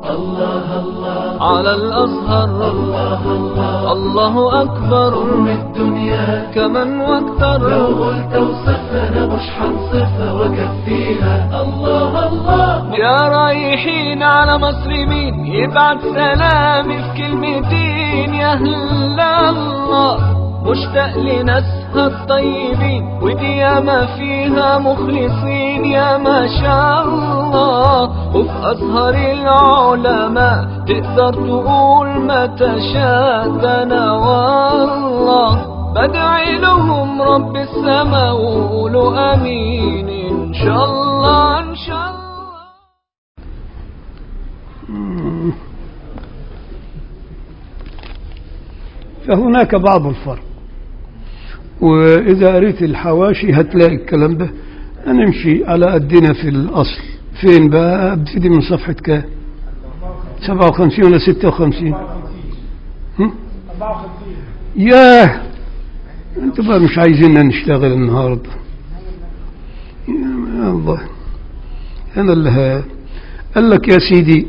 الله الله على الأزهر الله الله الله أكبر أم الدنيا كمن واكثر لو قلت وصفنا مش حنصفها وكفيها الله الله يا رايحين على مصر مين يبعت سلامي في كلمتين يا أهل الله مشتاق لناسها الطيبين ودي ياما فيها مخلصين يا ما شاء الله وفي أزهر العلماء تقدر تقول ما تشاء ده أنا والله بدعي لهم رب السماء وقولوا أمين إن شاء الله إن شاء الله فهناك بعض الفرق وإذا قريت الحواشي هتلاقي الكلام ده هنمشي على قدنا في الأصل فين بقى ابتدي من صفحة كام 57 ولا 56 هم؟ ياه انتوا بقى مش عايزيننا نشتغل النهارده يا الله انا اللي ها- قال لك يا سيدي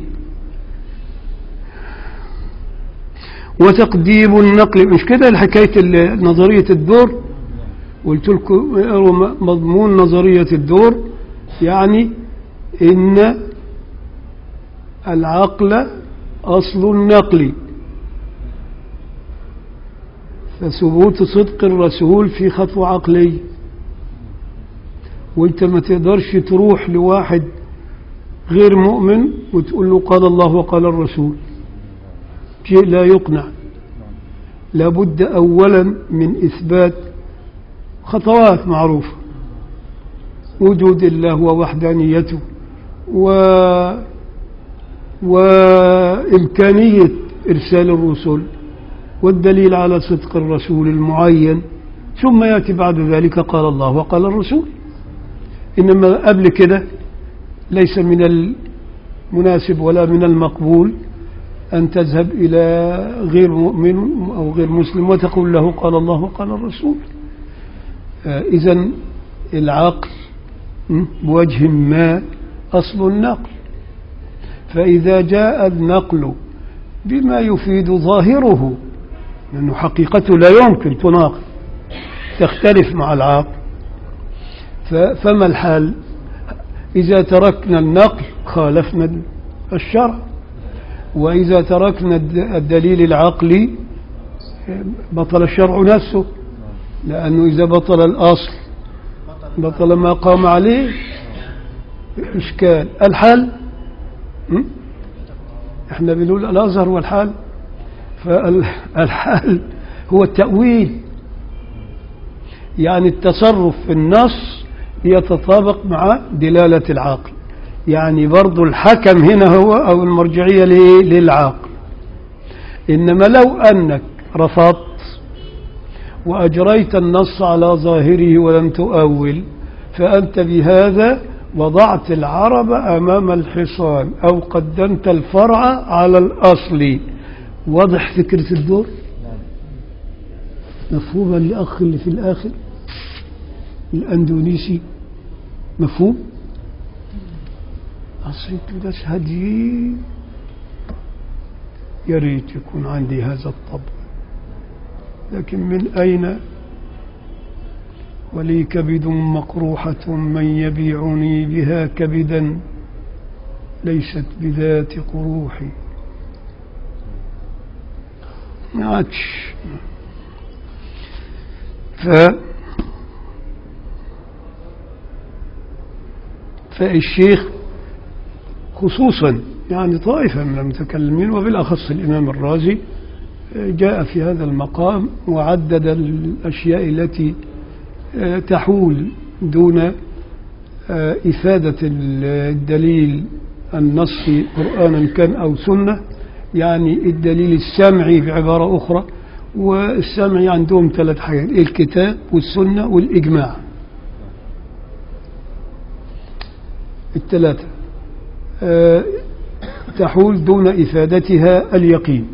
وتقديم النقل مش كده حكاية ال- نظرية الدور قلت لكم اقروا م- مضمون نظرية الدور يعني إن العقل أصل النقل فثبوت صدق الرسول في خطوة عقلية وانت ما تقدرش تروح لواحد غير مؤمن وتقول له قال الله وقال الرسول شيء لا يقنع لابد أولا من إثبات خطوات معروفة وجود الله ووحدانيته و وإمكانية إرسال الرسل والدليل على صدق الرسول المعين ثم يأتي بعد ذلك قال الله وقال الرسول إنما قبل كده ليس من المناسب ولا من المقبول أن تذهب إلى غير مؤمن أو غير مسلم وتقول له قال الله وقال الرسول إذا العقل م، بوجه ما أصل النقل فإذا جاء النقل بما يفيد ظاهره لأنه حقيقته لا يمكن تناقض تختلف مع العقل ف- فما الحال إذا تركنا النقل خالفنا الشرع وإذا تركنا الد- الدليل العقلي بطل الشرع نفسه لأنه إذا بطل الأصل بطل ما قام عليه إشكال الحل م? احنا بنقول الأزهر والحل فالحل هو التأويل يعني التصرف في النص يتطابق مع دلالة العقل يعني برضو الحكم هنا هو أو المرجعية لإيه؟ للعقل إنما لو أنك رفضت وأجريت النص على ظاهره ولم تؤول فأنت بهذا وضعت العرب أمام الحصان أو قدمت الفرع على الأصل واضح فكرة الدور مفهوما لأخ اللي في الآخر الأندونيسي مفهوم أصيب ناس هاديين يا ريت يكون عندي هذا الطبع لكن من أين ولي كبد مقروحة من يبيعني بها كبدا ليست بذات قروحي ما عادش ف فالشيخ خصوصا يعني طائفة من المتكلمين وبالأخص الإمام الرازي جاء في هذا المقام وعدد الأشياء التي تحول دون إفادة الدليل النصي قرآنا كان أو سنة يعني الدليل السمعي بعبارة أخرى والسمعي عندهم ثلاث حاجات الكتاب والسنة والإجماع الثلاثة أه تحول دون إفادتها اليقين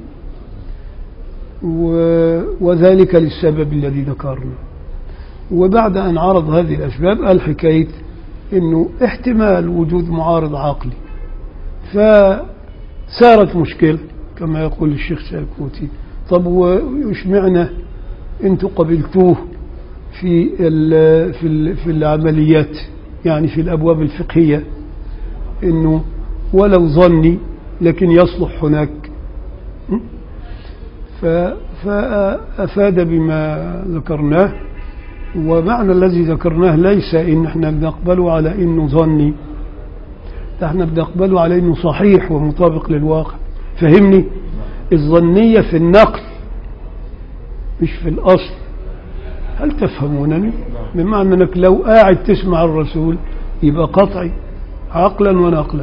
وذلك للسبب الذي ذكرنا وبعد أن عرض هذه الأسباب قال حكاية أنه احتمال وجود معارض عقلي صارت مشكلة كما يقول الشيخ ساكوتي طب وش معنى انتوا قبلتوه في ال في ال في العمليات يعني في الابواب الفقهيه انه ولو ظني لكن يصلح هناك م? ف- فافاد بما ذكرناه ومعنى الذي ذكرناه ليس ان احنا بنقبله على انه ظني ده احنا بنقبله على انه صحيح ومطابق للواقع فهمني الظنيه في النقل مش في الاصل هل تفهمونني بمعنى انك لو قاعد تسمع الرسول يبقى قطعي عقلا ونقلا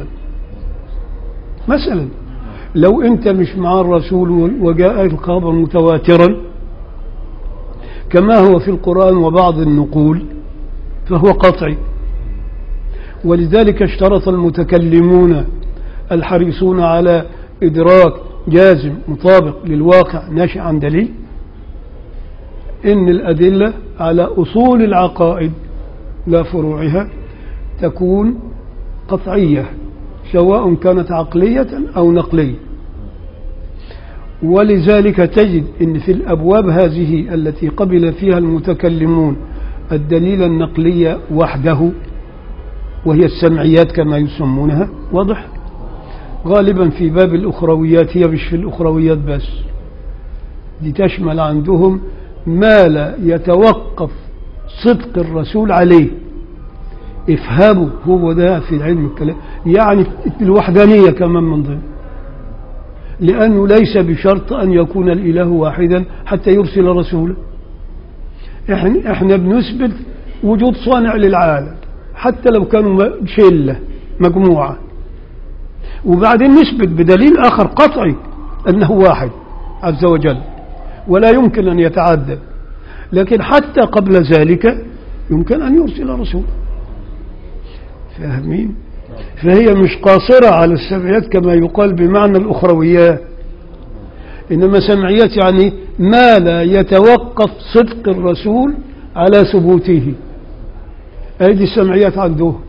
مثلا لو انت مش مع الرسول وجاء الخبر متواترا كما هو في القرآن وبعض النقول فهو قطعي ولذلك اشترط المتكلمون الحريصون على إدراك جازم مطابق للواقع ناشئ عن دليل إن الأدلة على أصول العقائد لا فروعها تكون قطعية سواء كانت عقلية أو نقلية ولذلك تجد أن في الأبواب هذه التي قبل فيها المتكلمون الدليل النقلي وحده وهي السمعيات كما يسمونها واضح غالبا في باب الأخرويات هي مش في الأخرويات بس دي تشمل عندهم ما لا يتوقف صدق الرسول عليه افهموا هو ده في علم الكلام يعني الوحدانية كمان من ضمن لأنه ليس بشرط أن يكون الإله واحدا حتى يرسل رسولا احنا, احنا بنثبت وجود صانع للعالم حتى لو كانوا م- شلة مجموعة وبعدين نثبت بدليل آخر قطعي أنه واحد عز وجل ولا يمكن أن يتعدى لكن حتى قبل ذلك يمكن أن يرسل رسول فاهمين فهي مش قاصرة على السمعيات كما يقال بمعنى الأخرويات إنما سمعيات يعني ما لا يتوقف صدق الرسول على ثبوته هذه السمعيات عندهم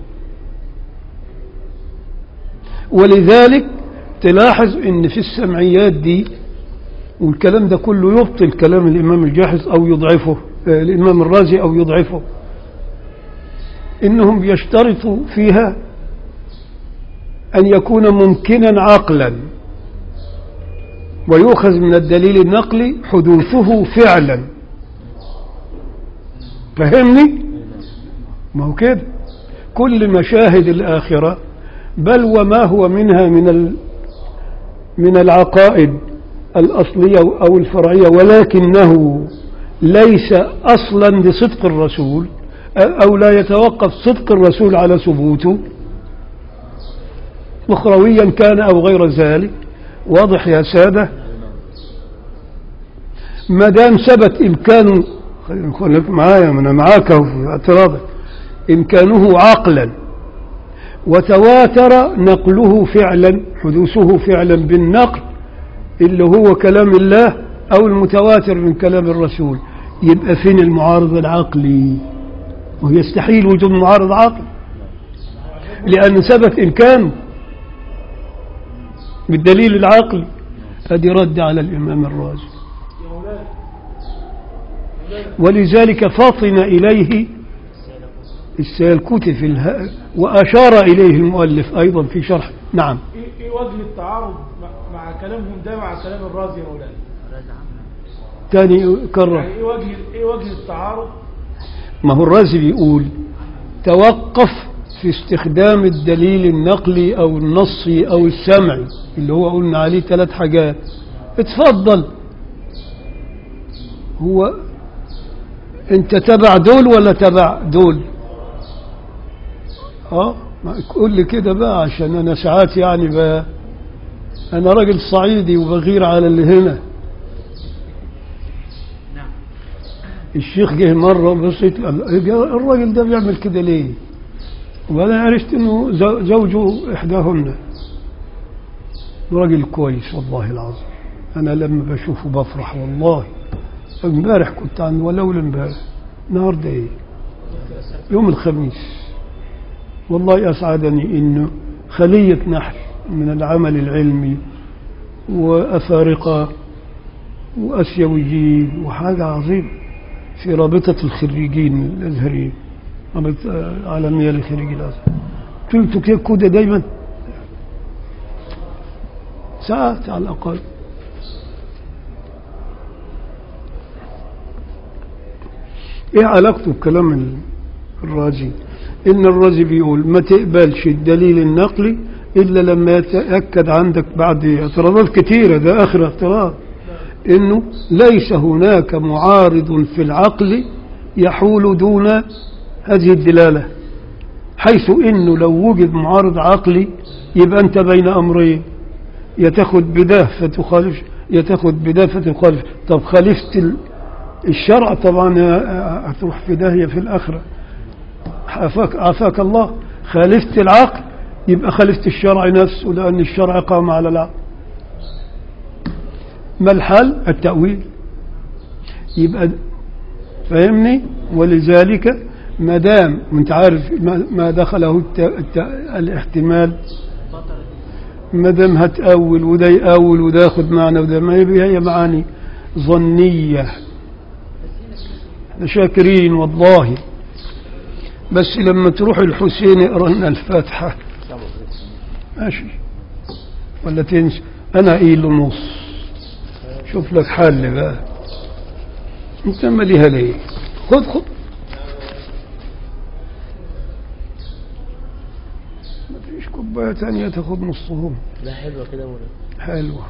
ولذلك تلاحظ ان في السمعيات دي والكلام ده كله يبطل كلام الامام الجاحظ او يضعفه آه، الامام الرازي او يضعفه انهم يشترطوا فيها ان يكون ممكنا عقلا ويؤخذ من الدليل النقلي حدوثه فعلا فهمني ما هو كده كل مشاهد الآخرة بل وما هو منها من ال من العقائد الأصلية أو الفرعية ولكنه ليس أصلا لصدق الرسول أو لا يتوقف صدق الرسول على ثبوته أخرويا كان أو غير ذلك واضح يا سادة ما دام ثبت إمكانه خلينا نكون معايا أنا معاك أهو في اعتراضك إمكانه عقلا وتواتر نقله فعلا حدوثه فعلا بالنقل اللي هو كلام الله أو المتواتر من كلام الرسول يبقى فين المعارض العقلي ويستحيل وجود معارض عقلي لأن ثبت إمكانه بالدليل العقلي هذه رد على الإمام الرازي ولذلك فطن إليه السيلكوتي في اله... وأشار إليه المؤلف أيضا في شرح نعم ايه ايه وجه التعارض مع, مع كلامهم ده مع كلام الرازي يا مولانا تاني كرر يعني ايه وجه ايه وجه التعارض ما هو الرازي بيقول توقف في استخدام الدليل النقلي أو النصي أو السمعي اللي هو قلنا عليه ثلاث حاجات اتفضل هو انت تبع دول ولا تبع دول اه ما قول لي كده بقى عشان انا ساعات يعني بقى انا راجل صعيدي وبغير على اللي هنا الشيخ جه مرة بصيت قال الراجل ده بيعمل كده ليه وأنا عرفت إنه زو- زوجه إحداهن راجل كويس والله العظيم أنا لما بشوفه بفرح والله امبارح كنت عند ولو امبارح النهارده إيه يوم الخميس والله أسعدني إنه خلية نحل من العمل العلمي وأفارقة وأسيويين وحاجة عظيمة في رابطة الخريجين الأزهريين رابطة عالمية لخريجي الأزهر قلت كيف كده دايما ساعات على الأقل ايه علاقته بكلام ال- الرازي ان الرازي بيقول ما تقبلش الدليل النقلي الا لما يتاكد عندك بعد اعتراضات كثيره ده اخر اعتراض انه ليس هناك معارض في العقل يحول دون هذه الدلاله حيث انه لو وجد معارض عقلي يبقى انت بين امرين يا تاخد بده فتخالف يا تاخد بده فتخالف طب خالفت ال- الشرع طبعا هتروح في داهية في الآخرة عافاك, عافاك الله خالفت العقل يبقى خالفت الشرع نفسه لأن الشرع قام على العقل ما الحل التأويل يبقى فهمني ولذلك ما دام وانت عارف ما- ما دخله الت... الت... الاحتمال ما دام هتأول وده يأول وده ياخد معنى وده ما يبقى هي معاني ظنية شاكرين والله بس لما تروح الحسين اقرا لنا الفاتحة ماشي ولا تنسى انا قيل ونص شوف لك حل بقى انت ماليها ليه خد خد ما فيش كوباية تانية تاخد نصهم لا حلوة كده ولا حلوة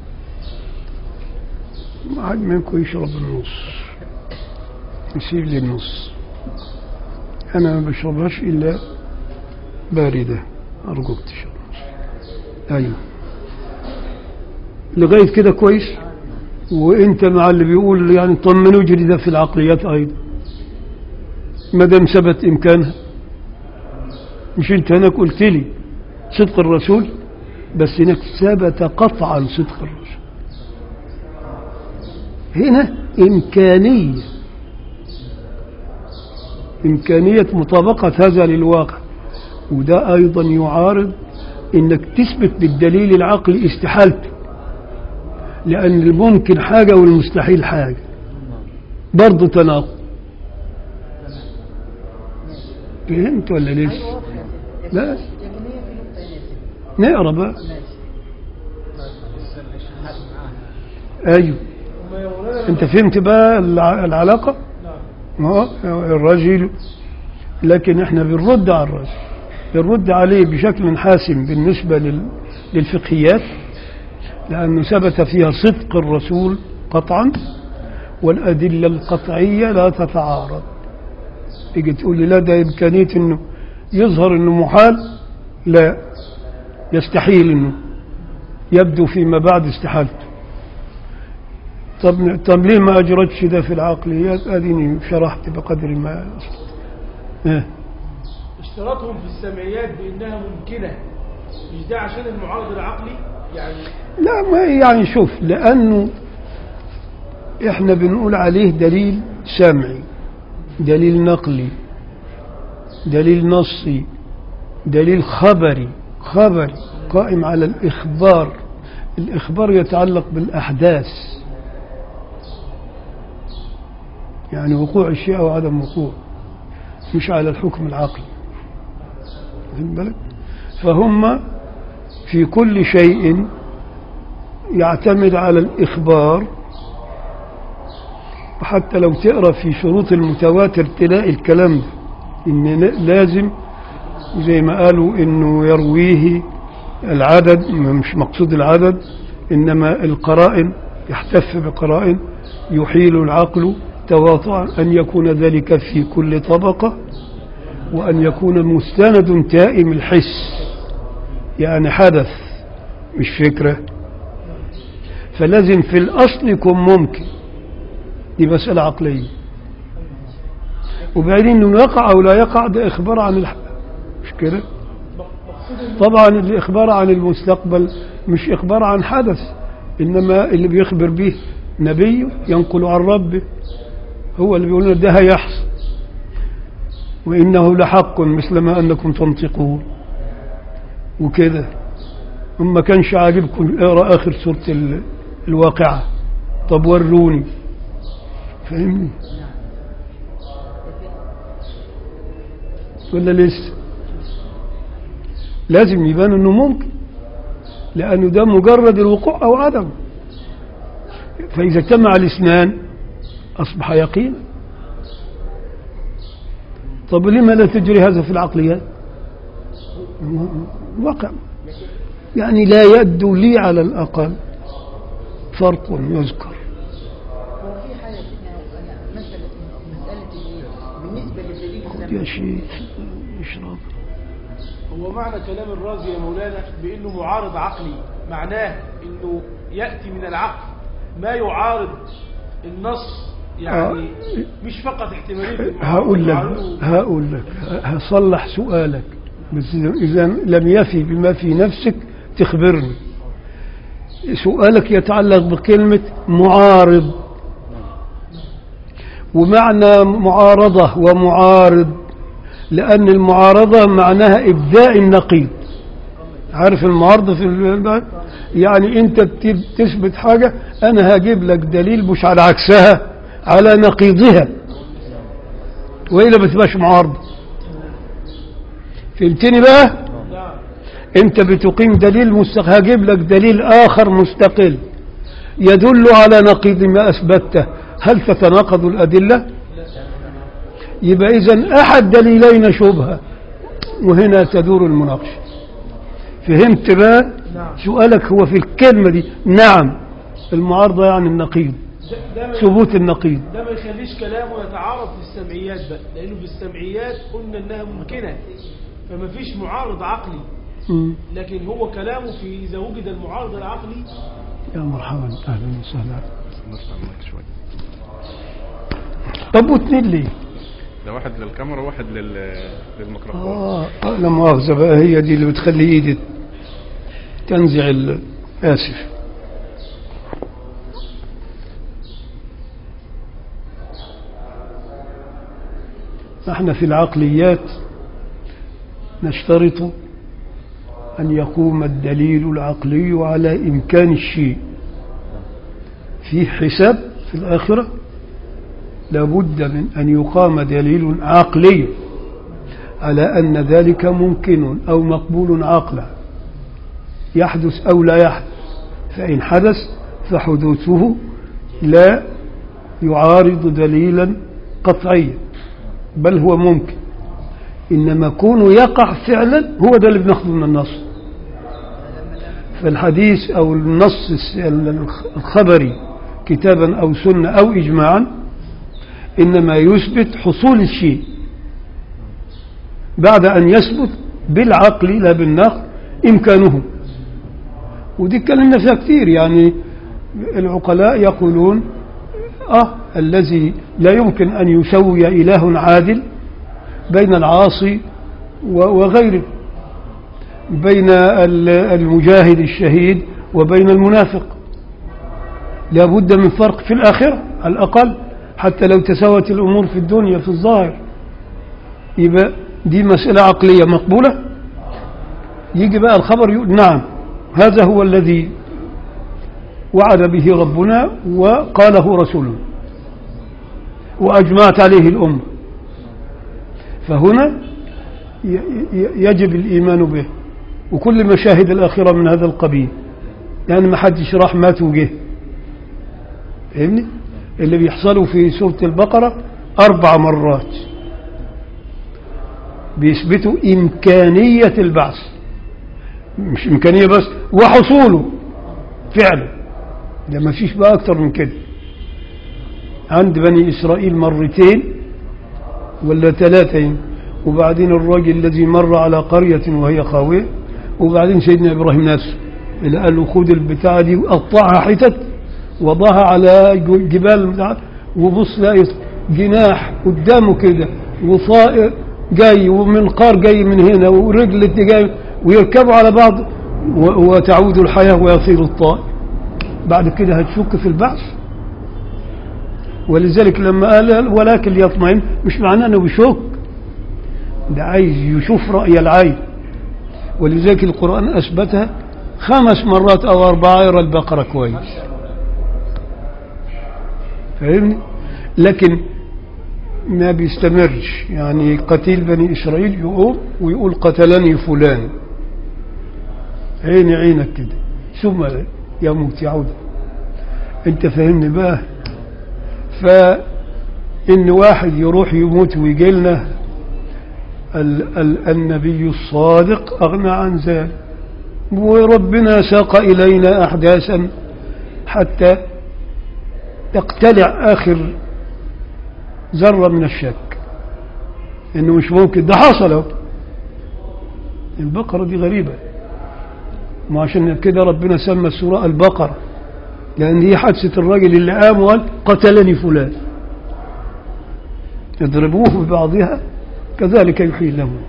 ما حد منكم يشرب النص يسيب لي النص أنا ما بشربهاش إلا باردة أرجوك تشرب نص أيوه لغاية كده كويس وانت مع اللي بيقول يعني طب ما نجري ده في العقليات ايضا ما دام ثبت امكانها مش انت هناك قلت لي صدق الرسول بس هناك ثبت قطعا صدق الرسول هنا إمكانية إمكانية مطابقة هذا للواقع وده أيضا يعارض إنك تثبت بالدليل العقلي استحالته لأن الممكن حاجة والمستحيل حاجة برضه تناقض فهمت ولا لسه؟ لا نقرا بقى ايوه هم يا مولانا انت فهمت بقى الع- العلاقه نعم اه الرجل لكن احنا بنرد على الرجل بنرد عليه بشكل حاسم بالنسبه لل- للفقهيات لانه ثبت فيها صدق الرسول قطعا والادله القطعيه لا تتعارض تيجي تقول لي لا ده امكانيه انه يظهر انه محال لا يستحيل انه يبدو فيما بعد استحالته طب طب ليه ما اجرتش ده في العقليات اديني شرحت بقدر ما إيه. اشتراطهم في السمعيات بانها ممكنه مش ده عشان المعارض العقلي يعني لا ما يعني شوف لانه احنا بنقول عليه دليل سمعي دليل نقلي دليل نصي دليل خبري خبري قائم على الاخبار الاخبار يتعلق بالاحداث يعني وقوع الشيء او عدم وقوع مش على الحكم العقلي واخد بالك فهم في كل شيء يعتمد على الإخبار وحتى لو تقرأ في شروط المتواتر تلاقي الكلام ده إن لازم زي ما قالوا إنه يرويه العدد مش مقصود العدد إنما القرائن يحتف بقرائن يحيل العقل تواطعا أن يكون ذلك في كل طبقة وأن يكون مستند تائم الحس يعني حدث مش فكرة فلازم في الأصل يكون ممكن دي مسألة عقلية وبعدين انه يقع او لا يقع ده اخبار عن الح... مش كده طبعا الاخبار عن المستقبل مش اخبار عن حدث انما اللي بيخبر به نبي ينقل عن ربه هو اللي بيقول لنا ده هيحصل وانه لحق مثل ما انكم تنطقون وكده وما كانش عاجبكم اقرا اخر سوره ال- الواقعه طب وروني فاهمني ولا لسه لازم يبان انه ممكن لانه ده مجرد الوقوع او عدم فاذا اجتمع الاثنان اصبح يقينا طب لما لا تجري هذا في العقليات وقع يعني لا يبدو لي على الأقل فرق يذكر هو في حاجة كده أنا مسألة مسألة الإيه؟ بالنسبة للدليل خذ يا شيخ اشرب هو معنى كلام الرازي يا مولانا بأنه معارض عقلي معناه أنه يأتي من العقل ما يعارض النص يعني مش فقط احتمالية المعارضة، هقول لك يعارضه- هقول لك هصلح سؤالك بس إذا لم يفي بما في نفسك تخبرني سؤالك يتعلق بكلمة معارض ومعنى معارضة ومعارض لأن المعارضة معناها إبداء النقيض عارف المعارضة في البلد يعني أنت بت- تثبت حاجة أنا هجيب لك دليل مش على عكسها على نقيضها وإلا ما تبقاش معارضة فهمتني بقى نعم انت بتقيم دليل مستقل هجيب لك دليل اخر مستقل يدل على نقيض ما اثبته هل تتناقض الادله يبقى اذا احد دليلين شبهه وهنا تدور المناقشه فهمت بقى نعم سؤالك هو في الكلمه دي نعم المعارضه يعني النقيض ده, ده, ما ثبوت النقيض ده ما يخليش كلامه يتعارض في السمعيات بقى لأنه في السمعيات قلنا إنها ممكنة فما فيش معارض عقلي مم. لكن هو كلامه في إذا وجد المعارض العقلي يا مرحبا اهلا وسهلا نرفع المايك شوي طب واثنين ليه؟ ده واحد للكاميرا وواحد لل... للميكروفون آه آه، لا مؤاخذة بقى هي دي اللي بتخلي ايدي تنزع ال- آسف نحن في العقليات نشترط أن يقوم الدليل العقلي على إمكان الشيء في حساب في الآخرة لابد من أن يقام دليل عقلي على أن ذلك ممكن أو مقبول عقلا يحدث أو لا يحدث فإن حدث فحدوثه لا يعارض دليلا قطعيا بل هو ممكن إنما كونه يقع فعلا هو ده اللي بناخده من النص فالحديث أو النص الخبري كتابا أو سنة أو إجماعا إنما يثبت حصول الشيء بعد أن يثبت بالعقل لا بالنقل إمكانه ودي اتكلمنا فيها كثير يعني العقلاء يقولون آه الذي لا يمكن أن يسوي إله عادل بين العاصي و- وغيره بين ال- المجاهد الشهيد وبين المنافق لا بد من فرق في الآخرة على الأقل حتى لو تساوت الأمور في الدنيا في الظاهر يبقى دي مسألة عقلية مقبولة يجي بقى الخبر يقول نعم هذا هو الذي وعد به ربنا وقاله رسوله وأجمعت عليه الأمة فهنا ي- ي- يجب الإيمان به وكل مشاهد الآخرة من هذا القبيل يعني ما حدش راح مات وجه فاهمني اللي بيحصلوا في سورة البقرة أربع مرات بيثبتوا إمكانية البعث مش إمكانية بس وحصوله فعلا ده ما فيش بقى أكتر من كده عند بني إسرائيل مرتين ولا ثلاثة وبعدين الراجل الذي مر على قرية وهي خاوية وبعدين سيدنا إبراهيم نفسه اللي قال له خد البتاعة دي وقطعها حتت وضعها على جبال بتاع- وبص لاقي جناح قدامه كده وطائر جاي ومنقار جاي من هنا ورجل جاي ويركبوا على بعض و- وتعود الحياة ويصير الطائر بعد كده هتشك في البعث ولذلك لما قال ولكن يطمئن مش معناه انه بيشك ده عايز يشوف رأي العين ولذلك القرآن أثبتها خمس مرات أو أربعة يرى البقرة كويس فاهمني لكن ما بيستمرش يعني قتيل بني إسرائيل يقوم ويقول قتلني فلان عيني عينك كده ثم يموت يعود انت فاهمني بقى فإن واحد يروح يموت ويجي لنا ال ال النبي الصادق أغنى عن ذلك وربنا ساق إلينا أحداثا حتى تقتلع آخر ذرة من الشك إنه مش ممكن ده حصل أهو. البقرة دي غريبة ما عشان كده ربنا سمى السورة البقرة لأن هي حادثة الراجل اللي قام وقال قتلني فلان يضربوه ببعضها كذلك يحيي الله الموت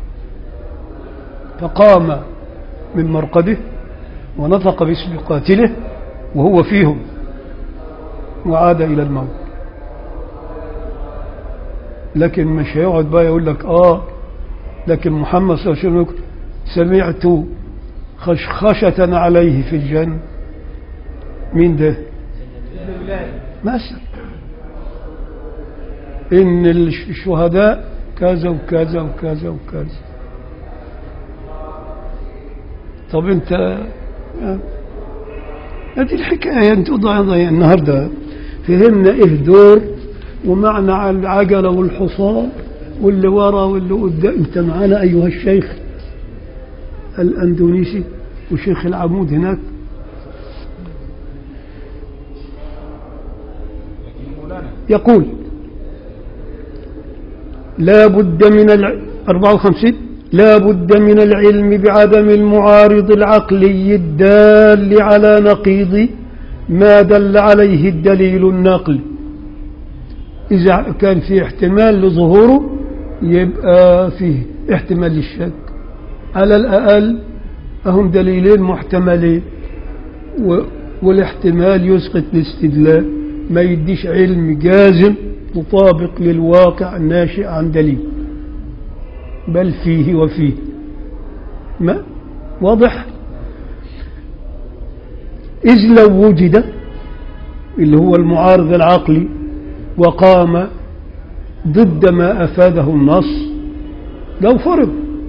فقام من مرقده ونطق باسم قاتله وهو فيهم وعاد إلى الموت لكن مش هيقعد بقى يقول لك آه لكن محمد صلى الله عليه وسلم يقول سمعت خشخشة عليه في الجنة مين ده مثل إن الشهداء كذا وكذا وكذا وكذا طب انت هذه الحكاية انت ضايع ضايع النهاردة فهمنا ايه دور ومعنى العجلة والحصان واللي ورا واللي قدام انت معانا ايها الشيخ الاندونيسي وشيخ العمود هناك يقول لا بد من الع... 54 لا بد من العلم بعدم المعارض العقلي الدال على نقيض ما دل عليه الدليل النقلي إذا كان في احتمال لظهوره يبقى فيه احتمال للشك على الأقل أهم دليلين محتملين و... والاحتمال يسقط الاستدلال ما يديش علم جازم مطابق للواقع الناشئ عن دليل بل فيه وفيه ما واضح إذ لو وجد اللي هو المعارض العقلي وقام ضد ما أفاده النص لو فرض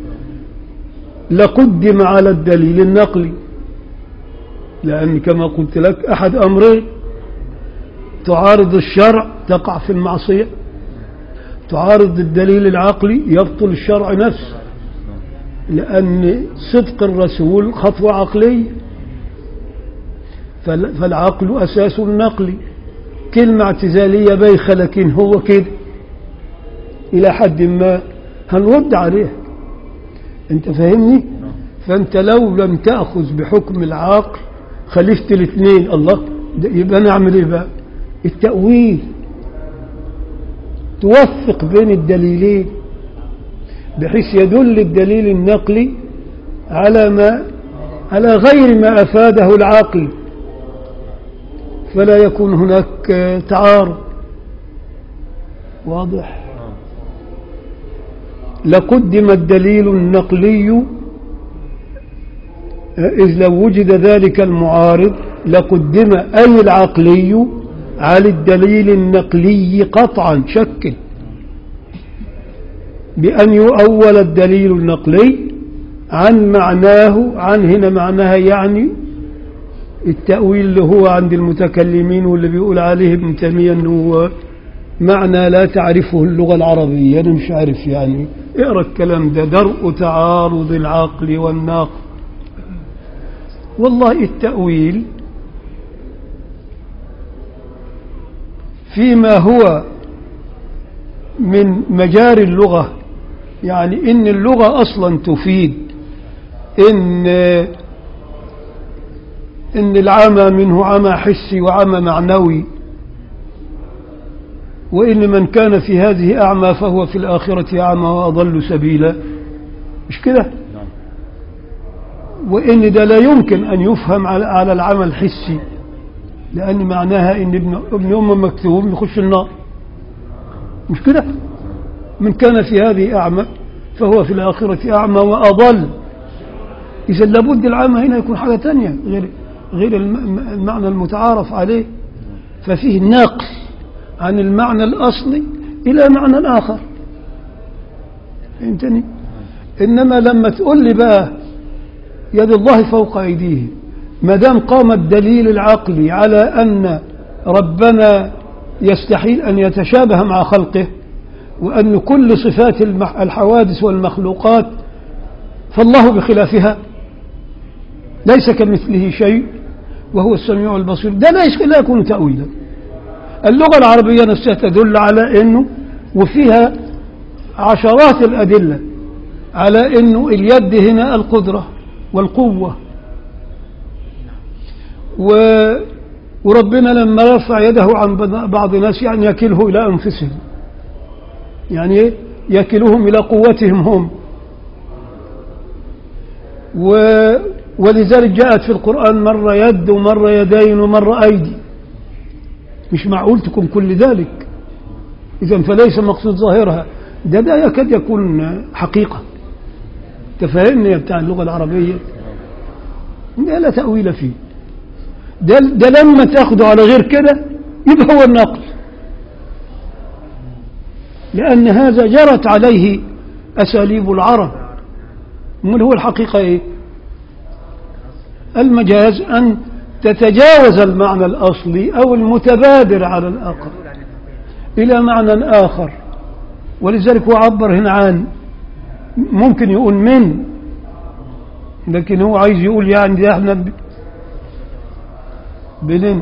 لقدم على الدليل النقلي لأن كما قلت لك أحد أمرين تعارض الشرع تقع في المعصية تعارض الدليل العقلي يبطل الشرع نفسه لأن صدق الرسول خطوة عقلية فالعقل أساس النقل كلمة اعتزالية بايخة لكن هو كده إلى حد ما هنرد عليها أنت فاهمني فأنت لو لم تأخذ بحكم العقل خلفت الاثنين الله يبقى نعمل ايه بقى التأويل توفق بين الدليلين بحيث يدل الدليل النقلي على ما على غير ما أفاده العقل فلا يكون هناك تعارض واضح لقدم الدليل النقلي إذ لو وجد ذلك المعارض لقدم أي العقلي على الدليل النقلي قطعا شك بأن يؤول الدليل النقلي عن معناه عن هنا معناها يعني التأويل اللي هو عند المتكلمين واللي بيقول عليه ابن تيمية أنه هو معنى لا تعرفه اللغة العربية أنا مش عارف يعني اقرأ الكلام ده درء تعارض العقل والناقل والله التأويل فيما هو من مجاري اللغة يعني إن اللغة أصلا تفيد إن إن العمى منه عمى حسي وعمى معنوي وإن من كان في هذه أعمى فهو في الآخرة أعمى وأضل سبيلا مش كده وإن ده لا يمكن أن يفهم على, على العمى الحسي لأن معناها إن ابن, ابن أم مكتوب يخش النار مش كده من كان في هذه أعمى فهو في الآخرة أعمى وأضل إذا لابد العام هنا يكون حاجة تانية غير غير الم- المعنى المتعارف عليه ففيه نقل عن المعنى الأصلي إلى معنى آخر فهمتني؟ إنما لما تقول لي بقى يد الله فوق أيديهم ما دام قام الدليل العقلي على أن ربنا يستحيل أن يتشابه مع خلقه وأن كل صفات المح- الحوادث والمخلوقات فالله بخلافها ليس كمثله شيء وهو السميع البصير ده ليس لا يكون تأويلا اللغة العربية نفسها تدل على أنه وفيها عشرات الأدلة على أنه اليد هنا القدرة والقوة و وربنا لما رفع يده عن بعض الناس يعني يكله إلى أنفسهم يعني إيه؟ يكلهم إلى قوتهم هم و ولذلك جاءت في القرآن مرة يد ومرة يدين ومرة أيدي مش معقول تكون كل ذلك إذا فليس مقصود ظاهرها ده ده يكاد يكون حقيقة تفهمني يا بتاع اللغة العربية ده لا تأويل فيه ده, ده لما تاخده على غير كده يبقى هو النقل لأن هذا جرت عليه أساليب العرب من هو الحقيقة إيه المجاز أن تتجاوز المعنى الأصلي أو المتبادر على الآخر إلى معنى آخر ولذلك هو عبر هنا عن ممكن يقول من لكن هو عايز يقول يعني ده احنا ب- بنن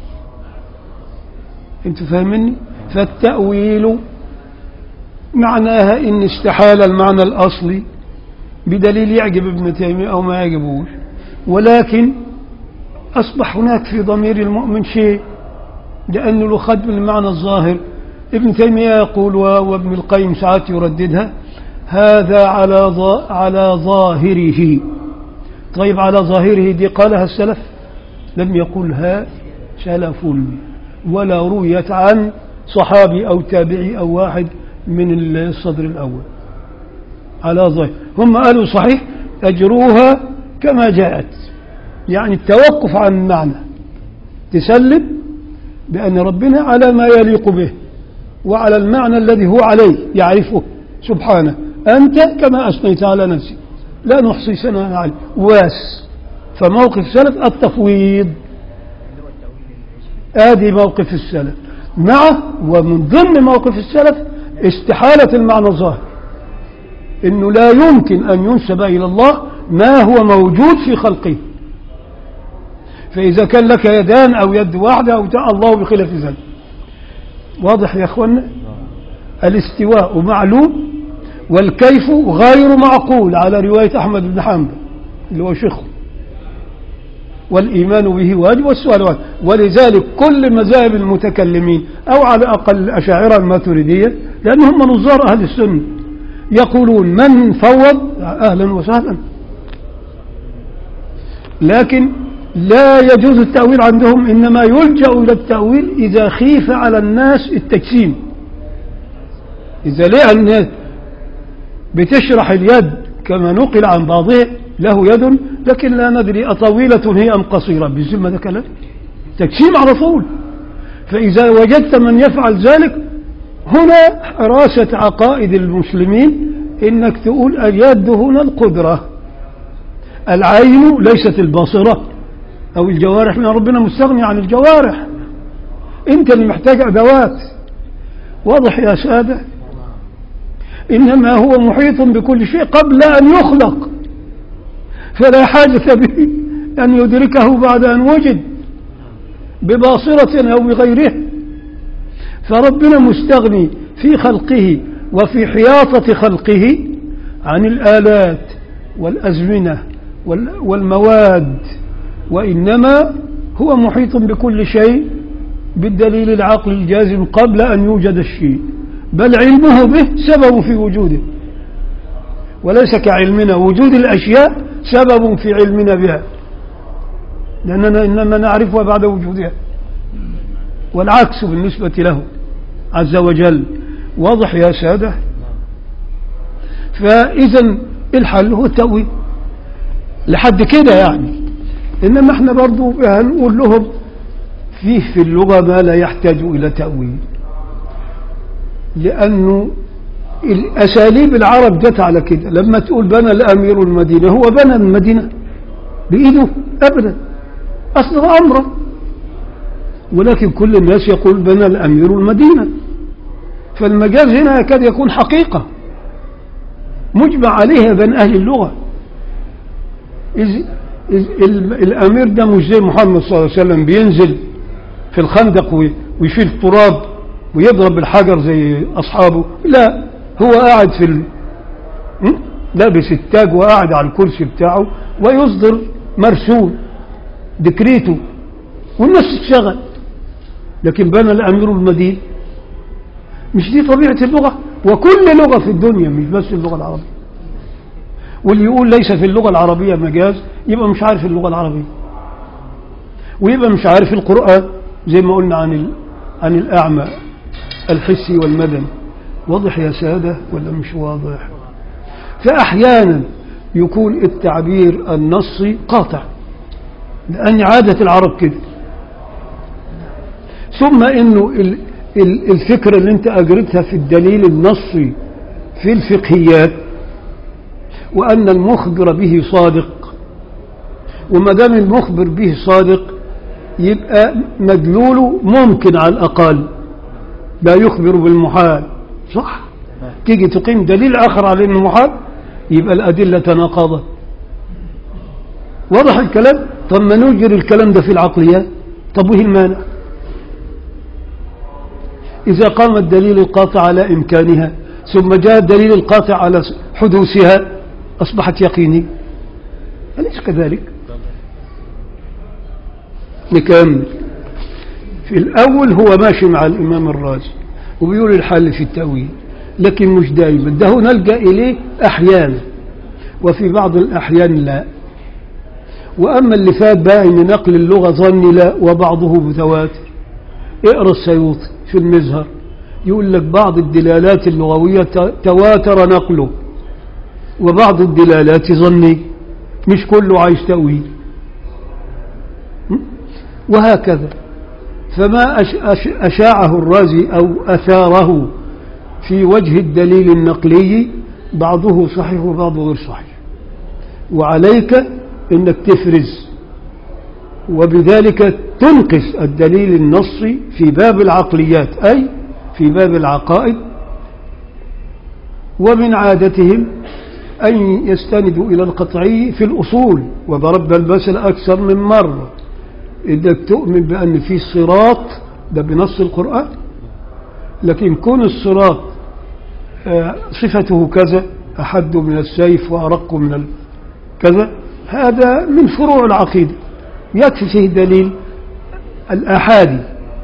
انت فاهمني فالتأويل معناها ان استحال المعنى الأصلي بدليل يعجب ابن تيمية أو ما يعجبوش ولكن أصبح هناك في ضمير المؤمن شيء لأنه له خد من المعنى الظاهر ابن تيمية يقول و- وابن القيم ساعات يرددها هذا على ظا- على ظاهره طيب على ظاهره دي قالها السلف لم يقلها سلف ولا رويت عن صحابي أو تابعي أو واحد من الصدر الأول على ظاهر هم قالوا صحيح أجروها كما جاءت يعني التوقف عن المعنى تسلم بأن ربنا على ما يليق به وعلى المعنى الذي هو عليه يعرفه سبحانه أنت كما أثنيت على نفسك لا نحصي ثناء عليه واس فموقف السلف التفويض آدي موقف السلف مع ومن ضمن موقف السلف استحالة المعنى الظاهر انه لا يمكن ان ينسب الى الله ما هو موجود في خلقه فاذا كان لك يدان او يد واحده او تا- الله بخلاف ذلك واضح يا اخوانا الاستواء معلوم والكيف غير معقول على روايه احمد بن حنبل اللي هو شيخه والإيمان به واجب والسؤال واجب ولذلك كل مذاهب المتكلمين أو على أقل الأشاعرة الماتريدية لأنهم نظار أهل السنة يقولون من فوض أهلا وسهلا لكن لا يجوز التأويل عندهم إنما يلجأ إلى التأويل إذا خيف على الناس التجسيم إذا لقى الناس بتشرح اليد كما نقل عن بعضهم له يد لكن لا ندري أطويلة هي أم قصيرة بالذمة ده كلام تجسيم على طول فإذا وجدت من يفعل ذلك هنا حراسة عقائد المسلمين إنك تقول اليد هنا القدرة العين ليست الباصرة أو الجوارح من ربنا مستغني عن الجوارح أنت اللي محتاج أدوات واضح يا سادة إنما هو محيط بكل شيء قبل أن يخلق فلا حاجة به أن يدركه بعد أن وجد بباصرة أو بغيره فربنا مستغني في خلقه وفي حياطة خلقه عن الآلات والأزمنة وال- والمواد وإنما هو محيط بكل شيء بالدليل العقل الجازم قبل أن يوجد الشيء بل علمه به سبب في وجوده وليس كعلمنا وجود الأشياء سبب في علمنا بها لأننا إنما نعرفها بعد وجودها والعكس بالنسبة له عز وجل واضح يا سادة فإذا الحل هو التأويل لحد كده يعني إنما احنا برضو هنقول لهم فيه في اللغة ما لا يحتاج إلى تأويل لأنه الأساليب العرب جت على كده لما تقول بنى الأمير المدينة هو بنى المدينة بإيده أبدا أصدر أمره ولكن كل الناس يقول بنى الأمير المدينة فالمجاز هنا يكاد يكون حقيقة مجمع عليها بين أهل اللغة إذ إذ ال- الأمير ده مش زي محمد صلى الله عليه وسلم بينزل في الخندق وي- ويشيل تراب ويضرب بالحجر زي أصحابه لا هو قاعد في ال... م? لابس التاج وقاعد على الكرسي بتاعه ويصدر مرسول ديكريته والناس تشتغل لكن بنى الأمير المدينة مش دي طبيعة اللغة وكل لغة في الدنيا مش بس اللغة العربية واللي يقول ليس في اللغة العربية مجاز يبقى مش عارف اللغة العربية ويبقى مش عارف القرآن زي ما قلنا عن ال... عن الأعمى الحسي والمدني واضح يا سادة ولا مش واضح فأحيانا يكون التعبير النصي قاطع لأن عادة العرب كده ثم انه ال- ال- الفكرة اللي انت اجرتها في الدليل النصي في الفقهيات وان المخبر به صادق وما دام المخبر به صادق يبقى مدلوله ممكن على الاقل لا يخبر بالمحال صح تيجي تقيم دليل اخر على انه محال يبقى الادله تناقضت واضح الكلام طب ما نجري الكلام ده في العقليات طب وهي المانع إذا قام الدليل القاطع على إمكانها ثم جاء الدليل القاطع على حدوثها أصبحت يقيني أليس كذلك نكمل في الأول هو ماشي مع الإمام الرازي وبيقول الحل في التأويل لكن مش دائما ده نلجأ إليه أحيانا وفي بعض الأحيان لا وأما اللي فات بقى إن نقل اللغة ظني لا وبعضه متواتر اقرا السيوطي في المزهر يقول لك بعض الدلالات اللغوية ت- تواتر نقله وبعض الدلالات ظني مش كله عايز تأويل م? وهكذا فما أش أش أشاعه الرازي أو أثاره في وجه الدليل النقلي بعضه صحيح وبعضه غير صحيح وعليك انك تفرز وبذلك تنقص الدليل النصي في باب العقليات أي في باب العقائد ومن عادتهم أن يستندوا إلى القطعي في الأصول وضربنا المثل أكثر من مرة إنك تؤمن بأن في صراط ده بنص القرآن لكن كون الصراط آه، صفته كذا أحد من السيف وأرق من ال- كذا هذا من فروع العقيدة يكفي فيه دليل الآحادي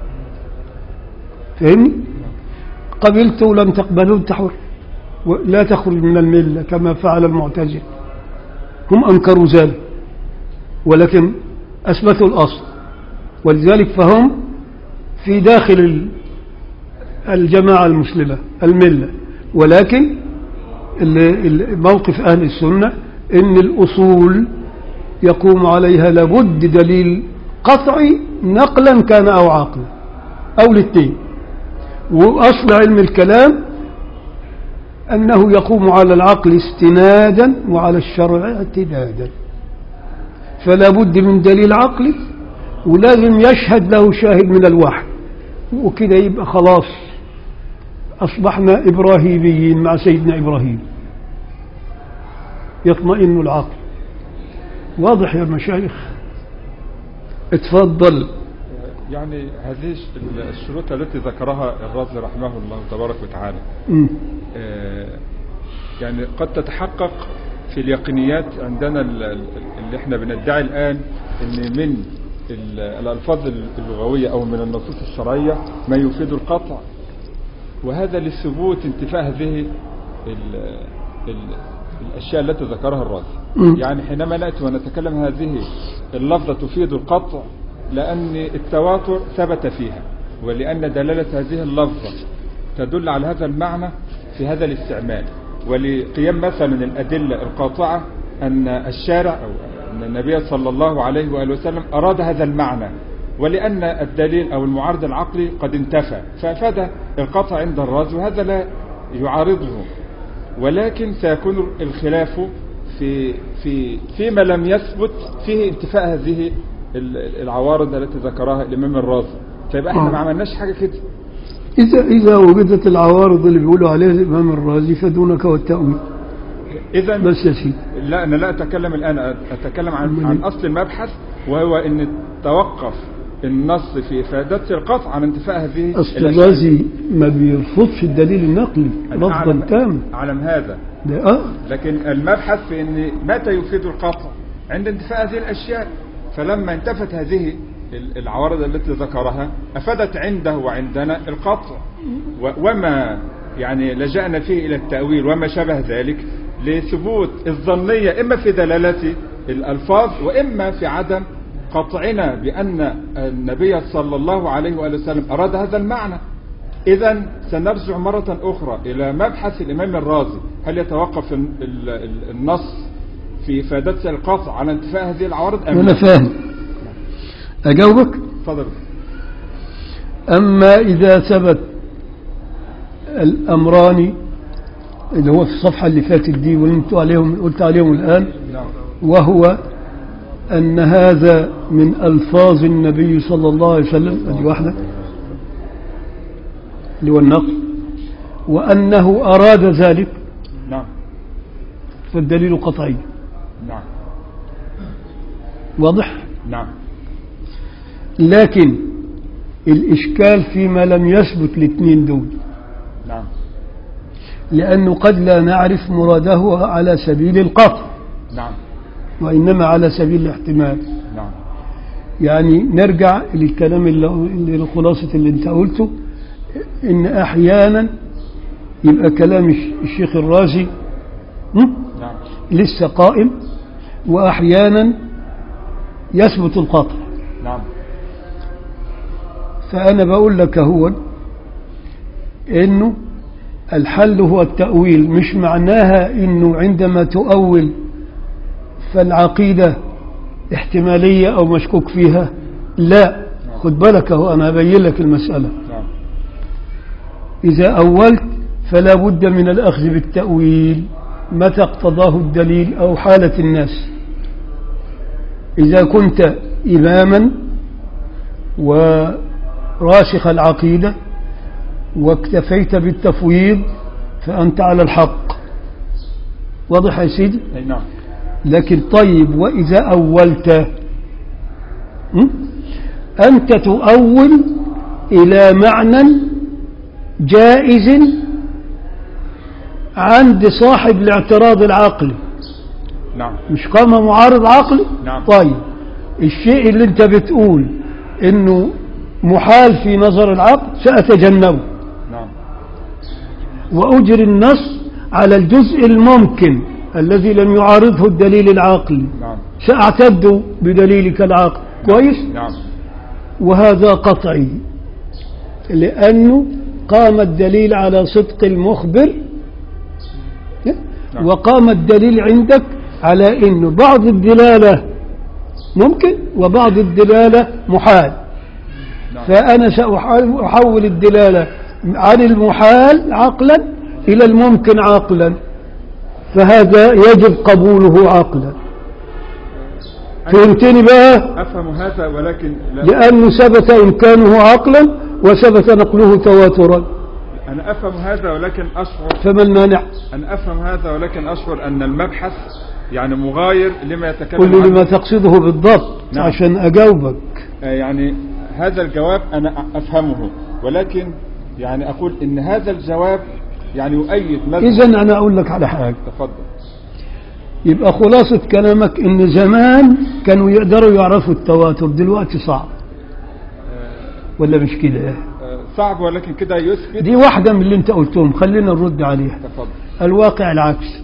فهمني قبلت ولم تقبلوا انت حر لا تخرج من الملة كما فعل المعتزلة هم أنكروا ذلك ولكن أثبتوا الأصل ولذلك فهم في داخل ال- الجماعة المسلمة الملة ولكن ال- ال- موقف أهل السنة إن الأصول يقوم عليها لابد دليل قطعي نقلا كان أو عقلا أو الاثنين وأصل علم الكلام أنه يقوم على العقل استنادا وعلى الشرع اعتدادا فلا بد من دليل عقلي ولازم يشهد له شاهد من الوحي وكده يبقى خلاص أصبحنا إبراهيميين مع سيدنا إبراهيم يطمئن العقل واضح يا مشايخ اتفضل يعني هذه الشروط التي ذكرها الرازي رحمه الله تبارك وتعالى مم. آه، يعني قد تتحقق في اليقينيات عندنا ال- ال- اللي احنا بندعي الآن ان من ال- الألفاظ اللغوية أو من النصوص الشرعية ما يفيد القطع وهذا لثبوت انتفاء هذه ال- ال- الأشياء التي ذكرها الرازي مم. يعني حينما نأتي ونتكلم هذه اللفظة تفيد القطع لأن التواتر ثبت فيها ولأن دلالة هذه اللفظة تدل على هذا المعنى في هذا الاستعمال ولقيام مثلا الأدلة القاطعة أن الشارع أو أن النبي صلى الله عليه وآله وسلم أراد هذا المعنى ولأن الدليل أو المعارض العقلي قد انتفى فأفاد القطع عند الرازي وهذا لا يعارضه ولكن سيكون الخلاف في في فيما لم يثبت فيه انتفاء هذه ال- العوارض التي ذكرها الإمام الرازي فيبقى احنا آه. ما عملناش حاجة كده إذا إذا وجدت العوارض اللي بيقولوا عليها الإمام الرازي فدونك والتأويل إذا بس يا سيدي لا أنا لا أتكلم الآن أتكلم عن, عن أصل المبحث وهو أن توقف النص في إفادة القطع عن انتفاء هذه أصل الأشياء. الرازي ما بيرفضش الدليل النقلي أنا رفضا أعلم, تاما أعلم هذا ده آه لكن المبحث في أن متى يفيد القطع عند انتفاء هذه الأشياء فلما انتفت هذه ال- العوارض التي ذكرها أفادت عنده وعندنا القطع و- وما يعني لجأنا فيه إلى التأويل وما شابه ذلك لثبوت الظنية إما في دلالة الألفاظ وإما في عدم قطعنا بأن النبي صلى الله عليه وآله وسلم أراد هذا المعنى إذا سنرجع مرة أخرى إلى مبحث الإمام الرازي هل يتوقف ال- ال- ال- النص في إفادة القطع على انتفاء هذه العوارض أم أنا لا؟ فاهم أجاوبك تفضل أما إذا ثبت الأمران اللي هو في الصفحة اللي فاتت دي واللي انتوا عليهم قلت عليهم الآن نعم وهو أن هذا من ألفاظ النبي صلى الله عليه وسلم هذه واحدة اللي هو النقل وأنه أراد ذلك نعم فالدليل قطعي نعم واضح نعم لكن الإشكال فيما لم يثبت الاثنين دول نعم لأنه قد لا نعرف مراده على سبيل القطع نعم وإنما على سبيل الاحتمال نعم يعني نرجع للكلام اللي اللي خلاصة اللي انت قلته ان احيانا يبقى كلام الش- الشيخ الرازي م? نعم لسه قائم واحيانا يثبت القطع نعم فانا بقول لك هو انه الحل هو التأويل مش معناها انه عندما تؤول فالعقيدة احتمالية او مشكوك فيها لا خد بالك اهو انا ابين لك المسألة نعم إذا أولت فلا بد من الأخذ بالتأويل متى اقتضاه الدليل أو حالة الناس إذا كنت إماما وراسخ العقيدة واكتفيت بالتفويض فأنت على الحق واضح يا سيدي أي نعم لكن طيب وإذا أولت م? أنت تؤول إلى معنى جائز عند صاحب الاعتراض العقلي نعم مش قام معارض عقلي نعم. طيب الشيء اللي انت بتقول انه محال في نظر العقل سأتجنبه نعم وأجري النص على الجزء الممكن الذي لم يعارضه الدليل العقلي نعم سأعتد بدليلك العقل كويس نعم وهذا قطعي لأنه قام الدليل على صدق المخبر نعم. وقام الدليل عندك على أنه بعض الدلالة ممكن وبعض الدلالة محال نعم. فأنا سأحول الدلالة عن المحال عقلا إلى الممكن عقلا فهذا يجب قبوله عقلا فهمتني بقى أفهم هذا ولكن لا لأنه ثبت إمكانه عقلا وثبت نقله تواترا أنا أفهم هذا ولكن أشعر فما المانع أنا أفهم هذا ولكن أشعر أن المبحث يعني مغاير لما يتكلم قل لي عنه لما تقصده بالضبط نعم. عشان أجاوبك آه، يعني هذا الجواب أنا أفهمه ولكن يعني أقول إن هذا الجواب يعني يؤيد مذهب إذا أنا أقول لك على حاجة تفضل يبقى خلاصة كلامك إن زمان كانوا يقدروا يعرفوا التواتر دلوقتي صعب ولا مش كده آه، صعب ولكن كده يثبت دي واحدة من اللي انت قلتهم خلينا نرد عليها تفضل الواقع العكس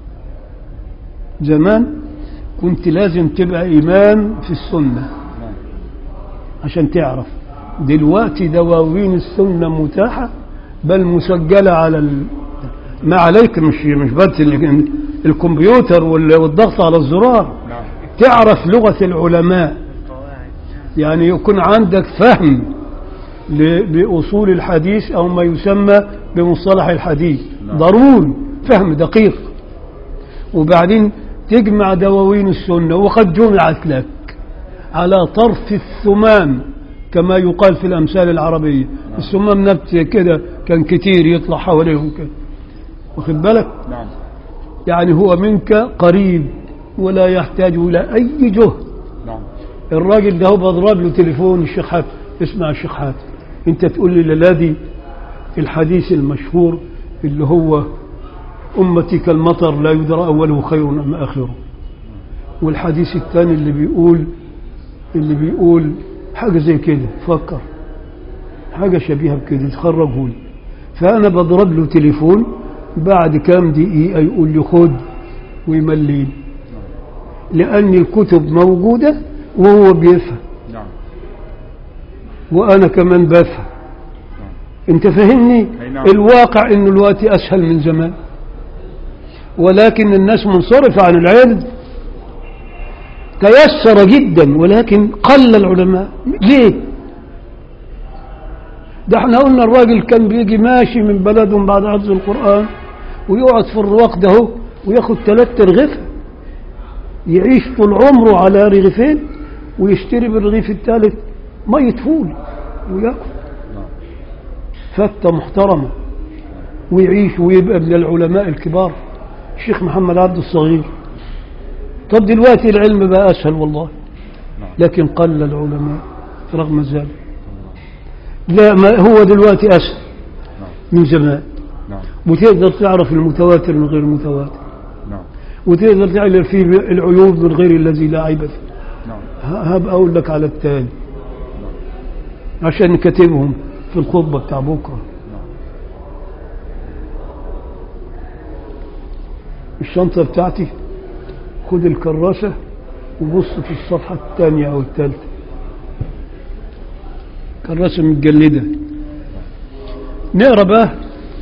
زمان كنت لازم تبقى إمام في السنة نعم عشان تعرف دلوقتي دواوين السنة متاحة بل مسجلة على ال... ما عليك مش مش بس اللي الكمبيوتر وال- والضغط على الزرار نعم تعرف لغة العلماء يعني يكون عندك فهم ل- بأصول الحديث أو ما يسمى بمصطلح الحديث نعم. ضروري فهم دقيق وبعدين تجمع دواوين السنة وقد جمعت لك على طرف الثمام كما يقال في الأمثال العربية الثمام نبت كده كان كتير يطلع حواليهم كده واخد بالك نعم يعني هو منك قريب ولا يحتاج إلى أي جهد نعم الراجل ده هو بضرب له تليفون الشيخ حاتم اسمع يا الشيخ حاتم انت تقول لي للادي الحديث المشهور اللي هو أمتي كالمطر لا يدرى أوله خير أم آخره والحديث الثاني اللي بيقول اللي بيقول حاجة زي كده فكر حاجة شبيهة بكده تخرجه لي فأنا بضرب له تليفون بعد كام دقيقة يقول لي خد ويمليني لأن الكتب موجودة وهو بيفهم نعم وأنا كمان بفهم أنت فاهمني أي نعم. الواقع إنه الوقت أسهل من زمان ولكن الناس منصرفة عن العلم تيسر جدا ولكن قل العلماء ليه ده احنا قلنا الراجل كان بيجي ماشي من بلدهم بعد حفظ القرآن ويقعد في الرواق ده هو وياخد ثلاث رغيف يعيش طول عمره على رغيفين ويشتري بالرغيف الثالث مية فول وياكل فتة محترمة ويعيش ويبقى من العلماء الكبار الشيخ محمد عبد الصغير طب دلوقتي العلم بقى أسهل والله لكن قل العلماء رغم ذلك لا ما هو دلوقتي أسهل من زمان نعم وتقدر تعرف المتواتر من غير المتواتر نعم وتقدر تعرف فيه العيوب من غير الذي لا عيب فيه نعم ه- هبقى أقول لك على التاني عشان كاتبهم في الخطبة بتاع بكرة الشنطة بتاعتي خد الكراسة وبص في الصفحة الثانية أو الثالثة كراسة متجلدة نقرا بقى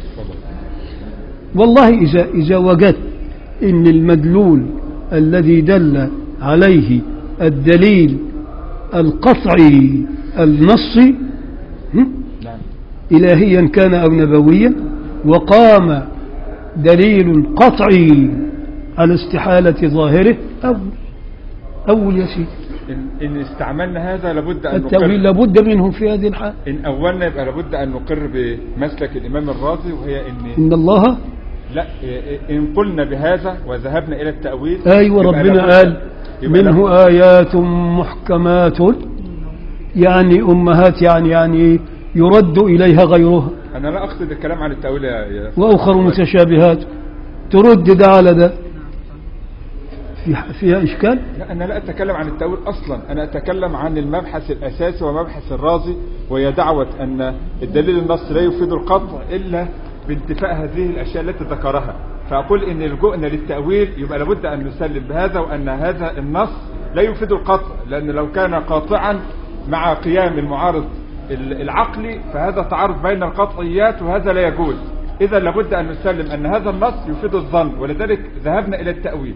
والله إذا إذا وجدت إن المدلول الذي دل عليه الدليل القطعي النصي هم؟ نعم إلهيا كان أو نبويا وقام دليل قطعي على استحالة ظاهره أول أول يا سيدي إن, إن استعملنا هذا لابد أن التأويل نقر لابد منه في هذه الحال إن أولنا يبقى لابد أن نقر بمسلك الإمام الرازي وهي إن إن الله لا إن قلنا بهذا وذهبنا إلى التأويل أيوة يبقى ربنا لابد- قال يبقى لابد- منه آيات محكمات يعني أمهات يعني يعني يرد إليها غيرها أنا لا أقصد الكلام عن التأويل يا يا- وأخر متشابهات ترد ده على ده في فيها إشكال لا أنا لا أتكلم عن التأويل أصلا أنا أتكلم عن المبحث الأساسي ومبحث الرازي وهي دعوة أن الدليل النص لا يفيد القطع إلا بانتفاء هذه الأشياء التي ذكرها فأقول إن لجوءنا للتأويل يبقى لابد أن نسلم بهذا وأن هذا النص لا يفيد القطع لأن لو كان قاطعا مع قيام المعارض ال- العقلي فهذا تعارض بين القطعيات وهذا لا يجوز إذا لابد أن نسلم أن هذا النص يفيد الظن ولذلك ذهبنا إلى التأويل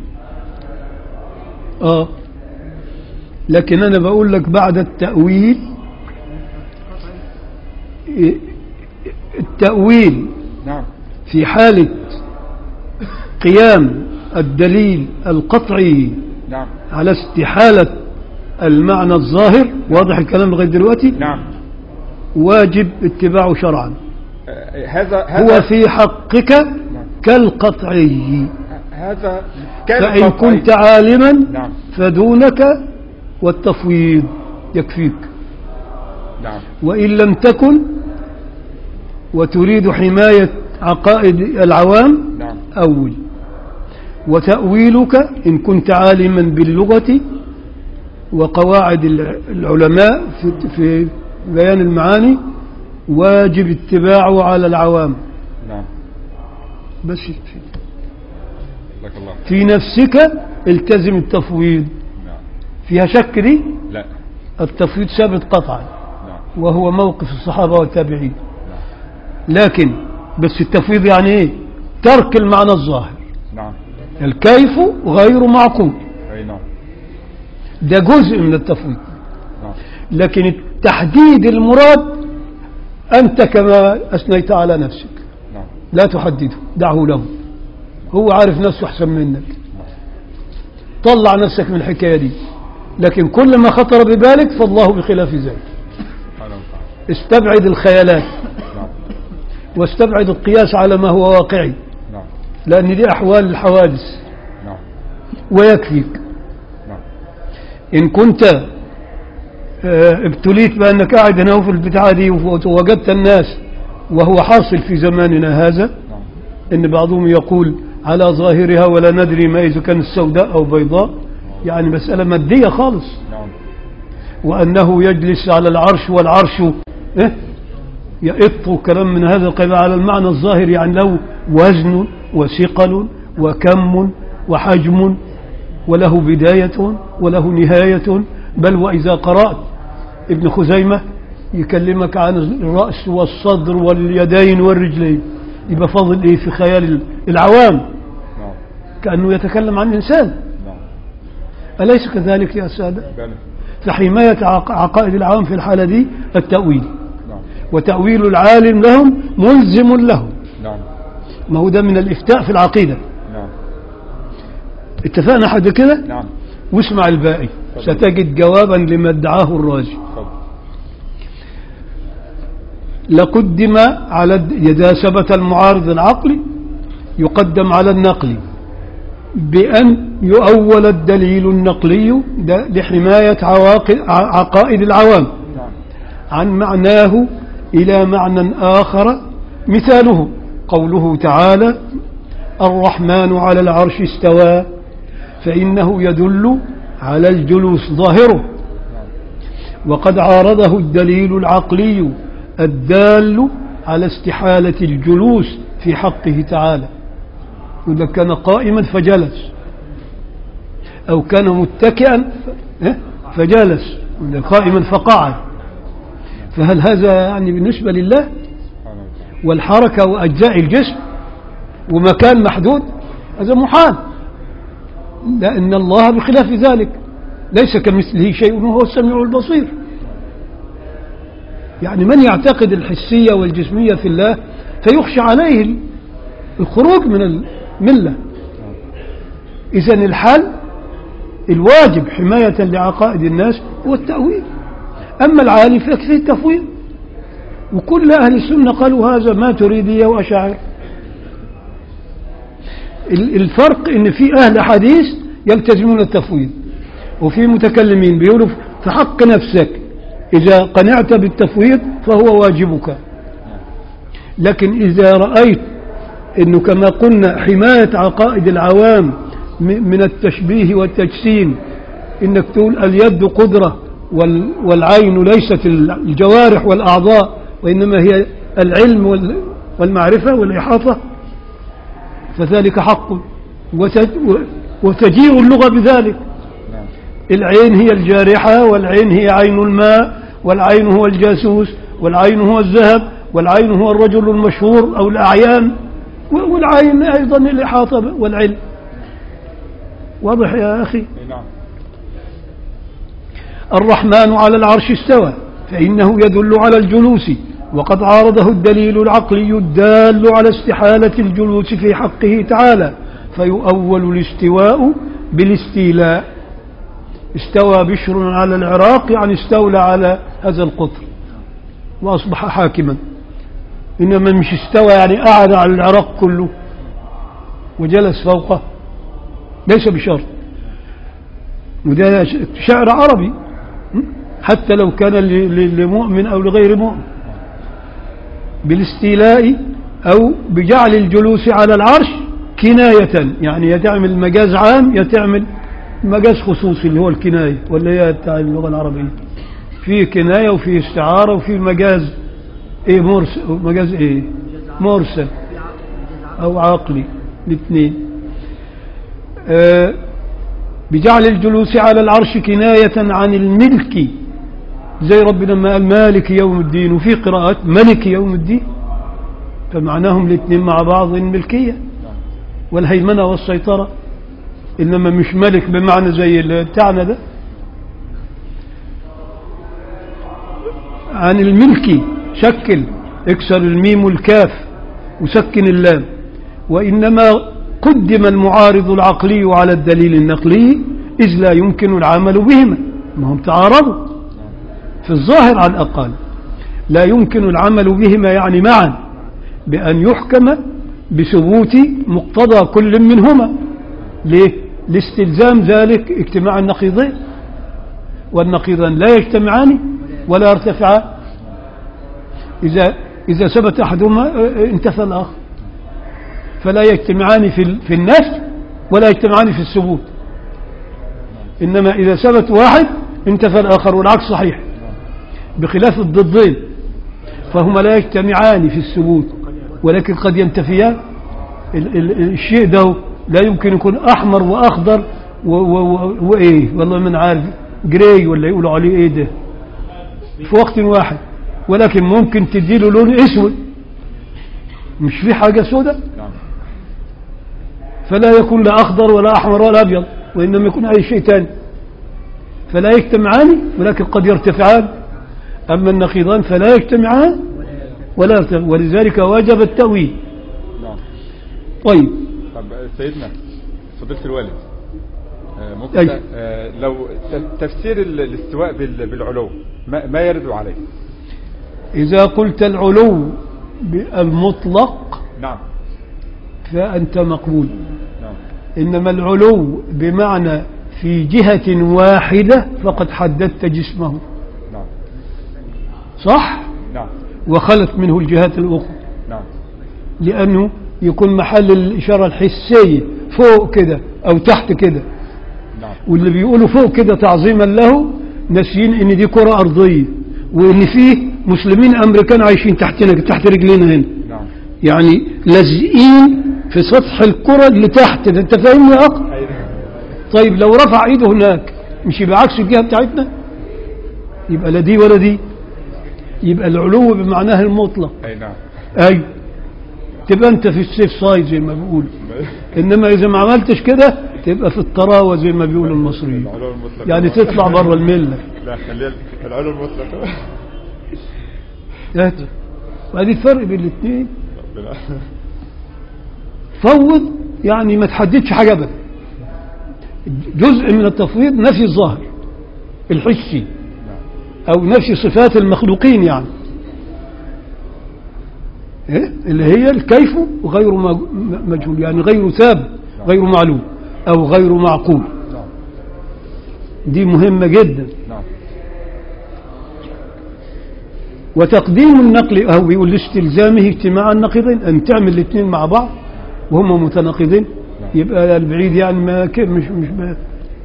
آه لكن أنا بقول لك بعد التأويل إيه، التأويل نعم في حالة قيام الدليل القطعي نعم على استحالة المعنى الظاهر واضح الكلام لغاية دلوقتي نعم واجب اتباعه شرعا آه، هذا هو هذا في حقك كالقطعي هذا كان فإن قطعي. كنت عالما نعم فدونك والتفويض يكفيك نعم وإن لم تكن وتريد حماية عقائد العوام نعم أول وتأويلك إن كنت عالما باللغة وقواعد الع- العلماء في, في بيان المعاني واجب اتباعه على العوام نعم بس لك الله في نفسك التزم التفويض نعم فيها شك دي لا التفويض ثابت قطعا نعم وهو موقف الصحابة والتابعين لكن بس التفويض يعني ايه ترك المعنى الظاهر نعم الكيف غير معقول أي نعم ده جزء من التفويض نعم لكن التحديد المراد أنت كما أثنيت على نفسك نعم لا تحدده دعه له هو عارف نفسه أحسن منك طلع نفسك من الحكاية دي لكن كل ما خطر ببالك فالله بخلاف ذلك سبحانه وتعالى استبعد الخيالات نعم واستبعد القياس على ما هو واقعي نعم لأن دي أحوال الحوادث نعم ويكفيك نعم إن كنت آه، ابتليت بأنك قاعد هنا في البتاعة دي ووجدت الناس وهو حاصل في زماننا هذا نعم إن بعضهم يقول على ظاهرها ولا ندري ما إذا كانت سوداء أو بيضاء يعني مسألة مادية خالص نعم وأنه يجلس على العرش والعرش إيه؟ يئط كلام من هذا القبيل على المعنى الظاهر يعني له وزن وثقل وكم وحجم وله بداية وله نهاية بل وإذا قرأت ابن خزيمة يكلمك عن الرأس والصدر واليدين والرجلين يبقى فاضل إيه في خيال العوام نعم كأنه يتكلم عن إنسان نعم أليس كذلك يا سادة بل فحماية عق- عقائد العوام في الحالة دي التأويل نعم وتأويل العالم لهم ملزم لهم نعم ما هو ده من الإفتاء في العقيدة نعم اتفقنا حد كده نعم واسمع الباقي ستجد جوابا لما ادعاه الرازي تفضل لقدم على الد- إذا ثبت المعارض العقلي يقدم على النقلي بأن يؤول الدليل النقلي ده لحماية عواقد ع- عقائد العوام نعم عن معناه إلى معنى آخر مثاله قوله تعالى الرحمن على العرش استوى فإنه يدل على الجلوس ظاهره وقد عارضه الدليل العقلي الدال على استحالة الجلوس في حقه تعالى إذا كان قائما فجلس أو كان متكئا ف- إيه؟ فجلس وإذا قائما فقعد فهل هذا يعني بالنسبة لله سبحانه وتعالى والحركة وأجزاء الجسم ومكان محدود هذا محال لأن الله بخلاف ذلك ليس كمثله شيء وهو السميع البصير يعني من يعتقد الحسية والجسمية في الله فيخشى عليه الخروج من الملة إذا الحل الواجب حماية لعقائد الناس هو التأويل أما العالي فيكفي التفويض وكل أهل السنة قالوا هذا ما تريدية وأشاعر ال- الفرق ان في اهل حديث يلتزمون التفويض وفي متكلمين بيقولوا في حق نفسك اذا قنعت بالتفويض فهو واجبك لكن اذا رايت انه كما قلنا حمايه عقائد العوام م- من التشبيه والتجسيم انك تقول اليد قدره وال- والعين ليست الجوارح والاعضاء وانما هي العلم وال- والمعرفه والاحاطه فذلك حق وت- وتجيء اللغة بذلك نعم العين هي الجارحة والعين هي عين الماء والعين هو الجاسوس والعين هو الذهب والعين هو الرجل المشهور أو الأعيان و- والعين أيضا الإحاطة ب- والعلم واضح يا أخي أي نعم الرحمن على العرش استوى فإنه يدل على الجلوس وقد عارضه الدليل العقلي الدال على استحالة الجلوس في حقه تعالى فيؤول الاستواء بالاستيلاء استوى بشر على العراق يعني استولى على هذا القطر وأصبح حاكما إنما مش استوى يعني قعد على العراق كله وجلس فوقه ليس بشرط وده شعر عربي حتى لو كان ل- ل- لمؤمن أو لغير مؤمن بالاستيلاء أو بجعل الجلوس على العرش كناية يعني يتعمل مجاز عام يتعمل مجاز خصوصي اللي هو الكناية ولا هي بتاع اللغة العربية في كناية وفي استعارة وفي مجاز ايه مرسل مجاز ايه مرسل او عقلي الاثنين آه بجعل الجلوس على العرش كناية عن الملك زي ربنا ما قال مالك يوم الدين وفي قراءات ملك يوم الدين فمعناهم الاثنين مع بعض الملكية والهيمنة والسيطرة إنما مش ملك بمعنى زي اللي بتاعنا ده عن الملكي شكل اكسر الميم والكاف وسكن اللام وإنما قدم المعارض العقلي على الدليل النقلي إذ لا يمكن العمل بهما ما هم تعارضوا في الظاهر على الأقل لا يمكن العمل بهما يعني معا بأن يحكم بثبوت مقتضى كل منهما ليه؟ لاستلزام ذلك اجتماع النقيضين والنقيضان لا يجتمعان ولا يرتفعان إذا إذا ثبت أحدهما اه، انتفى الآخر فلا يجتمعان في ال- في النفي ولا يجتمعان في الثبوت إنما إذا ثبت واحد انتفى الآخر والعكس صحيح بخلاف الضدين فهما لا يجتمعان في الثبوت ولكن قد ينتفيان ال- ال- الشيء ده لا يمكن يكون أحمر وأخضر و- و- و- وإيه والله من عارف جراي ولا يقولوا عليه إيه ده في وقت واحد ولكن ممكن تديله لون اسود مش في حاجة سوداء نعم فلا يكون لا أخضر ولا أحمر ولا أبيض وإنما يكون أي شيء ثاني فلا يجتمعان ولكن قد يرتفعان أما النقيضان فلا يجتمعان ولا يرتفعان ولذلك وجب التأويل نعم طيب طب سيدنا فضيلة الوالد آه، ممكن أي. آه، لو ت- تفسير ال- الاستواء بال- بالعلو ما ما يرد عليه إذا قلت العلو بالمطلق نعم فأنت مقبول نعم إنما العلو بمعنى في جهة واحدة فقد حددت جسمه نعم صح نعم وخلت منه الجهات الأخرى نعم لأنه يكون محل الإشارة الحسية فوق كده أو تحت كده نعم واللي بيقولوا فوق كده تعظيما له ناسيين ان دي كرة أرضية وان فيه مسلمين أمريكان عايشين تحتنا تحت رجلينا هنا نعم يعني لازقين في سطح الكرة اللي تحت ده انت فاهمني يا أخ أي طيب لو رفع ايده هناك مش يبقى عكس الجهة بتاعتنا يبقى لا دي ولا دي يبقى العلو بمعناه المطلق أي نعم ايوه تبقى انت في السيف سايد زي ما بيقولوا انما اذا ما عملتش كده تبقى في الطراوه زي ما بيقولوا المصريين العلو المطلق يعني تطلع بره المله لا خليها العلو المطلق هات. وادي الفرق بين الاثنين ربنا فوض يعني ما تحددش حاجه ابدا جزء من التفويض نفي الظاهر الحسي او نفي صفات المخلوقين يعني إيه؟ اللي هي الكيف غير مج- مجهول يعني غير ثابت غير معلوم او غير معقول نعم دي مهمه جدا نعم وتقديم النقل أو بيقول لاستلزامه اجتماع النقيضين أن تعمل الاثنين مع بعض وهم متناقضين يبقى البعيد يعني ما ك- مش مش ما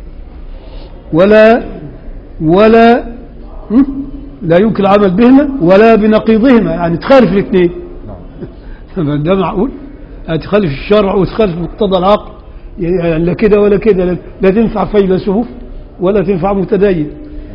ولا ولا هم؟ لا يمكن العمل بهما ولا بنقيضهما يعني تخالف الاثنين نعم ده معقول تخالف الشرع وتخالف مقتضى العقل يعني لا كده ولا كده لا- لا تنفع فيلسوف ولا تنفع متدين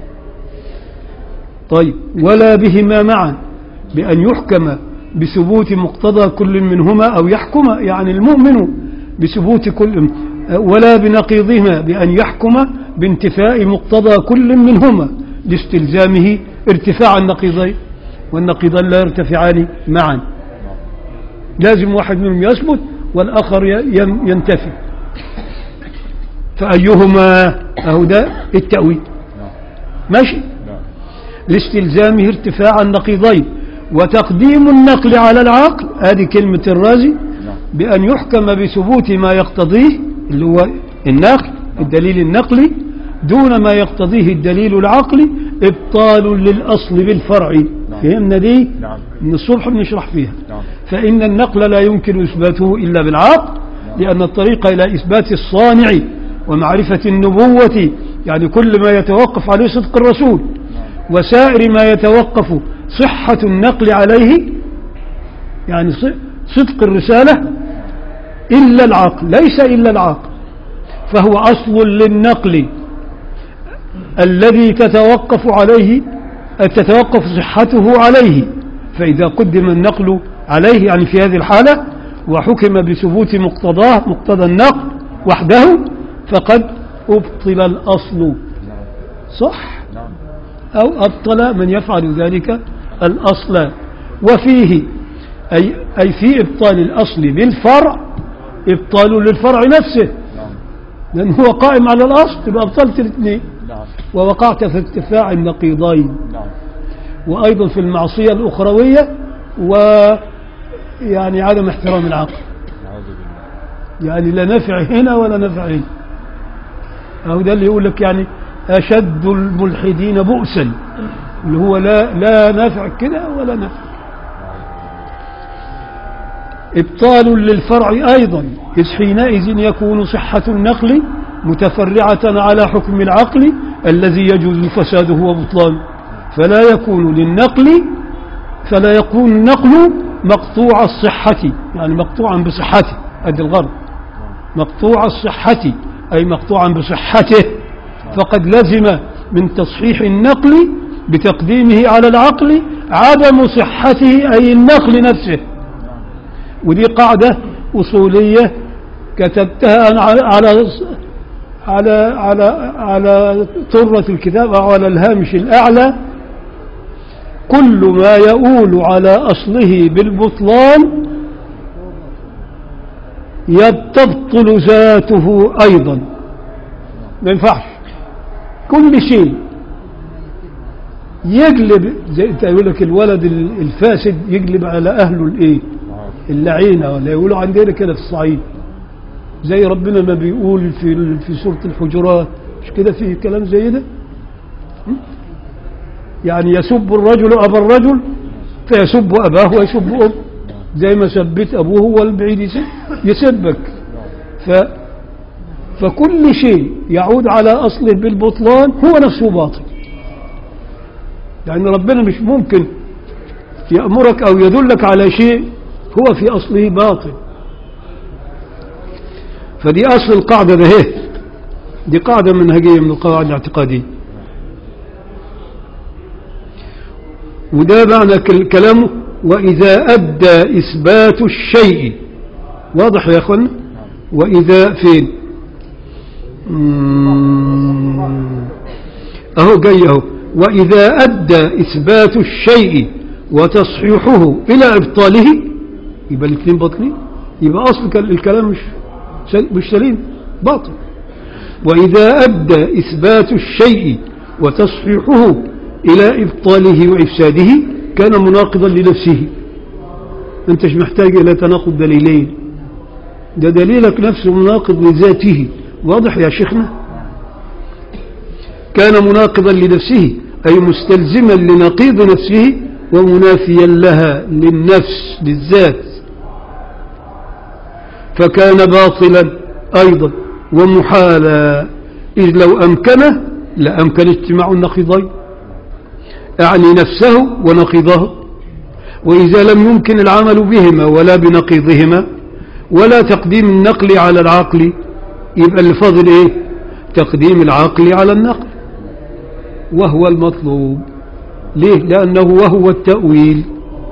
طيب ولا بهما معا بأن يحكم بثبوت مقتضى كل منهما أو يحكم يعني المؤمن بثبوت كل ولا بنقيضهما بأن يحكم بانتفاء مقتضى كل منهما لاستلزامه ارتفاع النقيضين والنقيضان لا يرتفعان معا لازم واحد منهم يثبت والآخر ي- ين- ينتفي فأيهما أهو ده التأويل ماشي نعم لاستلزامه ارتفاع النقيضين وتقديم النقل على العقل هذه كلمة الرازي نعم بأن يحكم بثبوت ما يقتضيه اللي هو النقل الدليل النقلي دون ما يقتضيه الدليل العقلي إبطال للأصل بالفرع نعم. فهمنا دي نعم من الصبح بنشرح فيها نعم فإن النقل لا يمكن إثباته إلا بالعقل لأن الطريق إلى إثبات الصانع ومعرفة النبوة يعني كل ما يتوقف عليه صدق الرسول وسائر ما يتوقف صحة النقل عليه يعني ص- صدق الرسالة إلا العقل ليس إلا العقل فهو أصل للنقل الذي تتوقف عليه تتوقف صحته عليه فإذا قدم النقل عليه يعني في هذه الحالة وحكم بثبوت مقتضاه مقتضى النقل وحده فقد أبطل الأصل صح نعم أو أبطل من يفعل ذلك الأصل وفيه أي, أي في إبطال الأصل بالفرع إبطال للفرع نفسه نعم لأنه هو قائم على الأصل يبقى أبطلت الاثنين نعم ووقعت في ارتفاع النقيضين نعم وأيضا في المعصية الأخروية و يعني عدم احترام العقل نعوذ بالله يعني لا نفع هنا ولا نفع هنا أهو ده اللي يقول لك يعني أشد الملحدين بؤسا اللي هو لا لا نفع كده ولا نفع إبطال للفرع أيضا إذ حينئذ يكون صحة النقل متفرعة على حكم العقل الذي يجوز فساده وبطلانه فلا يكون للنقل فلا يكون النقل مقطوع الصحة يعني مقطوعا بصحته أدي الغرض مقطوع الصحة أي مقطوعا بصحته فقد لزم من تصحيح النقل بتقديمه على العقل عدم صحته أي النقل نفسه ودي قاعدة أصولية كتبتها أنا على على على على, على طرة الكتاب أو على الهامش الأعلى كل ما يؤول على أصله بالبطلان يبتبطل ذاته أيضا ما ينفعش كل شيء يقلب زي انت يقول لك الولد الفاسد يقلب على اهله الايه اللعينه ولا يقولوا عندنا كده في الصعيد زي ربنا ما بيقول في في سوره الحجرات مش كده في كلام زي ده م? يعني يسب الرجل ابا الرجل فيسب اباه ويسب امه زي ما سبت ابوه هو البعيد يسب يسبك ف فكل شيء يعود على اصله بالبطلان هو نفسه باطل لأن ربنا مش ممكن يأمرك أو يدلك على شيء هو في أصله باطل فدي أصل القاعدة ده هي دي قاعدة منهجية من القواعد الاعتقادية وده معنى كل- كلامه وإذا أدى إثبات الشيء واضح يا أخوانا وإذا فين مم. أهو جاي أهو وإذا أدى إثبات الشيء وتصحيحه إلى إبطاله يبقى الاثنين باطلين يبقى أصل كل- الكلام مش سل- مش سليم باطل وإذا أدى إثبات الشيء وتصحيحه إلى إبطاله وإفساده كان مناقضا لنفسه أنت مش محتاج إلى تناقض دليلين ده دليلك نفسه مناقض لذاته واضح يا شيخنا كان مناقضا لنفسه أي مستلزما لنقيض نفسه ومنافيا لها للنفس للذات فكان باطلا أيضا ومحالا إذ لو أمكنه لأمكن اجتماع النقيضين أعني نفسه ونقيضه وإذا لم يمكن العمل بهما ولا بنقيضهما ولا تقديم النقل على العقل يبقى اللي فاضل إيه تقديم العقل على النقل وهو المطلوب ليه لأنه وهو التأويل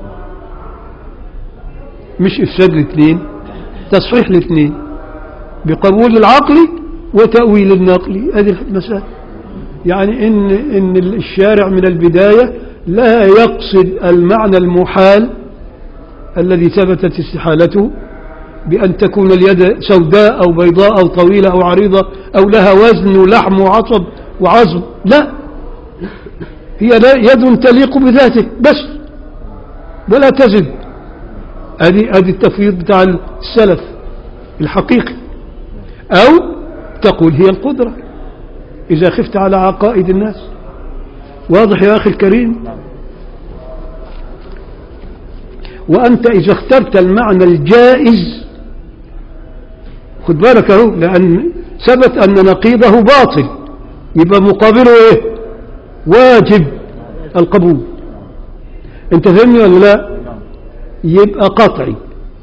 مش إفساد الاثنين تصحيح الاثنين بقبول العقل وتأويل النقل هذه المسألة يعني إن, إن الشارع من البداية لا يقصد المعنى المحال الذي ثبتت استحالته بأن تكون اليد سوداء أو بيضاء أو طويلة أو عريضة أو لها وزن ولحم وعصب وعظم لا هي لا يد تليق بذاته بس ولا تزد هذه هذه التفويض بتاع السلف الحقيقي أو تقول هي القدرة إذا خفت على عقائد الناس واضح يا أخي الكريم وأنت إذا اخترت المعنى الجائز خد بالك اهو لأن ثبت أن نقيضه باطل يبقى مقابله إيه واجب القبول أنت فهمني ولا لا يبقى قطعي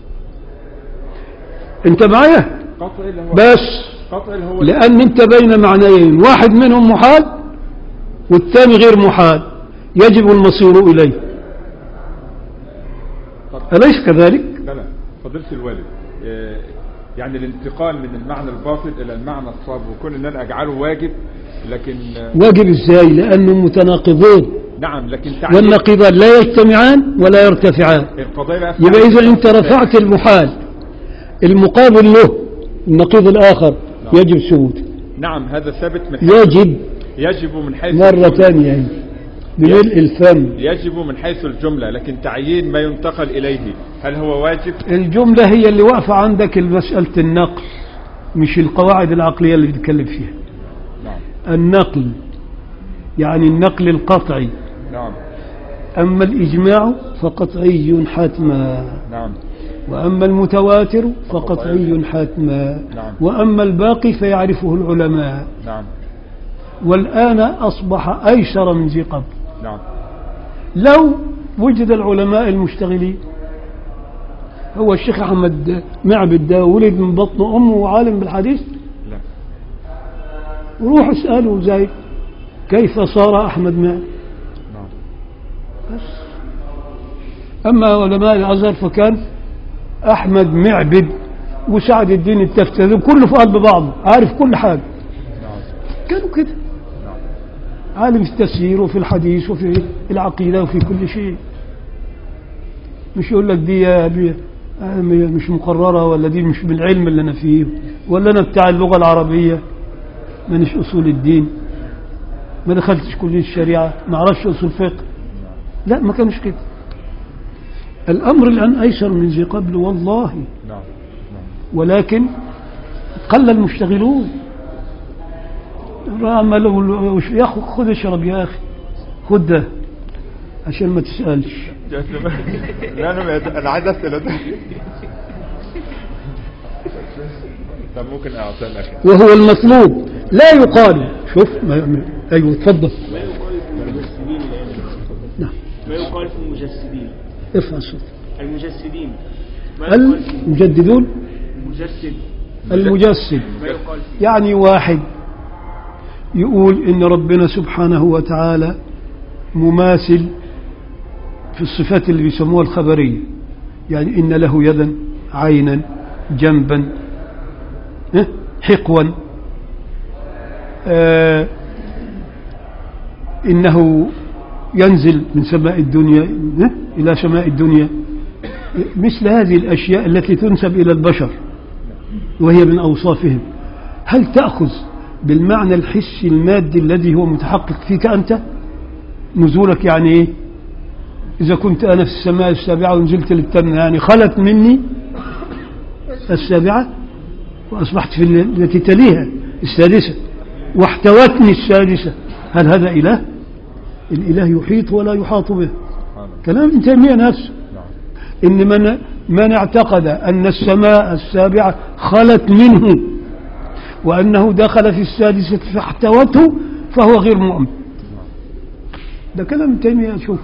أنت معايا قطع اللي هو بس قطع اللي هو لأن أنت بين معنيين واحد منهم محال والثاني غير محال يجب المصير إليه طب أليس كذلك؟ لا لا فضيلة الوالد آه، يعني الانتقال من المعنى الباطل الى المعنى الصواب وكون ان انا اجعله واجب لكن آه، واجب ازاي لانهم متناقضون نعم لكن تعيين والنقيضان لا يجتمعان ولا يرتفعان القضيه بقى في يبقى تعيين اذا انت رفعت المحال المقابل له النقيض الاخر يجب ثبوته نعم هذا ثابت من حيث يجب يجب من حيث مرة الجملة. ثانية يعني بملء الفم يجب من حيث الجملة لكن تعيين ما ينتقل إليه هل هو واجب الجملة هي اللي واقفة عندك مسألة النقل مش القواعد العقلية اللي بتتكلم فيها نعم النقل يعني النقل القطعي نعم أما الإجماع فقطعي حتما نعم وأما المتواتر فقطعي حتما نعم. وأما الباقي فيعرفه العلماء نعم والآن أصبح أيسر من ذي قبل نعم لو وجد العلماء المشتغلين هو الشيخ أحمد معبد ده ولد من بطن أمه وعالم بالحديث لا وروح اسأله زي كيف صار أحمد معبد نعم أما علماء الأزهر فكان أحمد معبد وسعد الدين التفتزي كله في قلب بعضه عارف كل حاجة نعم كانوا كده عالم في التفسير وفي الحديث وفي العقيدة وفي كل شيء مش يقول لك دي دي مش مقررة ولا دي مش بالعلم اللي أنا فيه ولا أنا بتاع اللغة العربية مانيش أصول الدين ما دخلتش كلية الشريعة ما أعرفش أصول فقه لا ما كانش كده الأمر الآن أيسر من ذي قبل والله نعم نعم ولكن قل المشتغلون عملوا يا أخو خذ اشرب يا أخي خذ ده عشان ما تسألش لا انا انا عايز اسال ده طب ممكن اعطيك وهو المطلوب لا يقال شوف ما ما- أيوه تفضل ما يقال في المجسدين الآن نعم ما يقال في المجسدين ارفع الصوت المجسدين ما يقال في المجددون المجسد المجسد ما يقال في يعني واحد يقول إن ربنا سبحانه وتعالى مماثل في الصفات اللي بيسموها الخبرية يعني إن له يدا عينا جنبا اه؟ حقوا آه إنه ينزل من سماء الدنيا اه؟ إلى سماء الدنيا مثل هذه الأشياء التي تنسب إلى البشر وهي من أوصافهم هل تأخذ بالمعنى الحسي المادي الذي هو متحقق فيك أنت نزولك يعني إيه إذا كنت أنا في السماء السابعة ونزلت للتامنة يعني خلت مني السابعة وأصبحت في التي تليها السادسة واحتوتني السادسة هل هذا إله الإله يحيط ولا يحاط به كلام ابن تيمية نفسه إن من, من اعتقد أن السماء السابعة خلت منه وأنه دخل في السادسة فاحتوته فهو غير مؤمن ده كلام ابن تيمية شوف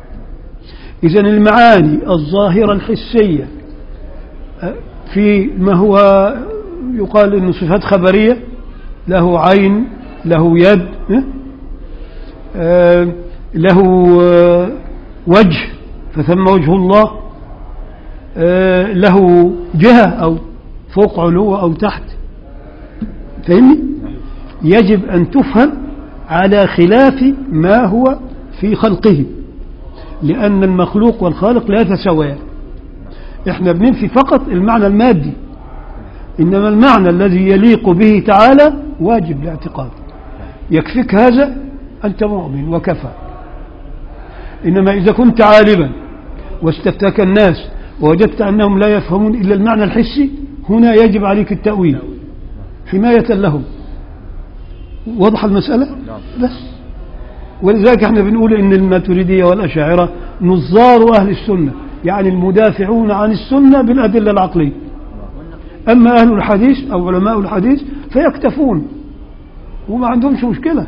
إذا المعاني الظاهرة الحسية أه، في ما هو يقال أنه صفات خبرية له عين له يد أه، آه، له آه، وجه فثم وجه الله آه، له جهة أو فوق علو أو تحت فهمني يجب أن تفهم على خلاف ما هو في خلقه لأن المخلوق والخالق لا يتساويان احنا بننفي فقط المعنى المادي إنما المعنى الذي يليق به تعالى واجب الاعتقاد يكفيك هذا أنت مؤمن وكفى إنما إذا كنت عالما واستفتاك الناس ووجدت أنهم لا يفهمون إلا المعنى الحسي هنا يجب عليك التأويل حماية لهم واضح المسألة بس ولذلك احنا بنقول ان الماتريدية والأشاعرة نظار أهل السنة يعني المدافعون عن السنة بالأدلة العقلية أما أهل الحديث أو علماء الحديث فيكتفون وما عندهمش مشكلة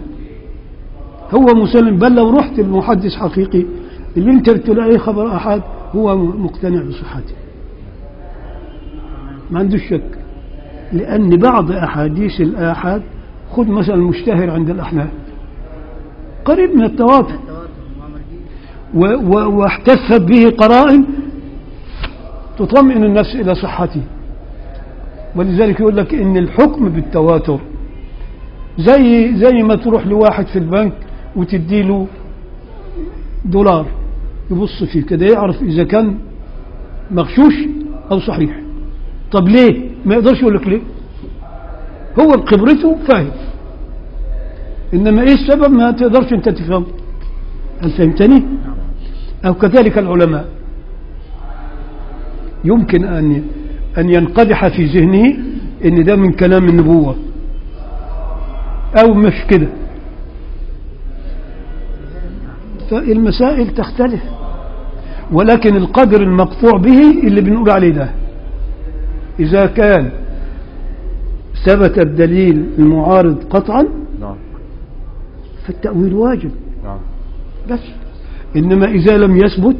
هو مسلم بل لو رحت المحدث حقيقي اللي انت بتلاقيه خبر أحد هو مقتنع بصحته ما عندوش شك لأن بعض أحاديث الآحاد خذ مثلا المشتهر عند الأحناف قريب من التواتر و- و- واحتفت به قرائن تطمئن النفس إلى صحته ولذلك يقول لك ان الحكم بالتواتر زي زي ما تروح لواحد في البنك وتديله دولار يبص فيه كده يعرف اذا كان مغشوش او صحيح طب ليه ما يقدرش يقول لك ليه هو بخبرته فاهم انما ايه السبب ما تقدرش انت تفهم هل فهمتني او كذلك العلماء يمكن ان ان ينقدح في ذهنه ان ده من كلام النبوه او مش كده فالمسائل تختلف ولكن القدر المقطوع به اللي بنقول عليه ده إذا كان ثبت الدليل المعارض قطعا نعم فالتأويل واجب نعم بس إنما إذا لم يثبت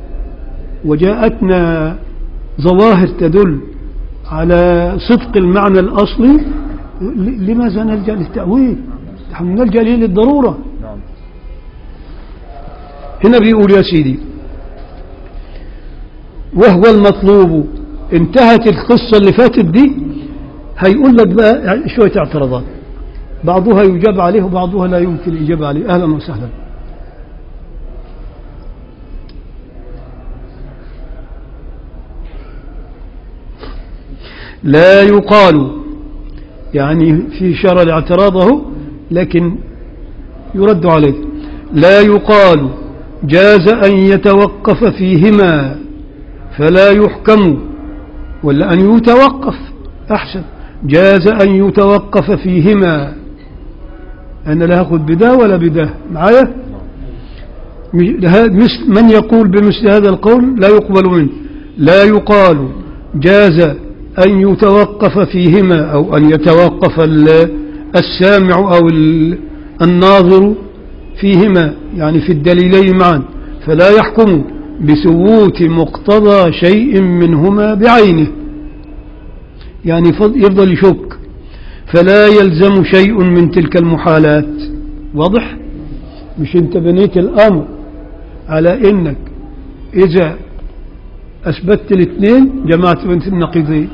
وجاءتنا ظواهر تدل على صدق المعنى الأصلي ل- لماذا نلجأ للتأويل نحن نلجأ ليه للضرورة نعم هنا بيقول يا سيدي وهو المطلوب انتهت القصة اللي فاتت دي هيقول لك بقى يعني شوية اعتراضات بعضها يجاب عليه وبعضها لا يمكن الإجابة عليه أهلا وسهلا لا يقال يعني في شر الاعتراضه لكن يرد عليه لا يقال جاز أن يتوقف فيهما فلا يحكم ولا أن يتوقف أحسن جاز أن يتوقف فيهما أنا لا أخذ بدا ولا بدا معايا مش- ها- مثل- من يقول بمثل هذا القول لا يقبل منه لا يقال جاز أن يتوقف فيهما أو أن يتوقف ال- السامع أو ال- الناظر فيهما يعني في الدليلين معا فلا يحكم بثبوت مقتضى شيء منهما بعينه يعني فض- يفضل يشك فلا يلزم شيء من تلك المحالات واضح مش انت بنيت الامر على انك اذا اثبتت الاثنين جمعت بين النقيضين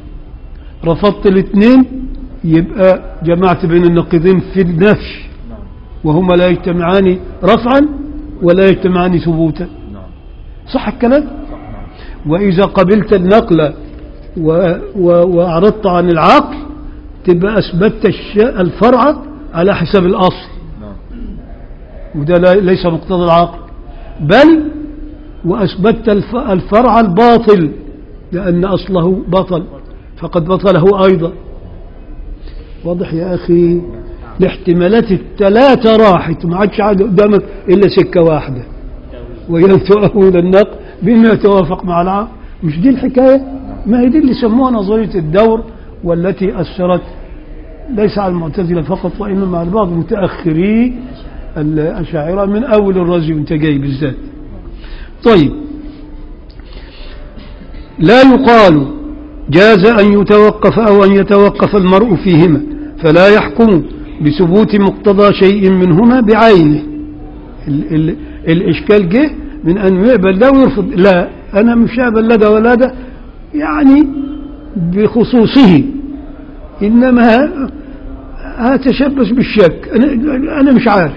رفضت الاثنين يبقى جمعت بين النقيضين في النفي وهما لا يجتمعان رفعا ولا يجتمعان ثبوتا نعم صح الكلام صح نعم وإذا قبلت النقل و... و... وأعرضت عن العقل تبقى أثبتت الش... الفرع على حساب الأصل نعم وده لا... ليس مقتضى العقل بل وأثبتت الف... الفرع الباطل لأن أصله بطل فقد بطله أيضا واضح يا أخي الاحتمالات الثلاثة راحت ما عادش عاد قدامك إلا سكة واحدة وإن تؤول النقل بما يتوافق مع العقل مش دي الحكاية ما هي دي اللي سموها نظرية الدور والتي أثرت ليس على المعتزلة فقط وإنما على بعض متأخري الأشاعرة من أول الرازي وانت جاي بالذات طيب لا يقال جاز أن يتوقف أو أن يتوقف المرء فيهما فلا يحكم بثبوت مقتضى شيء منهما بعينه ال ال الإشكال جه من أن يقبل ده ويرفض لا أنا مش هقبل لا ده ولا ده يعني بخصوصه إنما هتشبث بالشك أنا, أنا مش عارف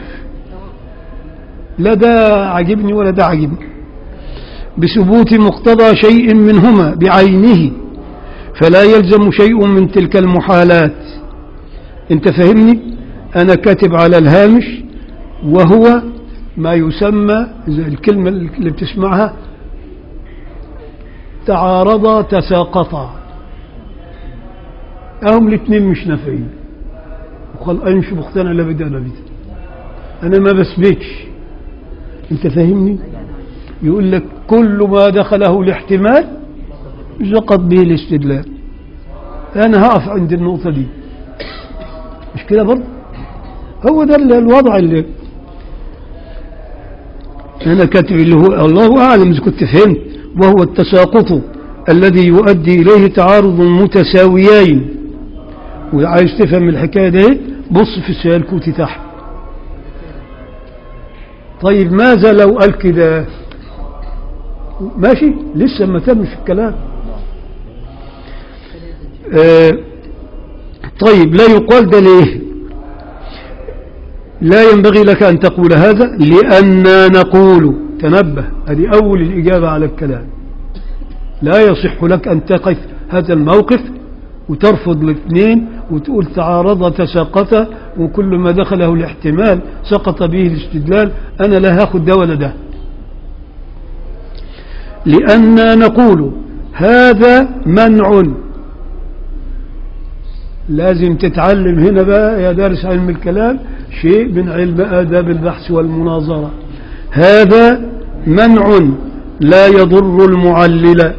لا ده عجبني ولا ده عجبني بثبوت مقتضى شيء منهما بعينه فلا يلزم شيء من تلك المحالات انت فهمني انا كاتب على الهامش وهو ما يسمى زي الكلمة اللي بتسمعها تعارضا تساقطا هم الاثنين مش نافعين وقال انا مش مقتنع لا بده ولا بده انا ما بثبتش انت فاهمني يقول لك كل ما دخله الاحتمال زقط به الاستدلال انا هقف عند النقطه دي مش كده برضه هو ده ال- الوضع اللي انا كاتب اللي هو الله اعلم اذا كنت فهمت وهو التساقط الذي يؤدي اليه تعارض متساويين وعايز تفهم الحكايه دي بص في السيالكوتي تحت طيب ماذا لو قال كده ماشي لسه ما تمش الكلام آه طيب لا يقال ده ليه لا ينبغي لك أن تقول هذا لأننا نقول تنبه هذه أول الإجابة على الكلام لا يصح لك أن تقف هذا الموقف وترفض الاثنين وتقول تعارض تساقط وكل ما دخله الاحتمال سقط به الاستدلال أنا لا هاخد ده ولا ده لأننا نقول هذا منع لازم تتعلم هنا بقى يا دارس علم الكلام شيء من علم آداب البحث والمناظرة هذا منع لا يضر المعلل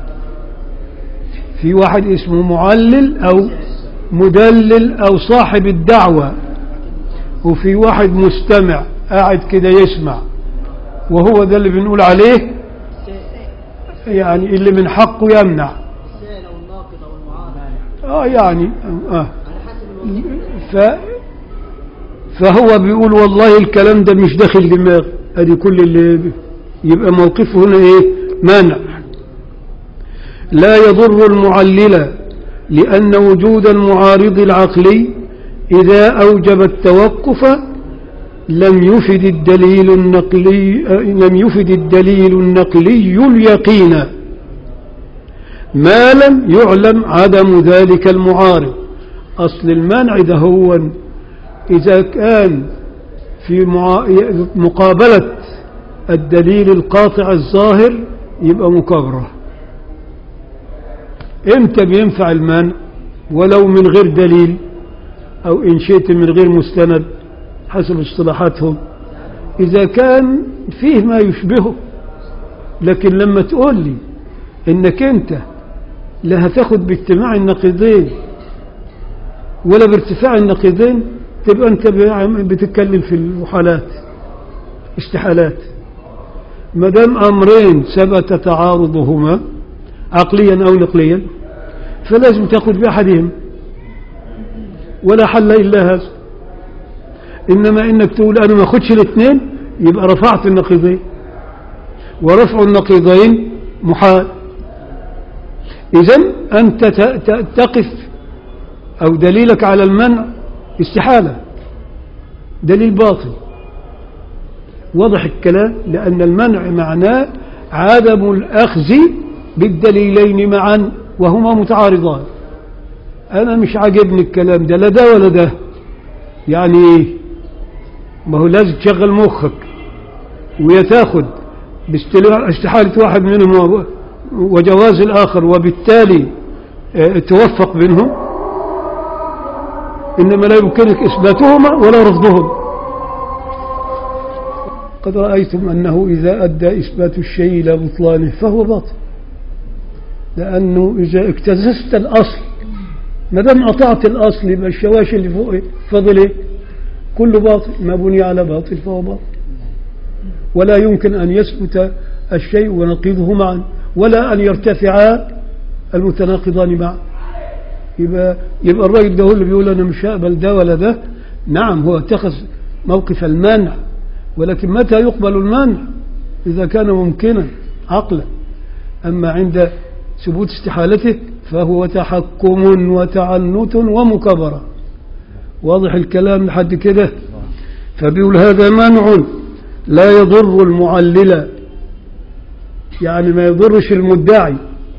في واحد اسمه معلل أو مدلل أو صاحب الدعوة وفي واحد مستمع قاعد كده يسمع وهو ده اللي بنقول عليه يعني اللي من حقه يمنع السائل او الناقد او المعارض اه يعني آه على حسب الوظيفه ف فهو بيقول والله الكلام ده مش داخل دماغ ادي كل اللي يبقى موقفه هنا ايه مانع لا يضر المعلل لأن وجود المعارض العقلي إذا أوجب التوقف لم يفد الدليل النقلي آه، لم يفد الدليل النقلي اليقين ما لم يعلم عدم ذلك المعارض أصل المنع ده هو إذا كان في مع- مقابلة الدليل القاطع الظاهر يبقى مكابرة امتى بينفع المنع ولو من غير دليل أو إن شئت من غير مستند حسب اصطلاحاتهم إذا كان فيه ما يشبهه لكن لما تقول لي إنك أنت لا هتاخد باجتماع النقيضين ولا بارتفاع النقيضين تبقى أنت بتتكلم في المحالات استحالات ما دام أمرين ثبت تعارضهما عقليا أو نقليا فلازم تأخذ بأحدهم ولا حل إلا هذا إنما إنك تقول أنا ما أخذش الاثنين يبقى رفعت النقيضين ورفع النقيضين محال إذا أنت ت- ت- تقف أو دليلك على المنع استحالة دليل باطل واضح الكلام لأن المنع معناه عدم الأخذ بالدليلين معا وهما متعارضان أنا مش عاجبني الكلام ده لا ده ولا ده يعني إيه ما هو لازم تشغل مخك ويتاخد باستلا- استحالة واحد منهم و- وجواز الآخر وبالتالي آه، توفق بينهم إنما لا يمكنك إثباتهما ولا رفضهم قد رأيتم أنه إذا أدى إثبات الشيء إلى بطلانه فهو باطل لأنه إذا اكتززت الأصل ما دام قطعت الأصل يبقى الشواشي اللي فوق إيه؟ فضل إيه؟ كله باطل ما بني على باطل فهو باطل ولا يمكن أن يثبت الشيء ونقيضه معا ولا أن يرتفعا المتناقضان معا يبقى يبقى الراجل ده هو اللي بيقول أنا مش هقبل ده ولا ده نعم هو اتخذ موقف المنع ولكن متى يقبل المنع إذا كان ممكنا عقلا أما عند ثبوت استحالته فهو تحكم وتعنت ومكابرة واضح الكلام لحد كده فبيقول هذا منع لا يضر المعلل يعني ما يضرش المدعي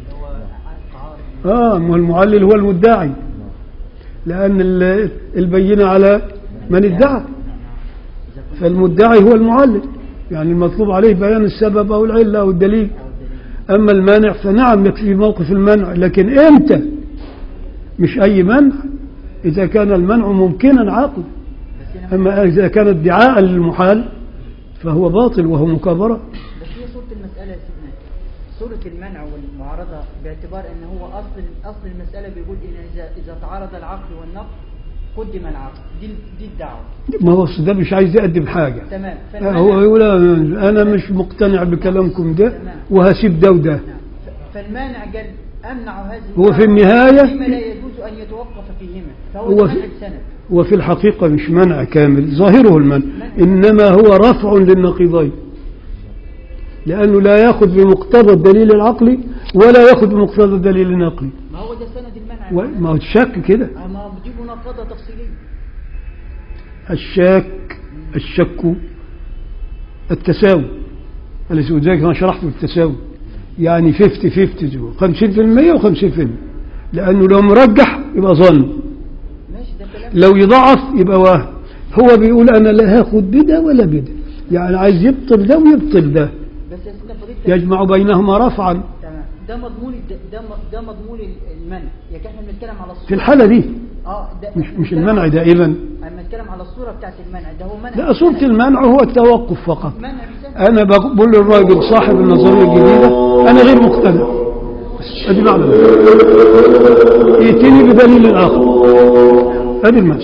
اه ما هو المعلل هو المدعي لأن ال- البينة على من ادعى فالمدعي هو المعلل يعني المطلوب عليه بيان السبب أو العلة أو الدليل أما المانع فنعم يكفي موقف المنع لكن إمتى مش أي منع إذا كان المنع ممكنا عقلا بس هنا أما إذا كان ادعاء للمحال فهو باطل وهو مكابرة بس هي صورة المسألة يا سيدنا صورة المنع والمعارضة باعتبار ان هو اصل اصل المسألة بيقول ان اذا اذا تعارض العقل والنقل قدم العقل دي دي الدعوة ما هو أصل ده مش عايز يقدم حاجة تمام هو يقول أنا مش مقتنع بكلامكم ده وهسيب ده وده نعم. ف- فالمانع قال امنع هذه هو في الدعوة النهاية- فيما لا يجوز ان يتوقف فيهما فهو هو ده في- منع السند وفي الحقيقة مش منع كامل ظاهره المنع إنما هو رفع للنقيضين لأنه لا يأخذ بمقتضى الدليل العقلي ولا يأخذ بمقتضى الدليل النقلي ما هو ده سند المنع و- ما هو الشك كده آه، ما دي مناقضة تفصيلية الشاك الشك التساوي أليس ذلك أنا شرحت التساوي يعني 50 50 50% و50% لأنه لو مرجح يبقى ظن ماشي ده كلام لو يضعف يبقى واهم هو بيقول أنا لا هاخد بده ولا بده يعني عايز يبطل ده ويبطل ده بس يا سيدنا فضيلتك يجمع بينهما رفعا تمام ده مضمون الد- ده م- ده مضمون المنع يا كان احنا بنتكلم على الصورة في الحالة دي اه ده مش إحنا مش بنتكلم المنع على- دائما اما نتكلم على الصورة بتاعت المنع ده هو منع لا صورة المنع هو التوقف فقط منع بسبب أنا بقول للراجل صاحب النظرية الجديدة أنا غير مقتنع أدي معنى ائتني بدليل آخر أدي المعنى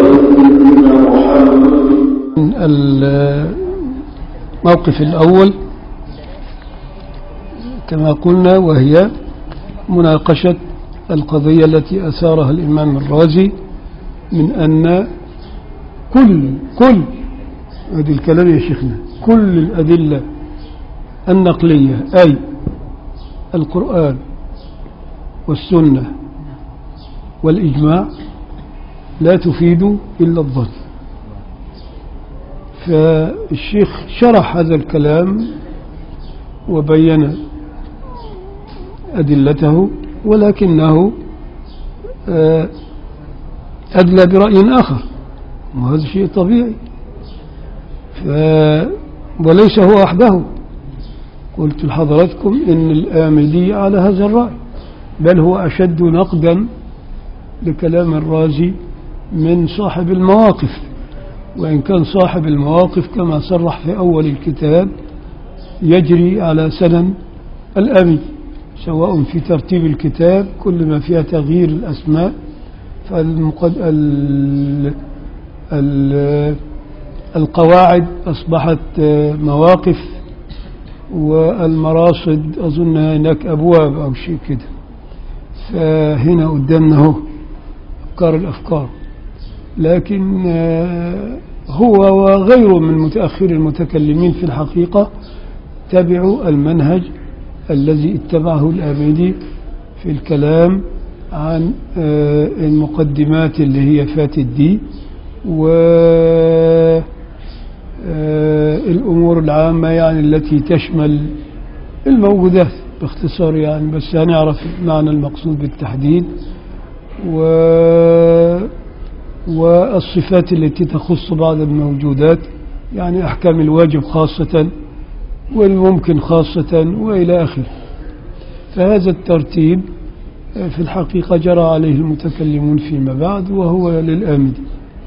الموقف الأول كما قلنا وهي مناقشة القضية التي أثارها الإمام الرازي من أن كل كل هذه الكلام يا شيخنا كل الأدلة النقلية أي القرآن والسنة والإجماع لا تفيد إلا الظن فالشيخ شرح هذا الكلام وبين أدلته ولكنه آه، أدلى برأي آخر وهذا شيء طبيعي ف... وليس هو وحده قلت لحضراتكم إن الآمدي على هذا الرأي بل هو أشد نقدا لكلام الرازي من صاحب المواقف وإن كان صاحب المواقف كما صرح في أول الكتاب يجري على سنن الأمي سواء في ترتيب الكتاب كل ما فيها تغيير الأسماء فالمقد... ال... ال... القواعد أصبحت آه، مواقف والمراصد أظن هناك أبواب أو شيء كده فهنا قدامنا هو أفكار الأفكار لكن آه، هو وغيره من متأخر المتكلمين في الحقيقة تبعوا المنهج الذي اتبعه الآمدي في الكلام عن آه، المقدمات اللي هي فاتت دي و آه، الأمور العامة يعني التي تشمل الموجودات باختصار يعني بس هنعرف معنى المقصود بالتحديد و والصفات التي تخص بعض الموجودات يعني أحكام الواجب خاصة والممكن خاصة وإلى آخره فهذا الترتيب آه، في الحقيقة جرى عليه المتكلمون فيما بعد وهو للآمدي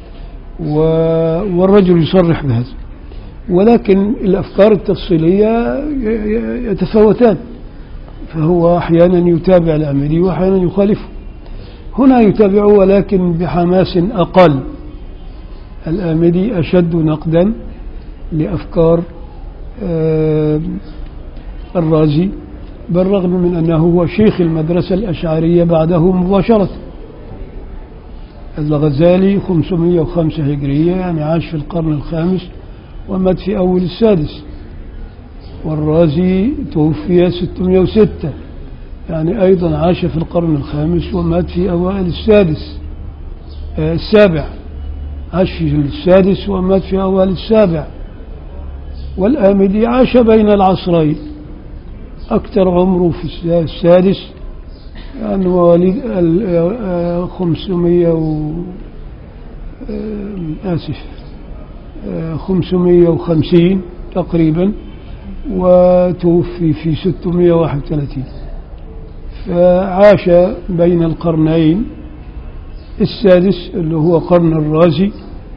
و- والرجل يصرح بهذا ولكن الأفكار التفصيلية ي- ي- يتفاوتان فهو أحيانا يتابع الأمري وأحيانا يخالفه هنا يتابعه ولكن بحماس أقل الآمري أشد نقدا لأفكار آه، الرازي بالرغم من أنه هو شيخ المدرسة الأشعرية بعده مباشرة الغزالي 505 هجرية يعني عاش في القرن الخامس ومات في أول السادس والرازي توفي 606 يعني أيضا عاش في القرن الخامس ومات في أوائل السادس آه، السابع عاش في السادس ومات في أوائل السابع والآمدي عاش بين العصرين أكثر عمره في الس- السادس يعني مواليد ال- آه، 500 و آه، آسف آه، 550 تقريبا وتوفي في 631 فعاش بين القرنين السادس اللي هو قرن الرازي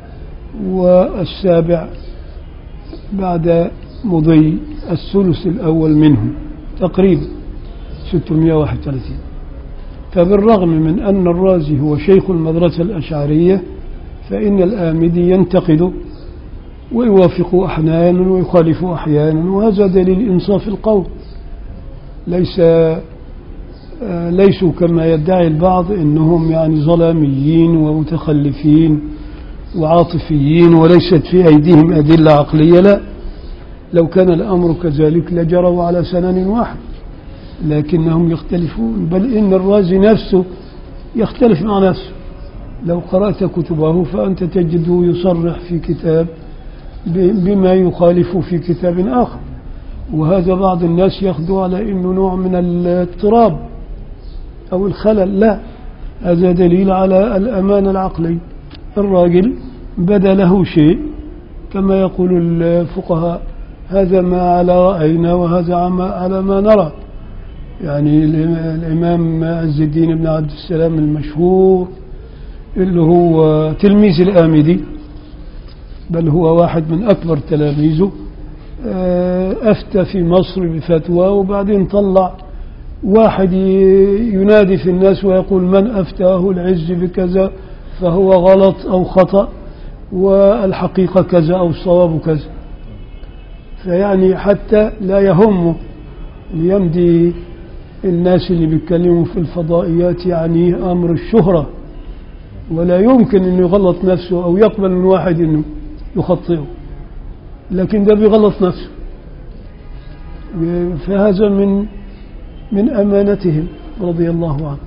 والسابع بعد مضي الثلث الأول منه تقريبا 631 فبالرغم من أن الرازي هو شيخ المدرسة الأشعرية فإن الآمدي ينتقد ويوافق أحيانا ويخالف أحيانا وهذا دليل إنصاف القول ليس آه، ليسوا كما يدعي البعض انهم يعني ظلاميين ومتخلفين وعاطفيين وليست في ايديهم ادله عقليه لا لو كان الامر كذلك لجروا على سنن واحد لكنهم يختلفون بل ان الرازي نفسه يختلف مع نفسه لو قرأت كتبه فأنت تجده يصرح في كتاب ب- بما يخالف في كتاب آخر وهذا بعض الناس ياخذوا على انه نوع من الاضطراب او الخلل لا هذا دليل على الامانه العقليه الراجل بدا له شيء كما يقول الفقهاء هذا ما على راينا وهذا ما على ما نرى يعني الإم- الامام عز الدين بن عبد السلام المشهور اللي هو تلميذ الآمدي بل هو واحد من أكبر تلاميذه آه، أفتى في مصر بفتوى وبعدين طلع واحد ي- ينادي في الناس ويقول من أفتاه العز بكذا فهو غلط أو خطأ والحقيقة كذا أو الصواب كذا فيعني حتى لا يهمه يمضي الناس اللي بيتكلموا في الفضائيات يعني أمر الشهرة ولا يمكن أنه يغلط نفسه أو يقبل من واحد أنه يخطئه لكن ده بيغلط نفسه فهذا من من أمانتهم رضي الله عنه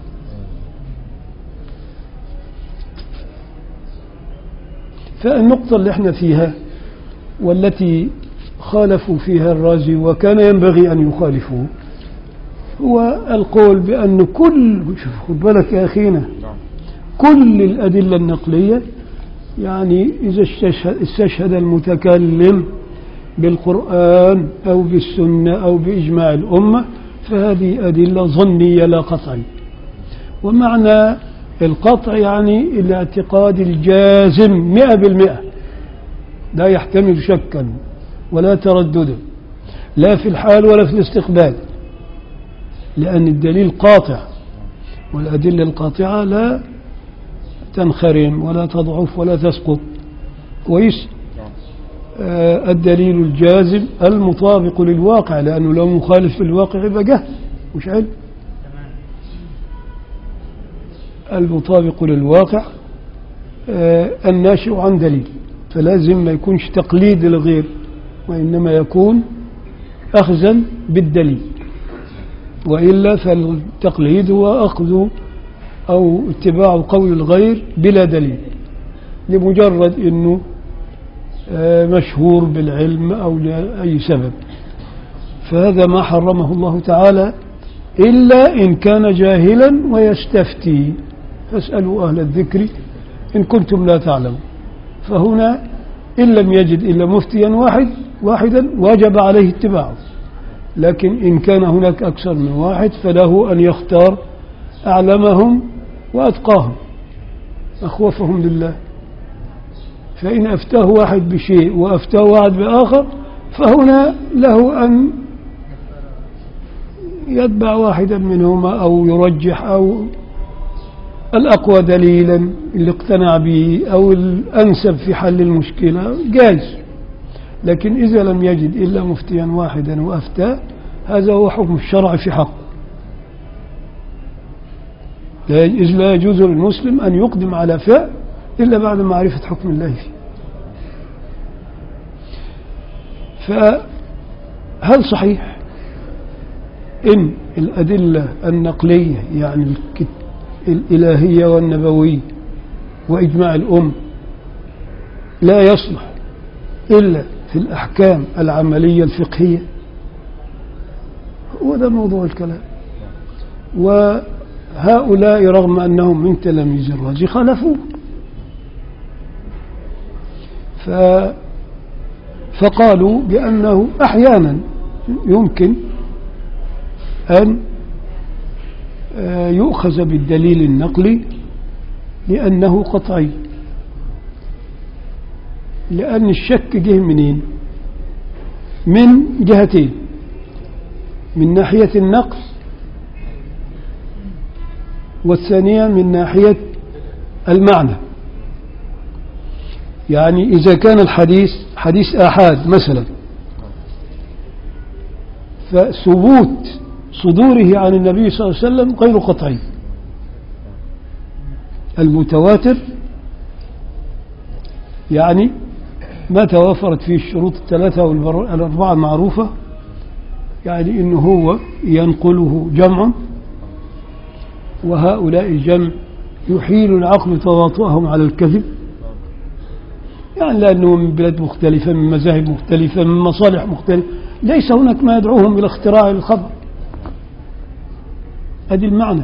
فالنقطة اللي احنا فيها والتي خالفوا فيها الرازي وكان ينبغي أن يخالفوه هو القول بأن كل شوف خد بالك يا أخينا نعم كل الأدلة النقلية يعني إذا استشهد, استشهد المتكلم بالقرآن أو بالسنة أو بإجماع الأمة فهذه أدلة ظنية لا قطعية ومعنى القطع يعني الاعتقاد الجازم مئة بالمئة لا يحتمل شكا ولا ترددا لا في الحال ولا في الاستقبال لأن الدليل قاطع والأدلة القاطعة لا تنخرم ولا تضعف ولا تسقط كويس آه الدليل الجازم المطابق للواقع لأنه لو مخالف للواقع يبقى جهل مش علم المطابق للواقع آه الناشئ عن دليل فلازم ما يكونش تقليد للغير وإنما يكون أخذا بالدليل وإلا فالتقليد هو أخذ أو اتباع قول الغير بلا دليل لمجرد أنه آه، مشهور بالعلم أو لأي سبب فهذا ما حرمه الله تعالى إلا إن كان جاهلا ويستفتي فاسألوا أهل الذكر إن كنتم لا تعلمون فهنا إن لم يجد إلا مفتيا واحد واحدا وجب عليه اتباعه لكن إن كان هناك أكثر من واحد فله أن يختار أعلمهم وأتقاهم أخوفهم لله فإن أفتاه واحد بشيء وأفتاه واحد بآخر فهنا له أن يتبع واحدا منهما أو يرجح أو الأقوى دليلا اللي اقتنع به أو الأنسب في حل المشكلة جائز لكن إذا لم يجد إلا مفتيا واحدا وأفتاه هذا هو حكم الشرع في حقه لا إذ لا يجوز للمسلم أن يقدم على فعل إلا بعد معرفة حكم الله فيه فهل صحيح إن الأدلة النقلية يعني الكت- الإلهية والنبوية وإجماع الأم لا يصلح إلا في الأحكام العملية الفقهية هو ده موضوع الكلام وهؤلاء رغم أنهم من تلاميذ الرازي خالفوه ف فقالوا بأنه أحيانا يمكن أن آه، يؤخذ بالدليل النقلي لأنه قطعي لأن الشك جه منين من جهتين من ناحية النقل والثانية من ناحية المعنى يعني إذا كان الحديث حديث آحاد مثلا فثبوت صدوره عن النبي صلى الله عليه وسلم غير قطعي المتواتر يعني ما توافرت فيه الشروط الثلاثة والأربعة المعروفة يعني إنه هو ينقله جمع وهؤلاء الجمع يحيل العقل تواطؤهم على الكذب يعني لأنه من بلاد مختلفة من مذاهب مختلفة من مصالح مختلفة ليس هناك ما يدعوهم إلى اختراع الخبر هذه المعنى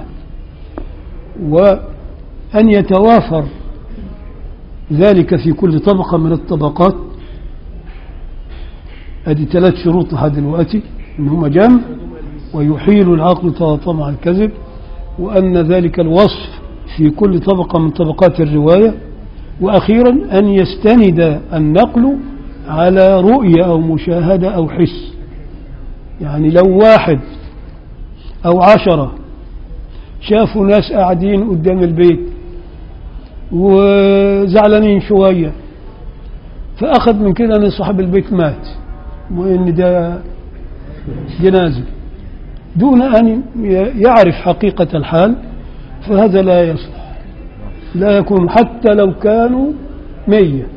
وأن يتوافر ذلك في كل طبقة من الطبقات هذه ثلاث شروط لحد دلوقتي إن هما جمع ويحيل العقل تواطؤ مع الكذب وأن ذلك الوصف في كل طبقة من طبقات الرواية وأخيرا أن يستند النقل على رؤية أو مشاهدة أو حس يعني لو واحد أو عشرة شافوا ناس قاعدين قدام البيت وزعلانين شوية فأخذ من كده أن صاحب البيت مات وإن ده جنازة دون أن يعرف حقيقة الحال فهذا لا يصلح لا يكون حتى لو كانوا مية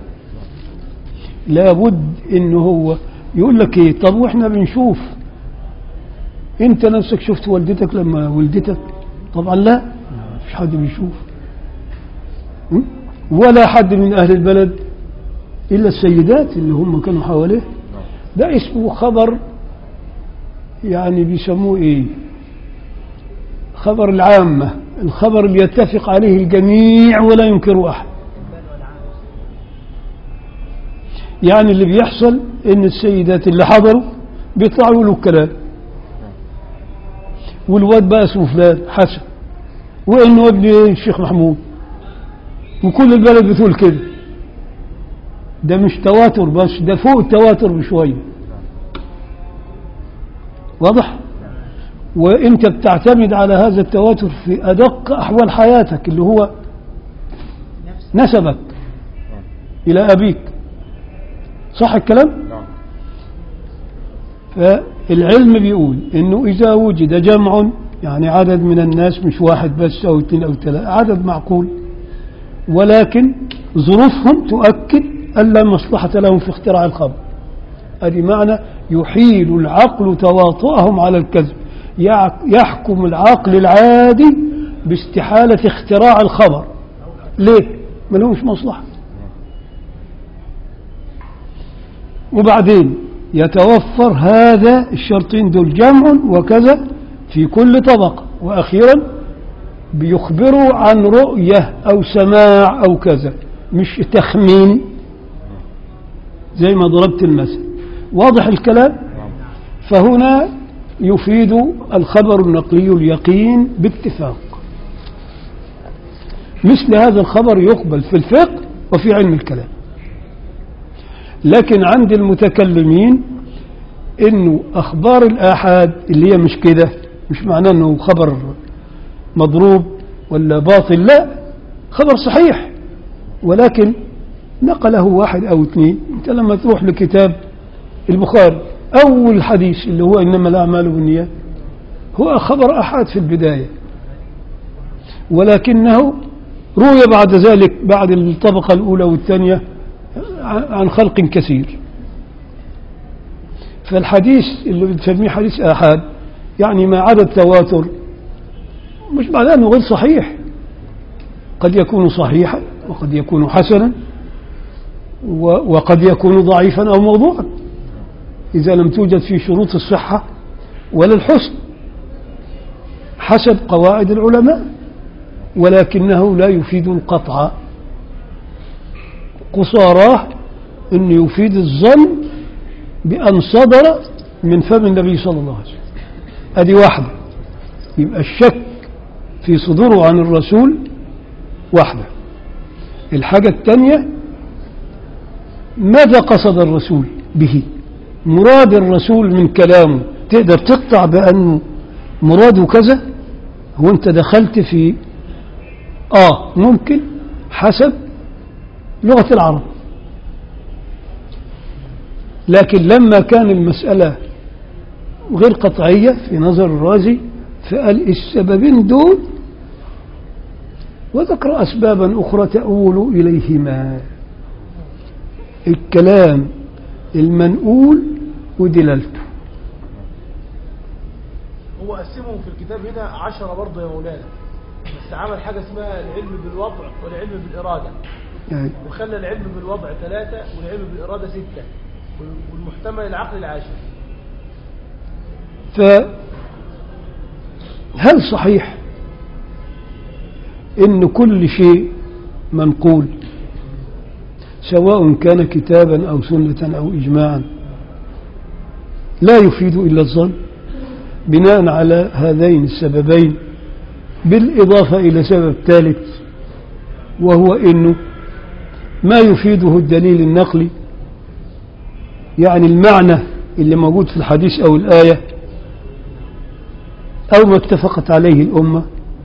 لابد إنه هو يقول لك إيه طب وإحنا بنشوف أنت نفسك شفت والدتك لما ولدتك طبعا لا مش حد بيشوف م? ولا حد من أهل البلد إلا السيدات اللي هم كانوا حواليه ده اسمه خبر يعني بيسموه ايه خبر العامة الخبر اللي يتفق عليه الجميع ولا ينكره أحد يعني اللي بيحصل ان السيدات اللي حضروا بيطلعوا يقولوا الكلام والواد بقى اسمه فلان حسن وانه ابن الشيخ محمود وكل البلد بتقول كده ده مش تواتر بس ده فوق التواتر بشويه واضح وانت بتعتمد على هذا التواتر في ادق احوال حياتك اللي هو نسبك الى ابيك صح الكلام نعم فالعلم بيقول انه اذا وجد جمع يعني عدد من الناس مش واحد بس او اثنين او ثلاثة عدد معقول ولكن ظروفهم تؤكد ان لا مصلحة لهم في اختراع الخبر ادي معنى يحيل العقل تواطؤهم على الكذب يع- يحكم العقل العادي باستحالة اختراع الخبر ليه؟ ما لهمش مصلحة وبعدين يتوفر هذا الشرطين دول جمع وكذا في كل طبقة وأخيرا بيخبروا عن رؤية أو سماع أو كذا مش تخمين زي ما ضربت المثل واضح الكلام فهنا يفيد الخبر النقلي اليقين باتفاق مثل هذا الخبر يقبل في الفقه وفي علم الكلام لكن عند المتكلمين انه اخبار الاحاد اللي هي مش كده مش معناه انه خبر مضروب ولا باطل لا خبر صحيح ولكن نقله واحد او اثنين انت لما تروح لكتاب البخاري اول حديث اللي هو انما الاعمال بالنيات هو خبر احاد في البدايه ولكنه روي بعد ذلك بعد الطبقه الاولى والثانيه عن خلق كثير فالحديث اللي بنسميه حديث آحاد يعني ما عدا التواتر مش معناه أنه غير صحيح قد يكون صحيحا وقد يكون حسنا و- وقد يكون ضعيفا أو موضوعا إذا لم توجد في شروط الصحة ولا الحسن حسب قواعد العلماء ولكنه لا يفيد القطع قصاراه أنه يفيد الظن بأن صدر من فم النبي صلى الله عليه وسلم أدي واحدة يبقى الشك في صدوره عن الرسول واحدة الحاجة الثانية ماذا قصد الرسول به مراد الرسول من كلامه تقدر تقطع بأنه مراده كذا هو أنت دخلت في آه ممكن حسب لغة العرب لكن لما كان المسألة غير قطعية في نظر الرازي فقال السببين دول وذكر أسبابا أخرى تؤول إليهما الكلام المنقول ودلالته هو قسمهم في الكتاب هنا عشرة برضه يا مولانا بس عمل حاجة اسمها العلم بالوضع والعلم بالإرادة يعني وخلى العلم بالوضع ثلاثة والعلم بالإرادة ستة وال- والمحتمل العقل العاشر فهل صحيح ان كل شيء منقول سواء كان كتابا او سنه او اجماعا لا يفيد الا الظن بناء على هذين السببين بالاضافه الى سبب ثالث وهو انه ما يفيده الدليل النقلي يعني المعنى اللي موجود في الحديث او الايه أو ما اتفقت عليه الأمة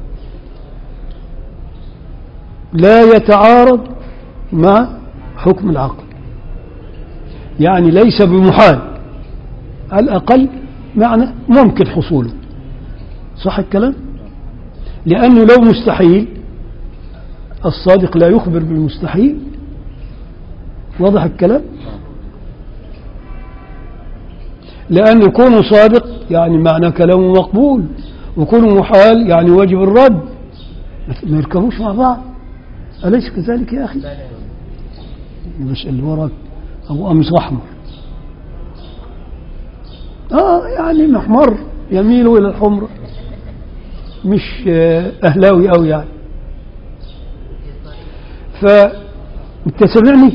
لا يتعارض مع حكم العقل يعني ليس بمحال على الأقل معنى ممكن حصوله صح الكلام لأنه لو مستحيل الصادق لا يخبر بالمستحيل واضح الكلام لأن يكون صادق يعني معنى كلامه مقبول ويكون محال يعني واجب الرد ما يركبوش مع بعض أليس كذلك يا أخي بس اللي وراك أبو قميص أحمر آه يعني محمر يميل إلى الحمر مش آه، أهلاوي أوي يعني فأنت سامعني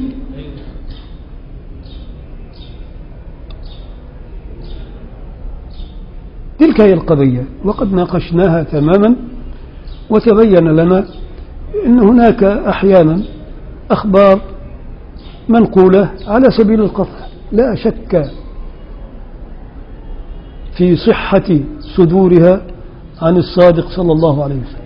تلك هي القضية وقد ناقشناها تماما وتبين لنا أن هناك أحيانا أخبار منقولة على سبيل القطع لا شك في صحة صدورها عن الصادق صلى الله عليه وسلم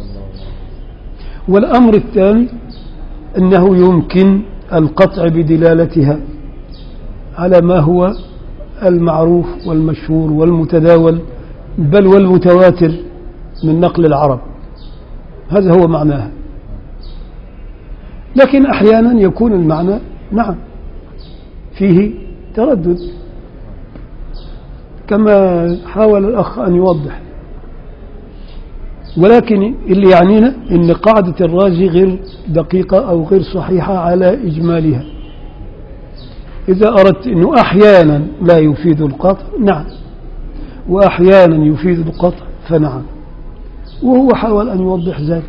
والأمر الثاني أنه يمكن القطع بدلالتها على ما هو المعروف والمشهور والمتداول بل والمتواتر من نقل العرب هذا هو معناها لكن أحيانا يكون المعنى نعم فيه تردد كما حاول الأخ أن يوضح ولكن اللي يعنينا أن قاعدة الرازي غير دقيقة أو غير صحيحة على إجمالها إذا أردت أنه أحيانا لا يفيد القطع نعم وأحيانا يفيد القطع فنعم وهو حاول أن يوضح ذلك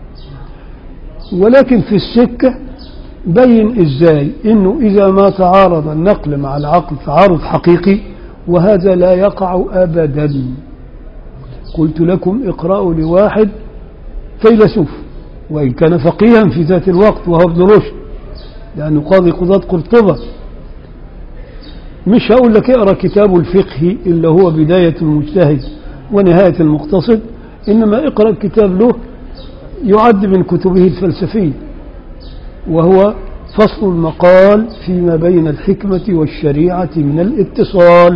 ولكن في السكة بين إزاي أنه إذا ما تعارض النقل مع العقل تعارض حقيقي وهذا لا يقع أبدا قلت لكم اقرأوا لواحد فيلسوف وإن كان فقيها في ذات الوقت وهو ابن رشد لأنه قاضي قضاة قرطبة مش هقول لك اقرا كتاب الفقه اللي هو بداية المجتهد ونهاية المقتصد إنما اقرأ كتاب له يعد من كتبه الفلسفية وهو فصل المقال فيما بين الحكمة والشريعة من الاتصال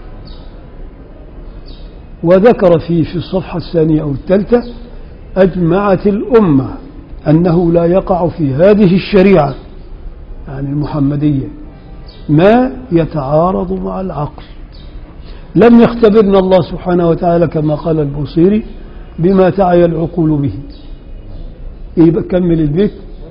وذكر فيه في الصفحة الثانية أو الثالثة أجمعت الأمة أنه لا يقع في هذه الشريعة يعني المحمدية ما يتعارض مع العقل لم يختبرنا الله سبحانه وتعالى كما قال البوصيري بما تعي العقول به يبقى كمل البيت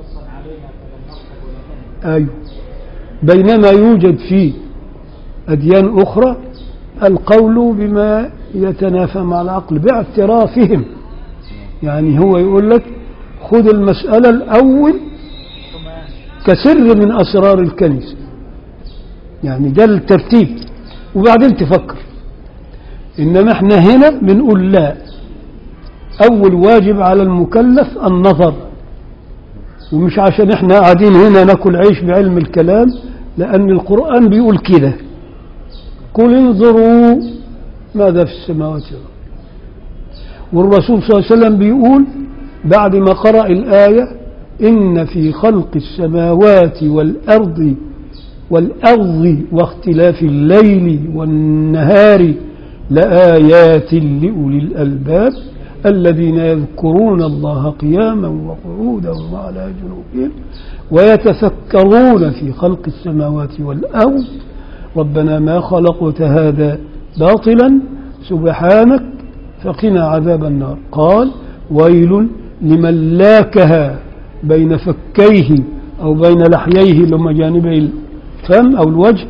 أيوه بينما يوجد في أديان أخرى القول بما يتنافى مع العقل باعترافهم يعني هو يقول لك خذ المسألة الأول كسر من أسرار الكنيسة يعني ده الترتيب وبعدين تفكر إنما احنا هنا بنقول لا أول واجب على المكلف النظر ومش عشان احنا قاعدين هنا ناكل عيش بعلم الكلام لأن القرآن بيقول كده قل انظروا ماذا في السماوات والأرض والرسول صلى الله عليه وسلم بيقول بعد ما قرأ الآية إن في خلق السماوات والأرض والأرض واختلاف الليل والنهار لآيات لأولي الألباب الذين يذكرون الله قياما وقعودا وعلى جنوبهم ويتفكرون في خلق السماوات والأرض ربنا ما خلقت هذا باطلا سبحانك فقنا عذاب النار قال ويل لمن لاكها بين فكيه أو بين لحييه لما جانبي الفم أو الوجه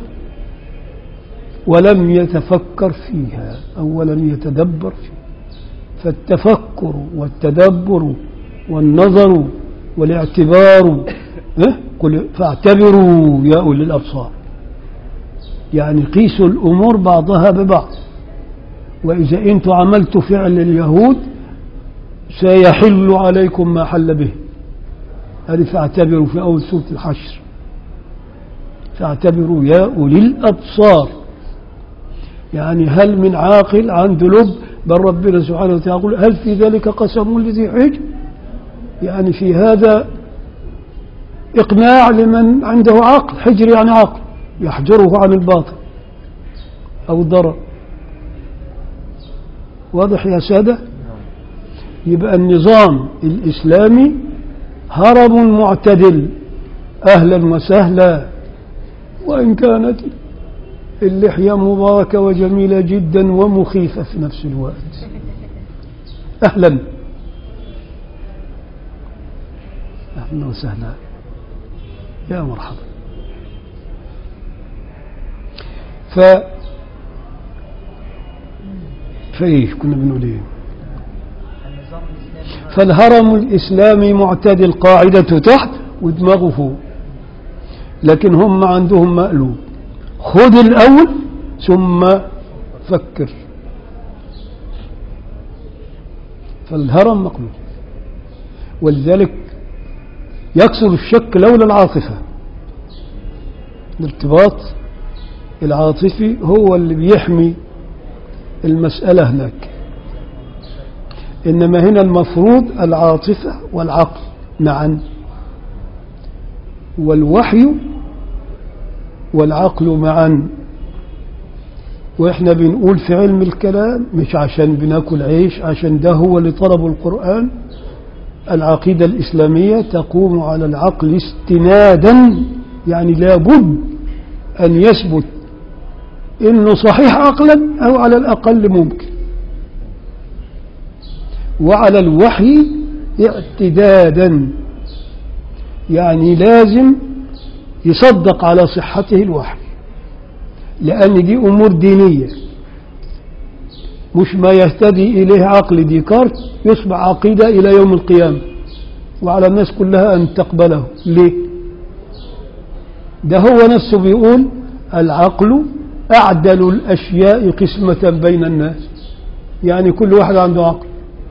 ولم يتفكر فيها أو ولم يتدبر فيها فالتفكر والتدبر والنظر والاعتبار إيه؟ قل فاعتبروا يا أولي الأبصار يعني قيسوا الأمور بعضها ببعض وإذا أنتم عملتوا فعل اليهود سيحل عليكم ما حل به هذه فاعتبروا في أول سورة الحشر فاعتبروا يا أولي الأبصار يعني هل من عاقل عنده لب بل ربنا سبحانه وتعالى يقول هل في ذلك قسم لذي حجر يعني في هذا إقناع لمن عنده عقل حجر يعني عقل يحجره عن الباطل أو الضرر واضح يا سادة يبقى النظام الإسلامي هرم معتدل أهلا وسهلا وإن كانت اللحية مباركة وجميلة جدا ومخيفة في نفس الوقت أهلا أهلا وسهلا يا مرحبا ف فإيش كنا بنقول إيه النظام الإسلامي فالهرم الإسلامي معتدل قاعدته تحت ودماغه فوق لكن هم عندهم مقلوب خذ الأول ثم فكر فالهرم مقلوب ولذلك يكثر الشك لولا العاطفة الارتباط العاطفي هو اللي بيحمي المسألة هناك إنما هنا المفروض العاطفة والعقل معا والوحي والعقل معا وإحنا بنقول في علم الكلام مش عشان بناكل عيش عشان ده هو اللي طلبه القرآن العقيدة الإسلامية تقوم على العقل استنادا يعني لابد أن يثبت إنه صحيح عقلا أو على الأقل ممكن وعلى الوحي اعتدادا يعني لازم يصدق على صحته الوحي لأن دي أمور دينية مش ما يهتدي إليه عقل ديكارت يصبح عقيدة إلى يوم القيامة وعلى الناس كلها أن تقبله ليه ده هو نفسه بيقول العقل أعدل الأشياء قسمة بين الناس يعني كل واحد عنده عقل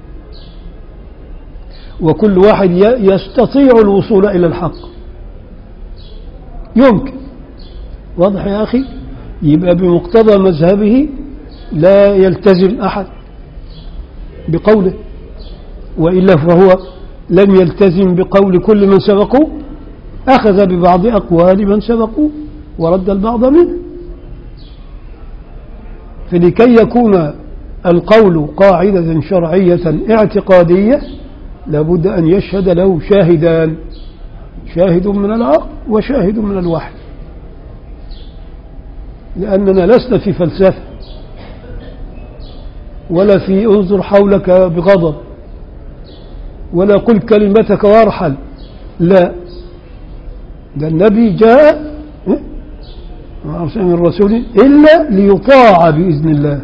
وكل واحد ي- يستطيع الوصول إلى الحق يمكن واضح يا أخي يبقى بمقتضى مذهبه لا يلتزم أحد بقوله وإلا فهو لم يلتزم بقول كل من سبقه أخذ ببعض أقوال من سبقوه ورد البعض منه فلكي يكون القول قاعدة شرعية اعتقادية لابد أن يشهد له شاهدان شاهد من العقل وشاهد من الوحي لأننا لسنا في فلسفة ولا في انظر حولك بغضب ولا قل كلمتك وارحل لا ده النبي جاء إيه؟ ما أرسل من رسول إلا ليطاع بإذن الله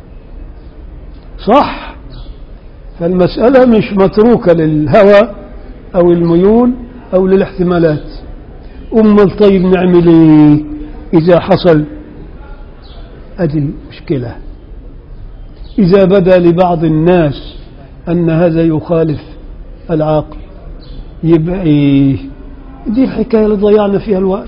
صح فالمسألة مش متروكة للهوى أو الميول أو للاحتمالات أم الطيب نعمل إيه إذا حصل أدي المشكلة إذا بدا لبعض الناس أن هذا يخالف العقل يبقى إيه دي الحكاية اللي ضيعنا فيها الوقت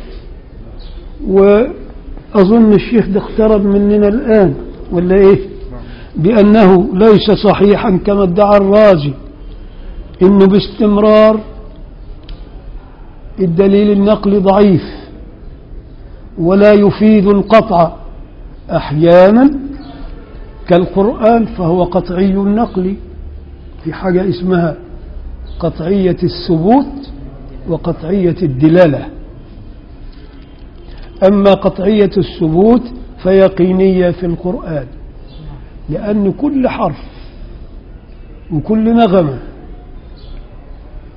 وأظن الشيخ ده اقترب مننا الآن ولا إيه بأنه ليس صحيحا كما ادعى الرازي إنه باستمرار الدليل النقلي ضعيف ولا يفيد القطع أحيانا كالقرآن فهو قطعي النقل في حاجة اسمها قطعية الثبوت وقطعية الدلالة أما قطعية الثبوت فيقينية في القرآن لأن كل حرف وكل نغمة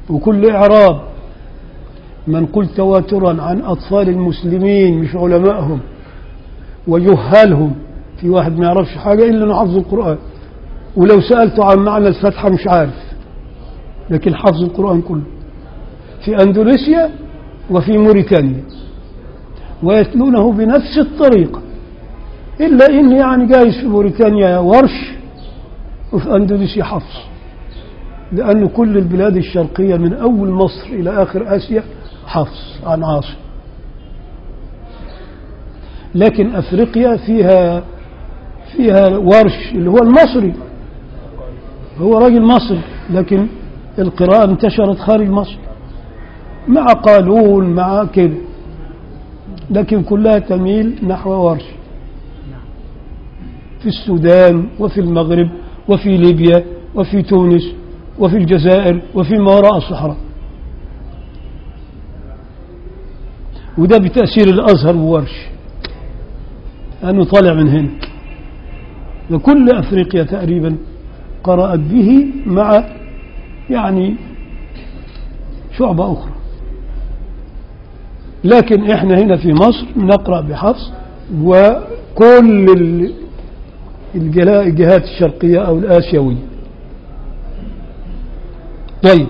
وكل إعراب منقول تواترا عن أطفال المسلمين مش علمائهم وجهالهم في واحد ما يعرفش حاجة إلا إنه حفظ القرآن ولو سألته عن معنى الفتحة مش عارف لكن حفظ القرآن كله في أندونيسيا وفي موريتانيا ويتلونه بنفس الطريقة إلا إن يعني جايز في موريتانيا ورش وفي أندونيسيا حفص لأن كل البلاد الشرقية من أول مصر إلى آخر آسيا حفص عن عاصم لكن أفريقيا فيها فيها ورش اللي هو المصري هو راجل مصري لكن القراءة انتشرت خارج مصر مع قالون مع كده لكن كلها تميل نحو ورش في السودان وفي المغرب وفي ليبيا وفي تونس وفي الجزائر وفي ما وراء الصحراء وده بتأثير الأزهر وورش أنه طالع من هنا وكل أفريقيا تقريبا قرأت به مع يعني شعبة أخرى لكن إحنا هنا في مصر نقرأ بحفص وكل ال- الجلا- الجهات الشرقية أو الآسيوية طيب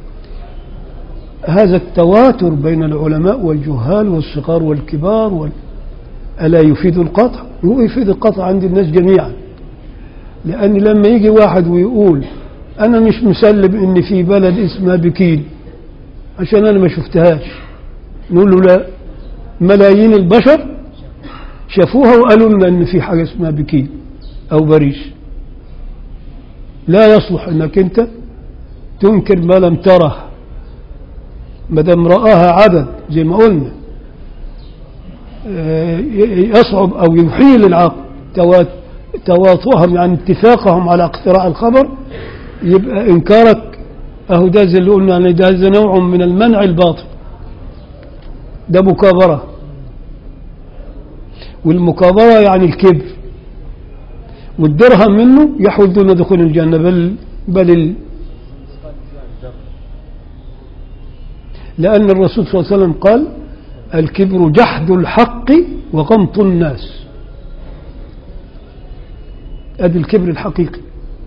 هذا التواتر بين العلماء والجهال والصغار والكبار وال... ألا يفيد القطع؟ هو يفيد القطع عند الناس جميعا لأن لما يجي واحد ويقول أنا مش مسلم إن في بلد اسمها بكين عشان أنا ما شفتهاش نقول له لا ملايين البشر شافوها وقالوا لنا إن في حاجة اسمها بكين أو باريس لا يصلح إنك أنت تنكر ما لم تره ما دام رآها عدد زي ما قلنا آه، يصعب أو يحيل العقل توات- تواطؤهم يعني اتفاقهم على اقتراء الخبر يبقى إنكارك أهو ده زي اللي قلنا يعني ده ده نوع من المنع الباطل ده مكابرة والمكابرة يعني الكبر والدرهم منه يحول دون دخول الجنة بل بل ال- لأن الرسول صلى الله عليه وسلم قال الكبر جحد الحق وغمط الناس أدي الكبر الحقيقي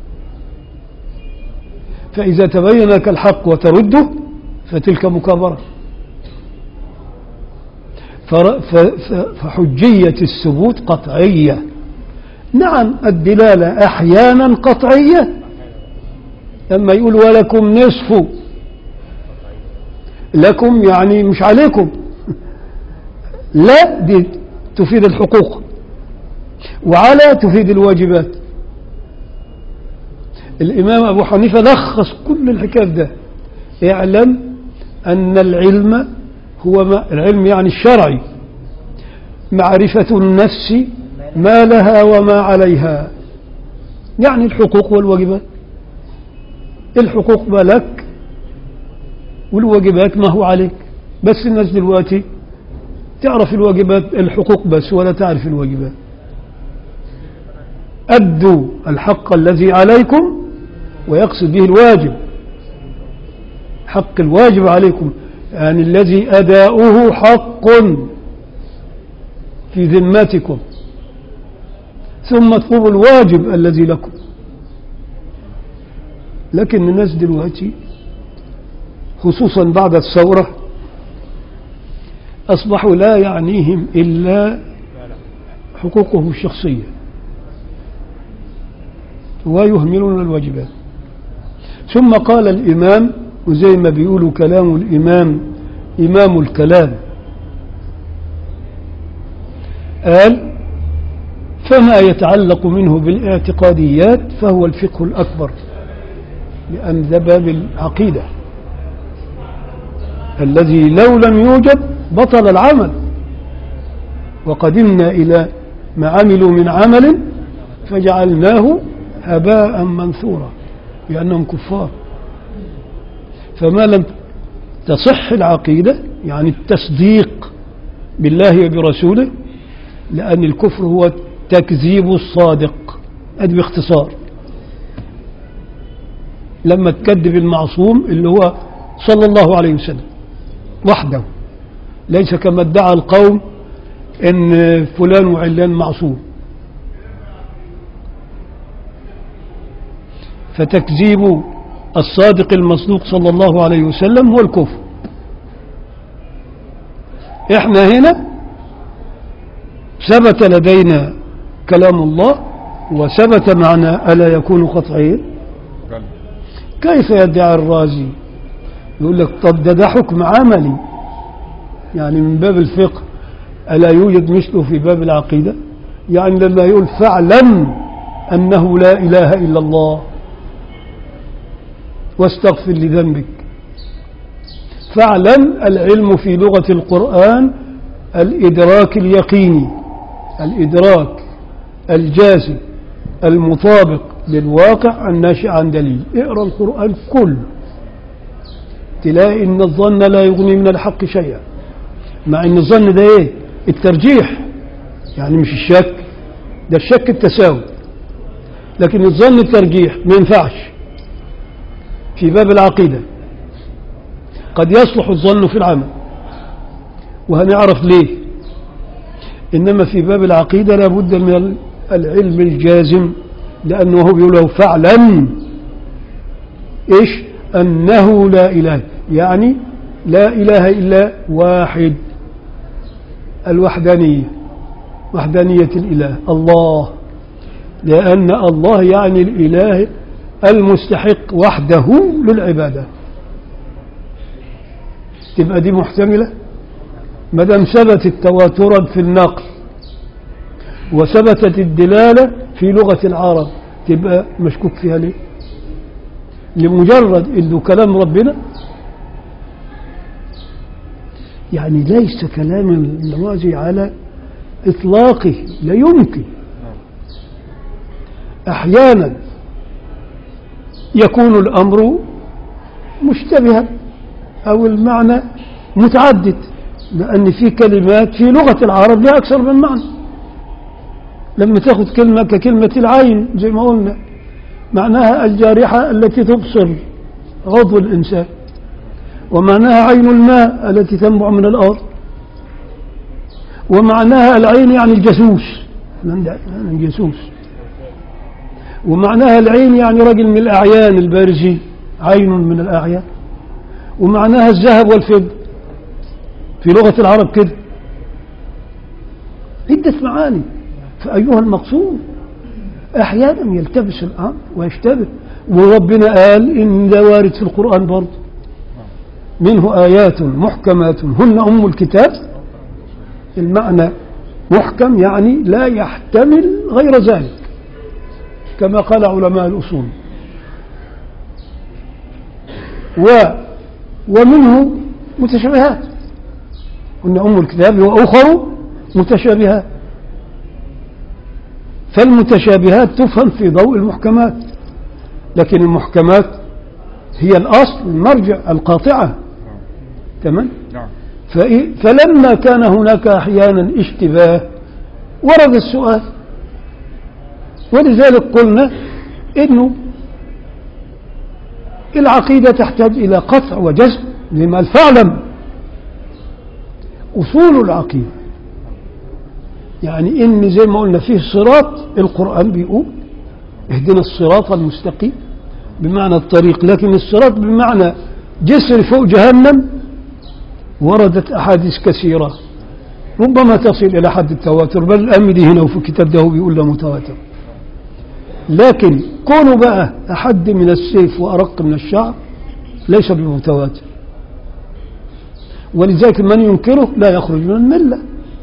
فإذا تبين لك الحق وترده فتلك مكابرة فر- ف- ف- فحجية الثبوت قطعية نعم الدلالة أحيانا قطعية لما يقول ولكم نصف لكم يعني مش عليكم لا دي تفيد الحقوق وعلى تفيد الواجبات الإمام أبو حنيفة لخص كل الحكاية ده اعلم أن العلم هو ما العلم يعني الشرعي معرفة النفس ما لها وما عليها يعني الحقوق والواجبات الحقوق ما لك والواجبات ما هو عليك بس الناس دلوقتي تعرف الواجبات الحقوق بس ولا تعرف الواجبات أدوا الحق الذي عليكم ويقصد به الواجب حق الواجب عليكم يعني الذي أداؤه حق في ذمتكم ثم اطلبوا الواجب الذي لكم لكن الناس دلوقتي خصوصا بعد الثورة أصبحوا لا يعنيهم إلا حقوقهم الشخصية ويهملون الواجبات ثم قال الإمام وزي ما بيقولوا كلام الإمام إمام الكلام قال فما يتعلق منه بالاعتقاديات فهو الفقه الأكبر لأن ذا باب العقيدة الذي لو لم يوجد بطل العمل وقدمنا إلى ما عملوا من عمل فجعلناه هباء منثورا لأنهم كفار فما لم تصح العقيدة يعني التصديق بالله وبرسوله لأن الكفر هو تكذيب الصادق هذا باختصار لما تكذب المعصوم اللي هو صلى الله عليه وسلم وحده ليس كما ادعى القوم ان فلان وعلان معصوم فتكذيب الصادق المصدوق صلى الله عليه وسلم هو الكفر احنا هنا ثبت لدينا كلام الله وثبت معنا ألا يكون قطعيا قال كيف يدعي الرازي يقول لك طب ده ده حكم عملي يعني من باب الفقه ألا يوجد مثله في باب العقيدة يعني لما يقول فاعلم أنه لا إله إلا الله واستغفر لذنبك فاعلم العلم في لغة القرآن الإدراك اليقيني الإدراك الجازم المطابق للواقع الناشئ عن دليل اقرأ القرآن كله تلاقي ان الظن لا يغني من الحق شيئا مع ان الظن ده ايه الترجيح يعني مش الشك ده الشك التساوي لكن الظن الترجيح ما ينفعش في باب العقيدة قد يصلح الظن في العمل وهنعرف ليه إنما في باب العقيدة لابد من العلم الجازم لأنه هو بيقول له فاعلم إيش أنه لا إله يعني لا إله إلا واحد الوحدانية وحدانية الإله الله لأن الله يعني الإله المستحق وحده للعبادة تبقى دي محتملة ما دام ثبتت تواترا في النقل وثبتت الدلالة في لغة العرب تبقى مشكوك فيها ليه لمجرد انه كلام ربنا يعني ليس كلام النماذج على اطلاقه لا يمكن احيانا يكون الامر مشتبها او المعنى متعدد لان في كلمات في لغه العرب لها اكثر من معنى لما تاخذ كلمه ككلمه العين زي ما قلنا معناها الجارحة التي تبصر عضو الإنسان ومعناها عين الماء التي تنبع من الأرض ومعناها العين يعني الجاسوس يعني الجاسوس ومعناها العين يعني رجل من الأعيان البارزين عين من الأعيان ومعناها الذهب والفضة في لغة العرب كده عدة معاني فأيها المقصود احيانا يلتبس الامر ويشتبه وربنا قال ان ده وارد في القران برضه منه ايات محكمات هن ام الكتاب المعنى محكم يعني لا يحتمل غير ذلك كما قال علماء الاصول و ومنه متشابهات هن ام الكتاب واخر متشابهات فالمتشابهات تفهم في ضوء المحكمات لكن المحكمات هي الأصل المرجع القاطعة تمام نعم فإيه- فلما كان هناك أحيانا اشتباه ورد السؤال ولذلك قلنا إنه العقيدة تحتاج إلى قطع وجزم لما فاعلم أصول العقيدة يعني إن زي ما قلنا فيه صراط القرآن بيقول اهدنا الصراط المستقيم بمعنى الطريق لكن الصراط بمعنى جسر فوق جهنم وردت أحاديث كثيرة ربما تصل إلى حد التواتر بل الأمدي هنا وفي الكتاب ده هو بيقول له متواتر لكن كونه بقى أحد من السيف وأرق من الشعر ليس بمتواتر ولذلك من ينكره لا يخرج من المله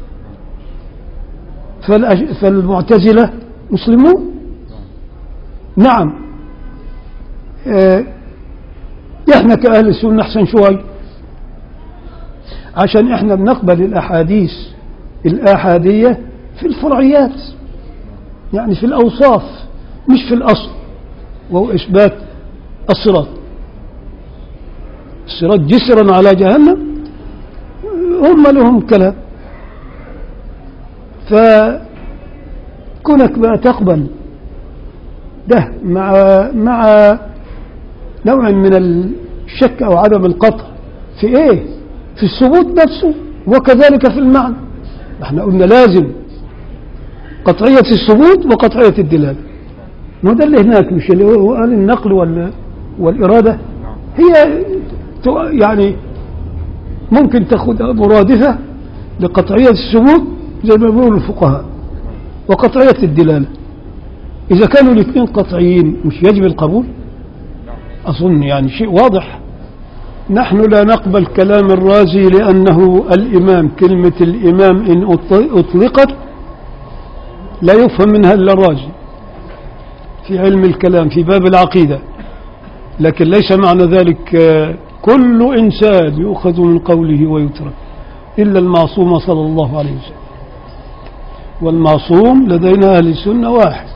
فالأج... فالمعتزلة مسلمون نعم آه، احنا كأهل السنة احسن شوي عشان احنا بنقبل الاحاديث الاحادية في الفرعيات يعني في الاوصاف مش في الاصل وهو اثبات الصراط الصراط جسرا على جهنم هم لهم كلام فكونك بقى تقبل ده مع مع نوع من الشك أو عدم القطع في إيه في الثبوت نفسه وكذلك في المعنى احنا قلنا لازم قطعية الثبوت وقطعية الدلالة ما ده اللي هناك مش اللي هو قال النقل وال والإرادة هي ت- يعني ممكن تاخد مرادفة لقطعية الثبوت زي ما بيقولوا الفقهاء وقطعية الدلالة إذا كانوا الاثنين قطعيين مش يجب القبول أظن يعني شيء واضح نحن لا نقبل كلام الرازي لأنه الإمام كلمة الإمام إن أط- أطلقت لا يفهم منها إلا الرازي في علم الكلام في باب العقيدة لكن ليس معنى ذلك آه، كل إنسان يؤخذ من قوله ويترك إلا المعصوم صلى الله عليه وسلم والمعصوم لدينا أهل السنة واحد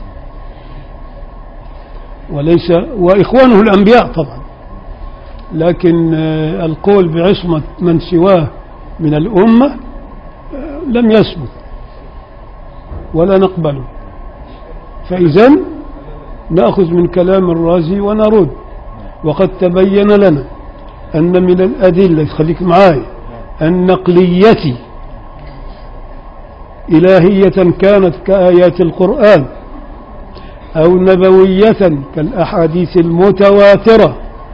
وليس وإخوانه الأنبياء طبعا لكن آه، القول بعصمة من سواه من الأمة آه، لم يثبت ولا نقبله فإذا نأخذ من كلام الرازي ونرد وقد تبين لنا أن من الأدلة خليك معاي النقلية إلهية كانت كآيات القرآن أو نبوية كالأحاديث المتواترة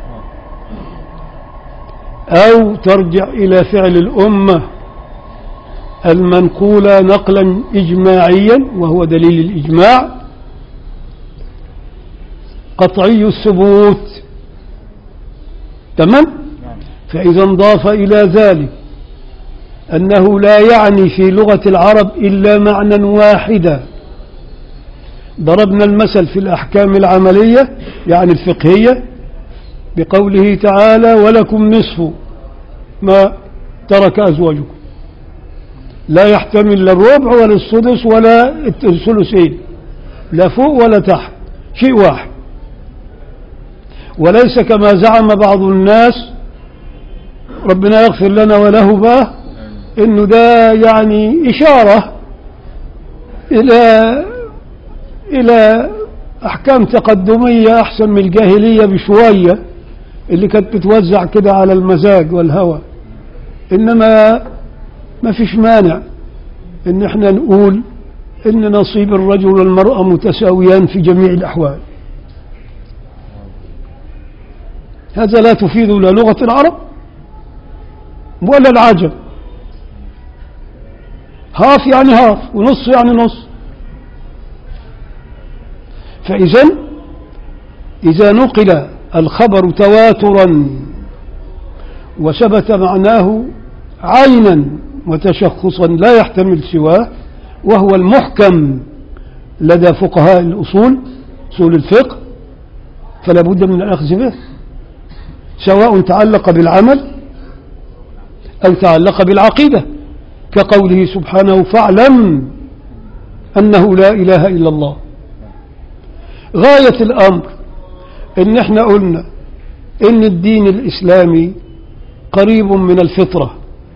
أو ترجع إلى فعل الأمة المنقولة نقلا إجماعيا وهو دليل الإجماع قطعي الثبوت تمام فإذا انضاف إلى ذلك أنه لا يعني في لغة العرب إلا معنى واحدا ضربنا المثل في الأحكام العملية يعني الفقهية بقوله تعالى ولكم نصف ما ترك أزواجكم لا يحتمل لا الربع ولا السدس ولا الثلثين لا فوق ولا تحت شيء واحد وليس كما زعم بعض الناس ربنا يغفر لنا وله بقى انه ده يعني اشاره الى الى احكام تقدميه احسن من الجاهليه بشويه اللي كانت بتوزع كده على المزاج والهوى انما ما فيش مانع ان احنا نقول ان نصيب الرجل والمراه متساويان في جميع الاحوال هذا لا تفيد لا لغه العرب ولا العجم هاف يعني هاف ونص يعني نص فإذا إذا نقل الخبر تواترا وثبت معناه عينا وتشخصا لا يحتمل سواه وهو المحكم لدى فقهاء الأصول أصول الفقه فلا بد من الأخذ به سواء تعلق بالعمل أو تعلق بالعقيدة كقوله سبحانه فاعلم أنه لا إله إلا الله غاية الأمر إن احنا قلنا إن الدين الإسلامي قريب من الفطرة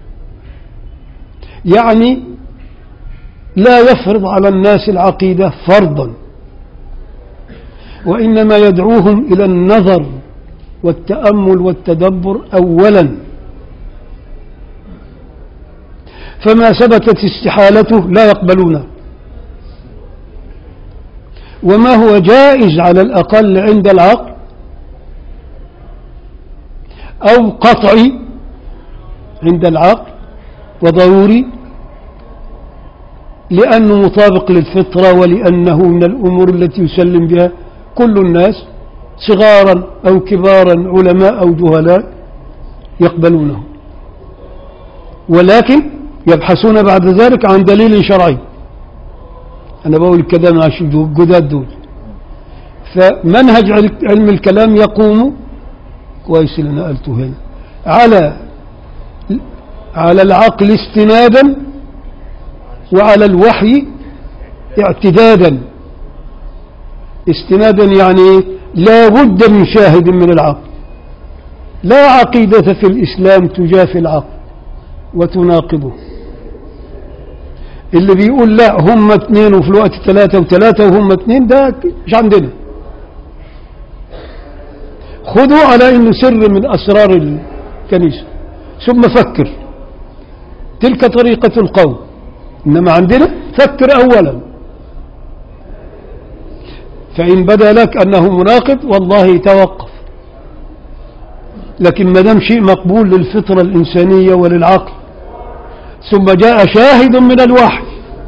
يعني لا يفرض على الناس العقيدة فرضا وإنما يدعوهم إلى النظر والتأمل والتدبر أولا فما ثبتت استحالته لا يقبلونه وما هو جائز على الأقل عند العقل أو قطعي عند العقل وضروري لأنه مطابق للفطرة ولأنه من الأمور التي يسلم بها كل الناس صغارا أو كبارا علماء أو جهلاء يقبلونه ولكن يبحثون بعد ذلك عن دليل شرعي أنا بقول الكلام مع الجداد دول فمنهج علم الكلام يقوم كويس اللي نقلته هنا على على العقل استنادا وعلى الوحي اعتدادا استنادا يعني لا بد من شاهد من العقل لا عقيدة في الإسلام تجافي العقل وتناقضه اللي بيقول لا هم اثنين وفي الوقت ثلاثة وثلاثة وهم اثنين ده مش عندنا خذوا على انه سر من اسرار الكنيسة ثم فكر تلك طريقة القوم انما عندنا فكر اولا فان بدا لك انه مناقض والله توقف لكن ما دام شيء مقبول للفطرة الإنسانية وللعقل ثم جاء شاهد من الوحي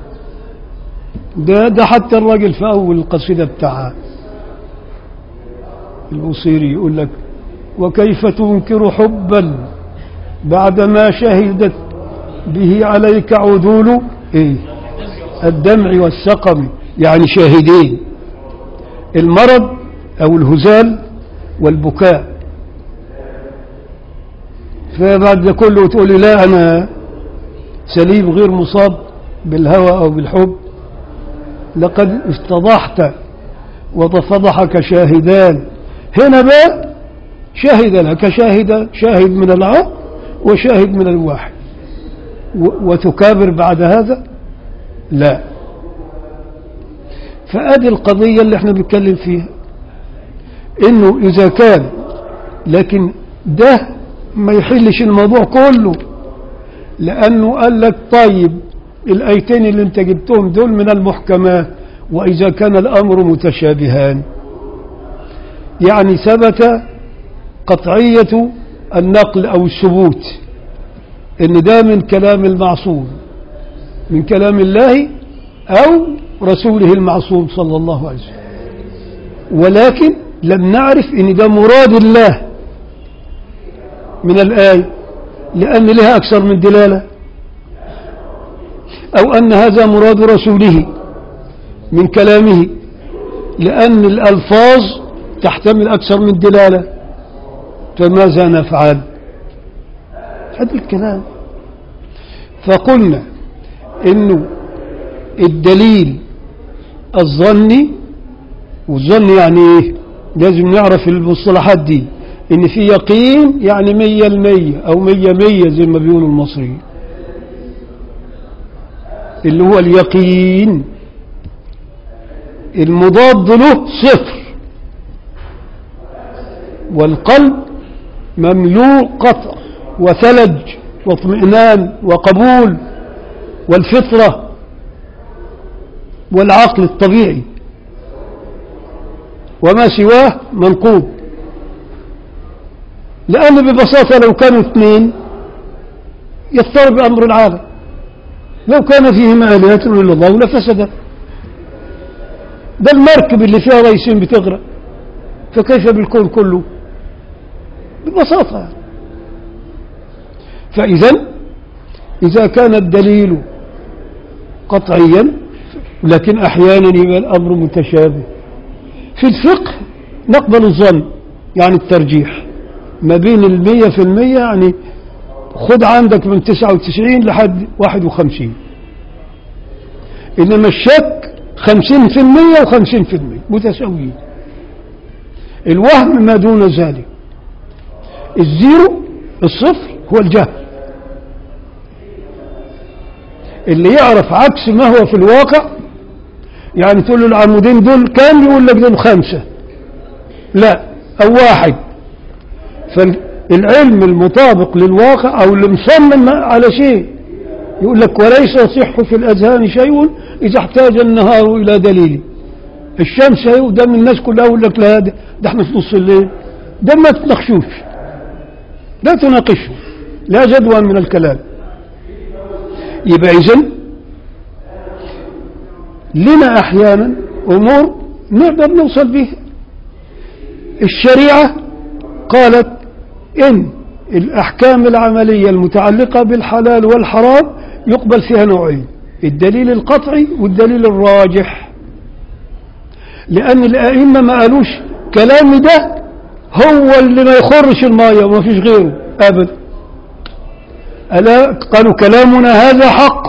ده, ده حتى الراجل في أول القصيدة بتاعها البوصيري يقول لك وكيف تنكر حبا بعدما شهدت به عليك عدول إيه الدمع والسقم يعني شاهدين المرض أو الهزال والبكاء فبعد ده كله تقول لي لا أنا سليم غير مصاب بالهوى أو بالحب لقد استضحت وفضحك شاهدان هنا بقى شهد لك شاهد شاهد من العقل وشاهد من الوحي و- وتكابر بعد هذا لا فأدي القضية اللي احنا بنتكلم فيها انه اذا كان لكن ده ما يحلش الموضوع كله لانه قال لك طيب الايتين اللي انت جبتهم دول من المحكمات واذا كان الامر متشابهان يعني ثبت قطعية النقل او الثبوت ان ده من كلام المعصوم من كلام الله او رسوله المعصوم صلى الله عليه وسلم ولكن لم نعرف ان ده مراد الله من الآية لأن لها أكثر من دلالة أو أن هذا مراد رسوله من كلامه لأن الألفاظ تحتمل أكثر من دلالة فماذا نفعل هذا الكلام فقلنا إنه الدليل الظني والظن يعني إيه لازم نعرف المصطلحات دي ان في يقين يعني مية المية او مية مية زي ما بيقولوا المصريين اللي هو اليقين المضاد له صفر والقلب مملوء قطع وثلج واطمئنان وقبول والفطرة والعقل الطبيعي وما سواه منقوب لأن ببساطة لو كانوا اثنين يضطرب أمر العالم لو كان فيهما آلهة إلا الله لفسد ده المركب اللي فيها رئيسين بتغرق فكيف بالكون كله ببساطة يعني. فإذا إذا كان الدليل قطعيا لكن أحيانا يبقى الأمر متشابه في الفقه نقبل الظن يعني الترجيح ما بين المية في المية يعني خد عندك من تسعة وتسعين لحد واحد وخمسين إنما الشك خمسين في المية وخمسين في المية متساويين الوهم ما دون ذلك الزيرو الصفر هو الجهل اللي يعرف عكس ما هو في الواقع يعني تقول له العمودين دول كام يقول لك دول خمسة لا أو واحد فالعلم المطابق للواقع أو اللي مصمم على شيء يقول لك وليس يصح في الأذهان شيء إذا احتاج النهار إلى دليل الشمس هي قدام الناس كلها يقول لك لا ده, ده احنا في نص الليل ده ما تناقشوش لا تناقشه لا جدوى من الكلام يبقى إذن لنا أحيانا أمور نقدر نوصل بها الشريعة قالت إن الأحكام العملية المتعلقة بالحلال والحرام يقبل فيها نوعين الدليل القطعي والدليل الراجح لأن الأئمة ما قالوش كلامي ده هو اللي ما يخرش المية وما فيش غيره أبدا ألا قالوا كلامنا هذا حق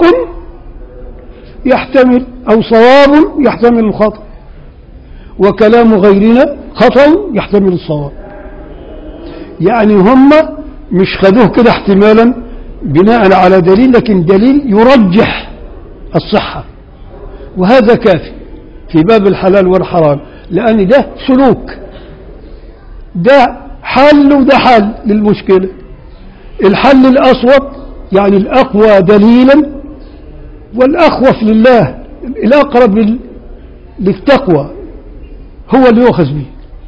يحتمل أو صواب يحتمل الخطأ وكلام غيرنا خطأ يحتمل الصواب يعني هم مش خدوه كده احتمالا بناء على دليل لكن دليل يرجح الصحة وهذا كافي في باب الحلال والحرام لأن ده سلوك ده حل وده حل للمشكلة الحل الأصوب يعني الأقوى دليلا والأخوف لله الأقرب لل- للتقوى هو اللي يؤخذ به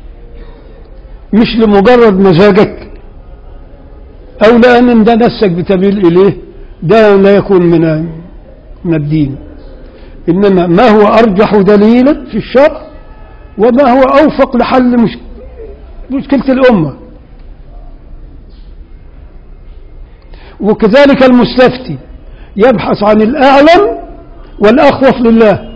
مش لمجرد مزاجك أو لأن ده نفسك بتميل إليه ده لا يكون من من الدين إنما ما هو أرجح دليلا في الشرع وما هو أوفق لحل مش مشكلة الأمة وكذلك المستفتي يبحث عن الأعلم والأخوف لله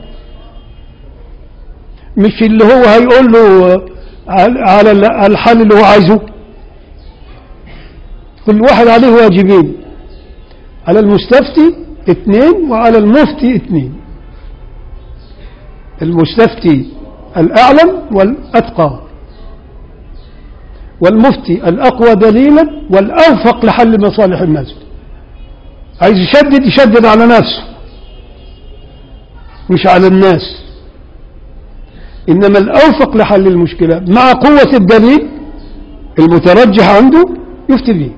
مش اللي هو هيقول له على على الحل اللي هو عايزه كل واحد عليه واجبين على المستفتي اثنين وعلى المفتي اثنين المستفتي الأعلم والأتقى والمفتي الأقوى دليلا والأوفق لحل مصالح الناس عايز يشدد يشدد على نفسه مش على الناس إنما الأوفق لحل المشكلة مع قوة الدليل المترجح عنده يفتي به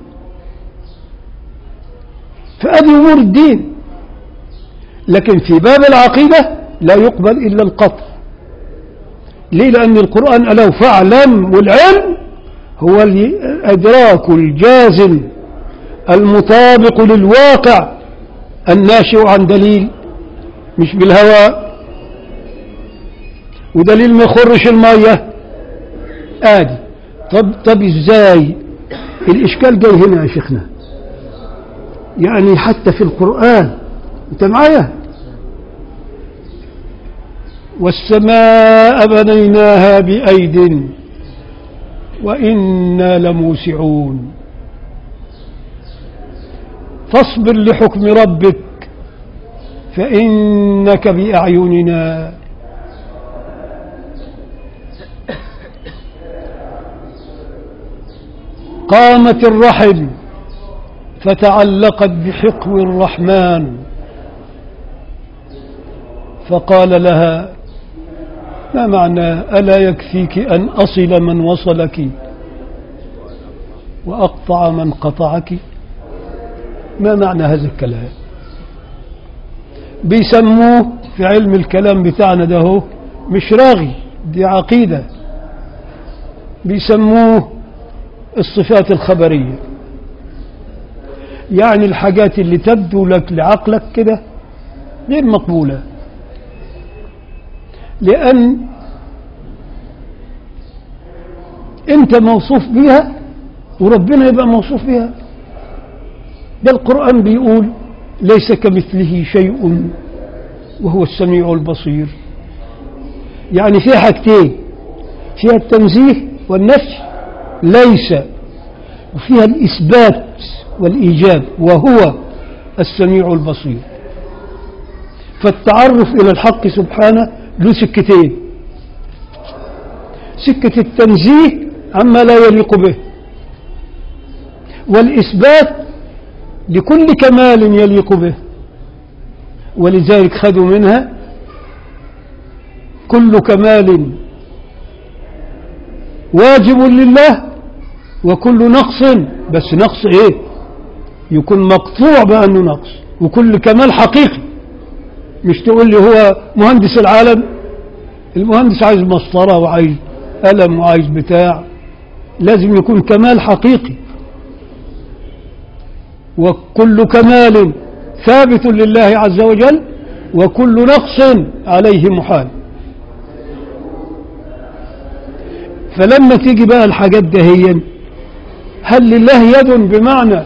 فهذه أمور الدين لكن في باب العقيدة لا يقبل إلا القطع ليه لأن القرآن ألو فاعلم والعلم هو الإدراك الجازم المطابق للواقع الناشئ عن دليل مش بالهواء ودليل ما يخرش المية آدي طب, طب ازاي الإشكال جاي هنا يا شيخنا يعني حتى في القرآن انت معايا والسماء بنيناها بأيد وإنا لموسعون فاصبر لحكم ربك فإنك بأعيننا قامت الرحم فتعلقت بحقو الرحمن فقال لها ما معنى ألا يكفيك أن أصل من وصلك وأقطع من قطعك ما معنى هذا الكلام بيسموه في علم الكلام بتاعنا ده هو مش راغي دي عقيدة بيسموه الصفات الخبرية يعني الحاجات اللي تبدو لك لعقلك كده غير مقبولة لأن أنت موصوف بها وربنا يبقى موصوف بها ده القرآن بيقول ليس كمثله شيء وهو السميع البصير يعني فيها حاجتين فيها التنزيه والنفي ليس وفيها الإثبات والإيجاب وهو السميع البصير فالتعرف إلى الحق سبحانه له سكتين سكة التنزيه عما لا يليق به والإثبات لكل كمال يليق به ولذلك خذوا منها كل كمال واجب لله وكل نقص بس نقص ايه يكون مقطوع بأنه نقص وكل كمال حقيقي مش تقول لي هو مهندس العالم المهندس عايز مسطرة وعايز قلم وعايز بتاع لازم يكون كمال حقيقي وكل كمال ثابت لله عز وجل وكل نقص عليه محال فلما تيجي بقى الحاجات دهيا هل لله يد بمعنى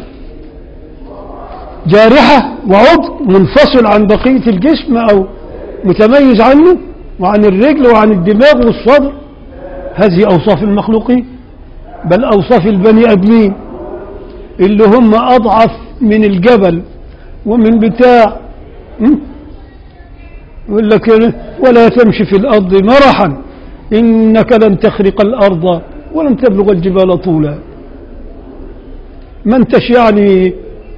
جارحة وعضو منفصل عن بقية الجسم أو متميز عنه وعن الرجل وعن الدماغ والصدر هذه أوصاف المخلوقين بل أوصاف البني أدمين اللي هم أضعف من الجبل ومن بتاع م? يقول لك ولا تمشي في الأرض مرحا إنك لن تخرق الأرض ولن تبلغ الجبال طولا ما انتش يعني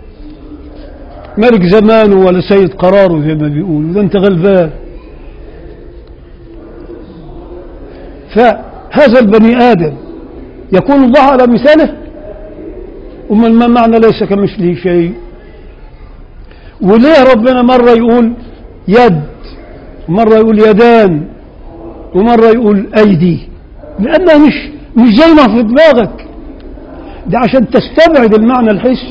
ملك زمانه ولا سيد قراره زي ما بيقولوا ده انت غلبان فهذا البني آدم يكون الله على مثاله أما ما معنى ليس كمثله شيء وليه ربنا مرة يقول يد ومرة يقول يدان ومرة يقول أيدي لأنها مش مش زي ما في دماغك ده عشان تستبعد المعنى الحسي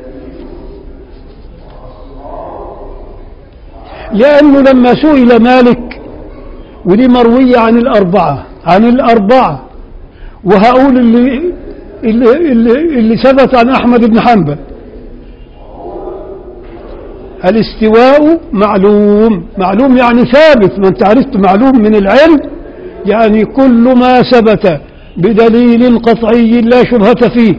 لأنه لما سئل مالك ودي مروية عن الأربعة عن الأربعة وهقول اللي اللي, اللي, اللي ثبت عن أحمد بن حنبل الاستواء معلوم معلوم يعني ثابت ما انت عرفت معلوم من العلم يعني كل ما ثبت بدليل قطعي لا شبهة فيه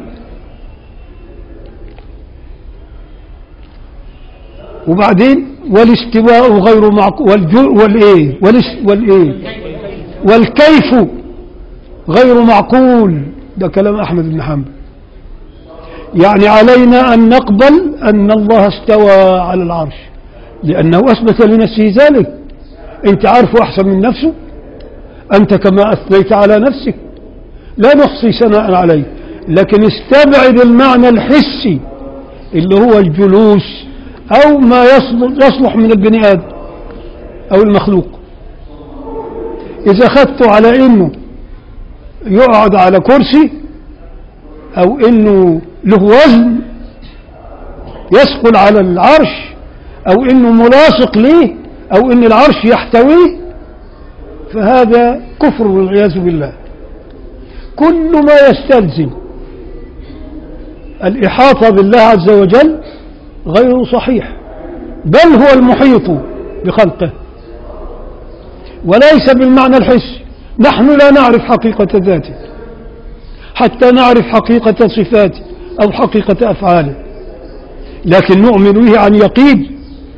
وبعدين والاستواء غير معقول والجو والايه والاس والايه والكيف غير معقول ده كلام احمد بن حنبل يعني علينا ان نقبل ان الله استوى على العرش لانه اثبت لنفسه ذلك انت عارفه احسن من نفسه انت كما اثنيت على نفسك لا نحصي ثناء عليه لكن استبعد المعنى الحسي اللي هو الجلوس أو ما يصلح, يصلح من البني آدم أو المخلوق إذا أخذته على إنه يقعد على كرسي أو إنه له وزن يثقل على العرش أو إنه ملاصق ليه أو إن العرش يحتويه فهذا كفر والعياذ بالله كل ما يستلزم الإحاطة بالله عز وجل غير صحيح بل هو المحيط بخلقه وليس بالمعنى الحسي نحن لا نعرف حقيقة ذاته حتى نعرف حقيقة صفاته أو حقيقة أفعاله لكن نؤمن به عن يقين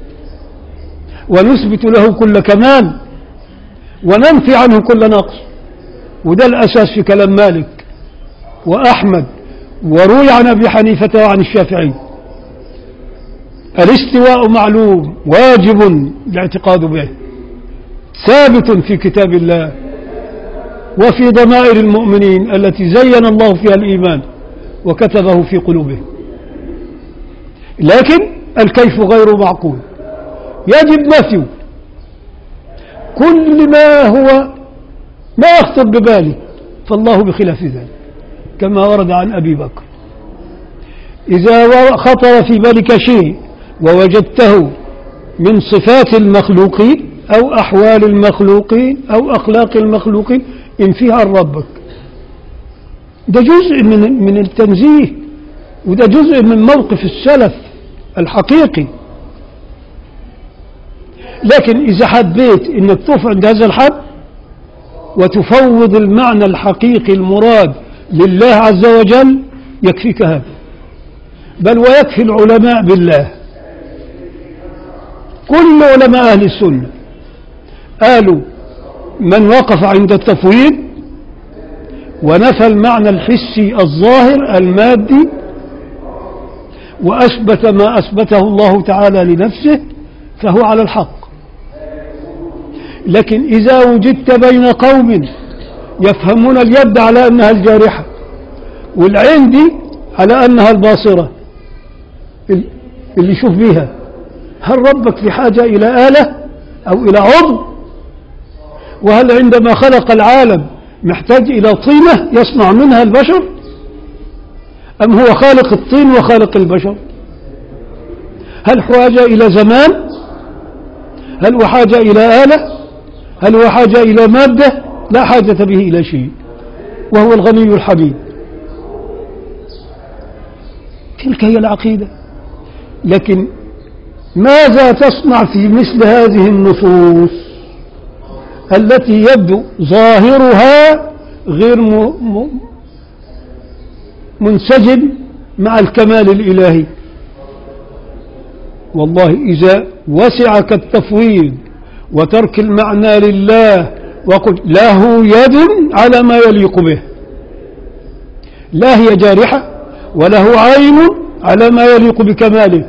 ونثبت له كل كمال وننفي عنه كل نقص وده الأساس في كلام مالك وأحمد وروي عن أبي حنيفة وعن الشافعي الاستواء معلوم واجب الاعتقاد به ثابت في كتاب الله وفي ضمائر المؤمنين التي زين الله فيها الإيمان وكتبه في قلوبهم لكن الكيف غير معقول يجب نفيه كل ما هو ما يخطر ببالي فالله بخلاف ذلك كما ورد عن أبي بكر إذا خطر في بالك شيء ووجدته من صفات المخلوقين أو أحوال المخلوقين أو أخلاق المخلوقين انفيها عن ربك ده جزء من من التنزيه وده جزء من موقف السلف الحقيقي لكن إذا حبيت أنك تقف عند هذا الحد وتفوض المعنى الحقيقي المراد لله عز وجل يكفيك هذا بل ويكفي العلماء بالله كل علماء أهل السنة قالوا من وقف عند التفويض ونفى المعنى الحسي الظاهر المادي وأثبت ما أثبته الله تعالى لنفسه فهو على الحق لكن إذا وجدت بين قوم يفهمون اليد على أنها الجارحة والعين دي على أنها الباصرة اللي يشوف بيها هل ربك في حاجة إلى آلة أو إلى عضو وهل عندما خلق العالم محتاج إلى طينة يصنع منها البشر أم هو خالق الطين وخالق البشر هل حاجة إلى زمان هل هو حاجة إلى آلة هل هو حاجة إلى مادة لا حاجة به إلى شيء وهو الغني الحميد تلك هي العقيدة لكن ماذا تصنع في مثل هذه النصوص التي يبدو ظاهرها غير م... م... منسجم مع الكمال الإلهي والله إذا وسعك التفويض وترك المعنى لله وقل له يد على ما يليق به لا هي جارحة وله عين على ما يليق بكماله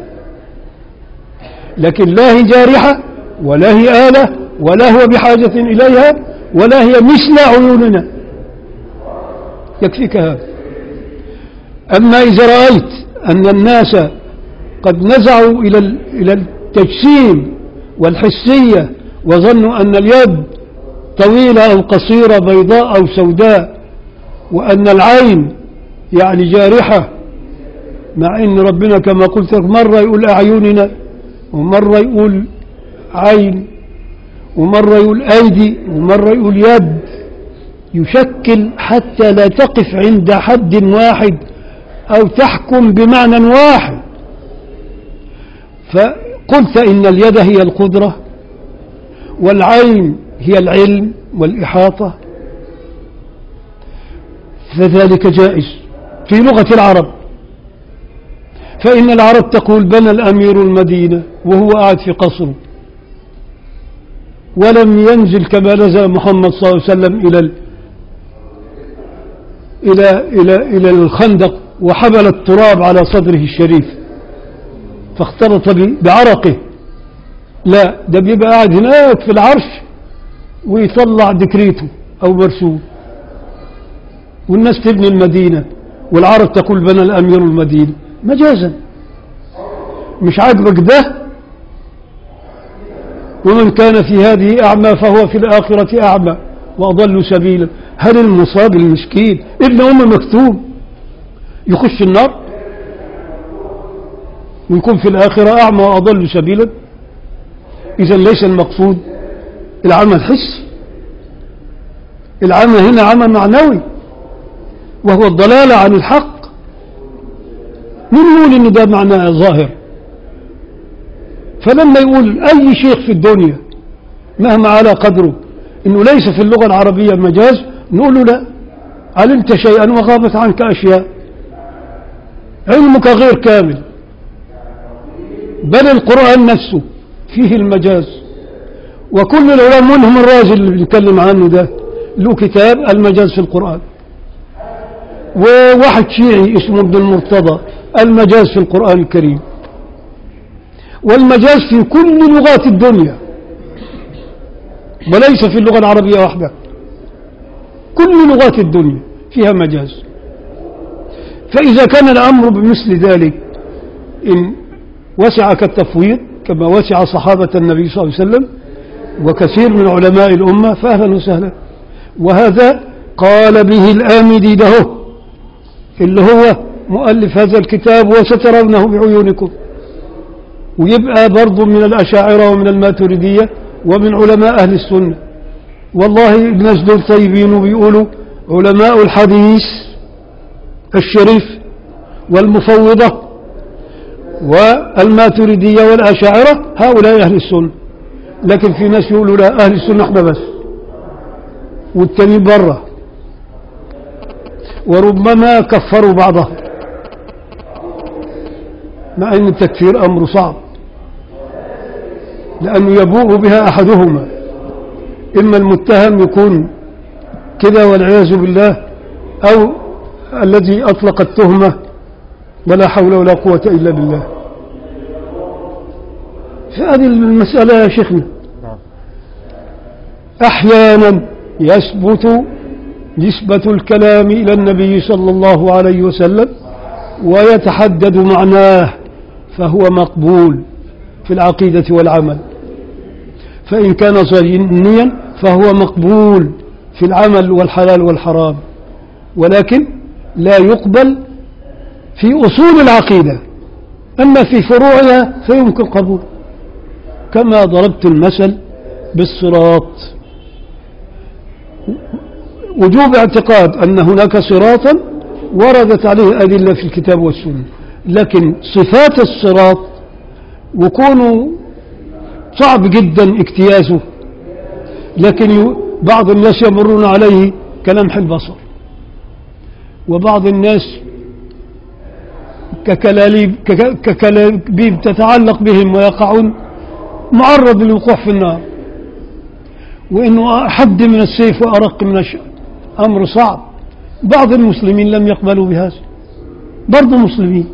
لكن لا هي جارحة ولا هي آلة ولا هو بحاجة إليها ولا هي مثل عيوننا يكفيك هذا أما إذا رأيت أن الناس قد نزعوا إلى ال- إلى التجسيم والحسية وظنوا أن اليد طويلة أو قصيرة بيضاء أو سوداء وأن العين يعني جارحة مع أن ربنا كما قلت لك مرة يقول أعيننا ومرة يقول عين ومرة يقول أيدي ومرة يقول يد يشكل حتى لا تقف عند حد واحد أو تحكم بمعنى واحد فقلت إن اليد هي القدرة والعين هي العلم والإحاطة فذلك جائز في لغة العرب فإن العرب تقول بنى الأمير المدينة وهو قاعد في قصره ولم ينزل كما نزل محمد صلى الله عليه وسلم إلى ال... إلى إلى إلى الخندق وحمل التراب على صدره الشريف فاختلط ب- بعرقه لا ده بيبقى قاعد هناك في العرش ويطلع دكريته أو مرسوم والناس تبني المدينة والعرب تقول بنى الأمير المدينة مجازا مش عاجبك ده ومن كان في هذه أعمى فهو في الآخرة أعمى وأضل سبيلا هل المصاب المسكين ابن أم مكتوب يخش النار ويكون في الآخرة أعمى وأضل سبيلا إذا ليس المقصود العمى الحسي العمى هنا عمى معنوي وهو الضلالة عن الحق من يقول إن ده معنى ظاهر فلما يقول أي شيخ في الدنيا مهما على قدره إنه ليس في اللغة العربية مجاز نقول له لا علمت شيئا وغابت عنك أشياء علمك غير كامل بل القرآن نفسه فيه المجاز وكل العلماء منهم الرازي اللي بنتكلم عنه ده له كتاب المجاز في القرآن وواحد شيعي اسمه ابن المرتضى المجاز في القرآن الكريم والمجاز في كل لغات الدنيا وليس في اللغة العربية وحدها كل لغات الدنيا فيها مجاز فإذا كان الأمر بمثل ذلك إن وسعك التفويض كما وسع صحابة النبي صلى الله عليه وسلم وكثير من علماء الأمة فأهلا وسهلا وهذا قال به الآمدي له اللي هو مؤلف هذا الكتاب وسترونه بعيونكم ويبقى برضو من الأشاعرة ومن الماتريدية ومن علماء أهل السنة والله الناس دول طيبين وبيقولوا علماء الحديث الشريف والمفوضة والماتريدية والأشاعرة هؤلاء أهل السنة لكن في ناس يقولوا لا أهل السنة احنا بس والتانيين برا وربما كفروا بعضهم مع أن التكفير أمر صعب لأنه يبوء بها أحدهما إما المتهم يكون كذا والعياذ بالله أو الذي أطلق التهمة ولا حول ولا قوة إلا بالله فهذه المسألة يا شيخنا أحيانا يثبت نسبة الكلام إلى النبي صلى الله عليه وسلم ويتحدد معناه فهو مقبول في العقيدة والعمل فإن كان ظنيا فهو مقبول في العمل والحلال والحرام ولكن لا يقبل في أصول العقيدة أما في فروعها فيمكن قبول كما ضربت المثل بالصراط وجوب اعتقاد أن هناك صراطا وردت عليه أدلة في الكتاب والسنة لكن صفات الصراط وكونه صعب جدا اجتيازه لكن ي- بعض الناس يمرون عليه كلمح البصر وبعض الناس ككلاليب كك- ككلابيب تتعلق بهم ويقعون معرض للوقوع في النار وانه حد من السيف وارق من الش... امر صعب بعض المسلمين لم يقبلوا بهذا برضو مسلمين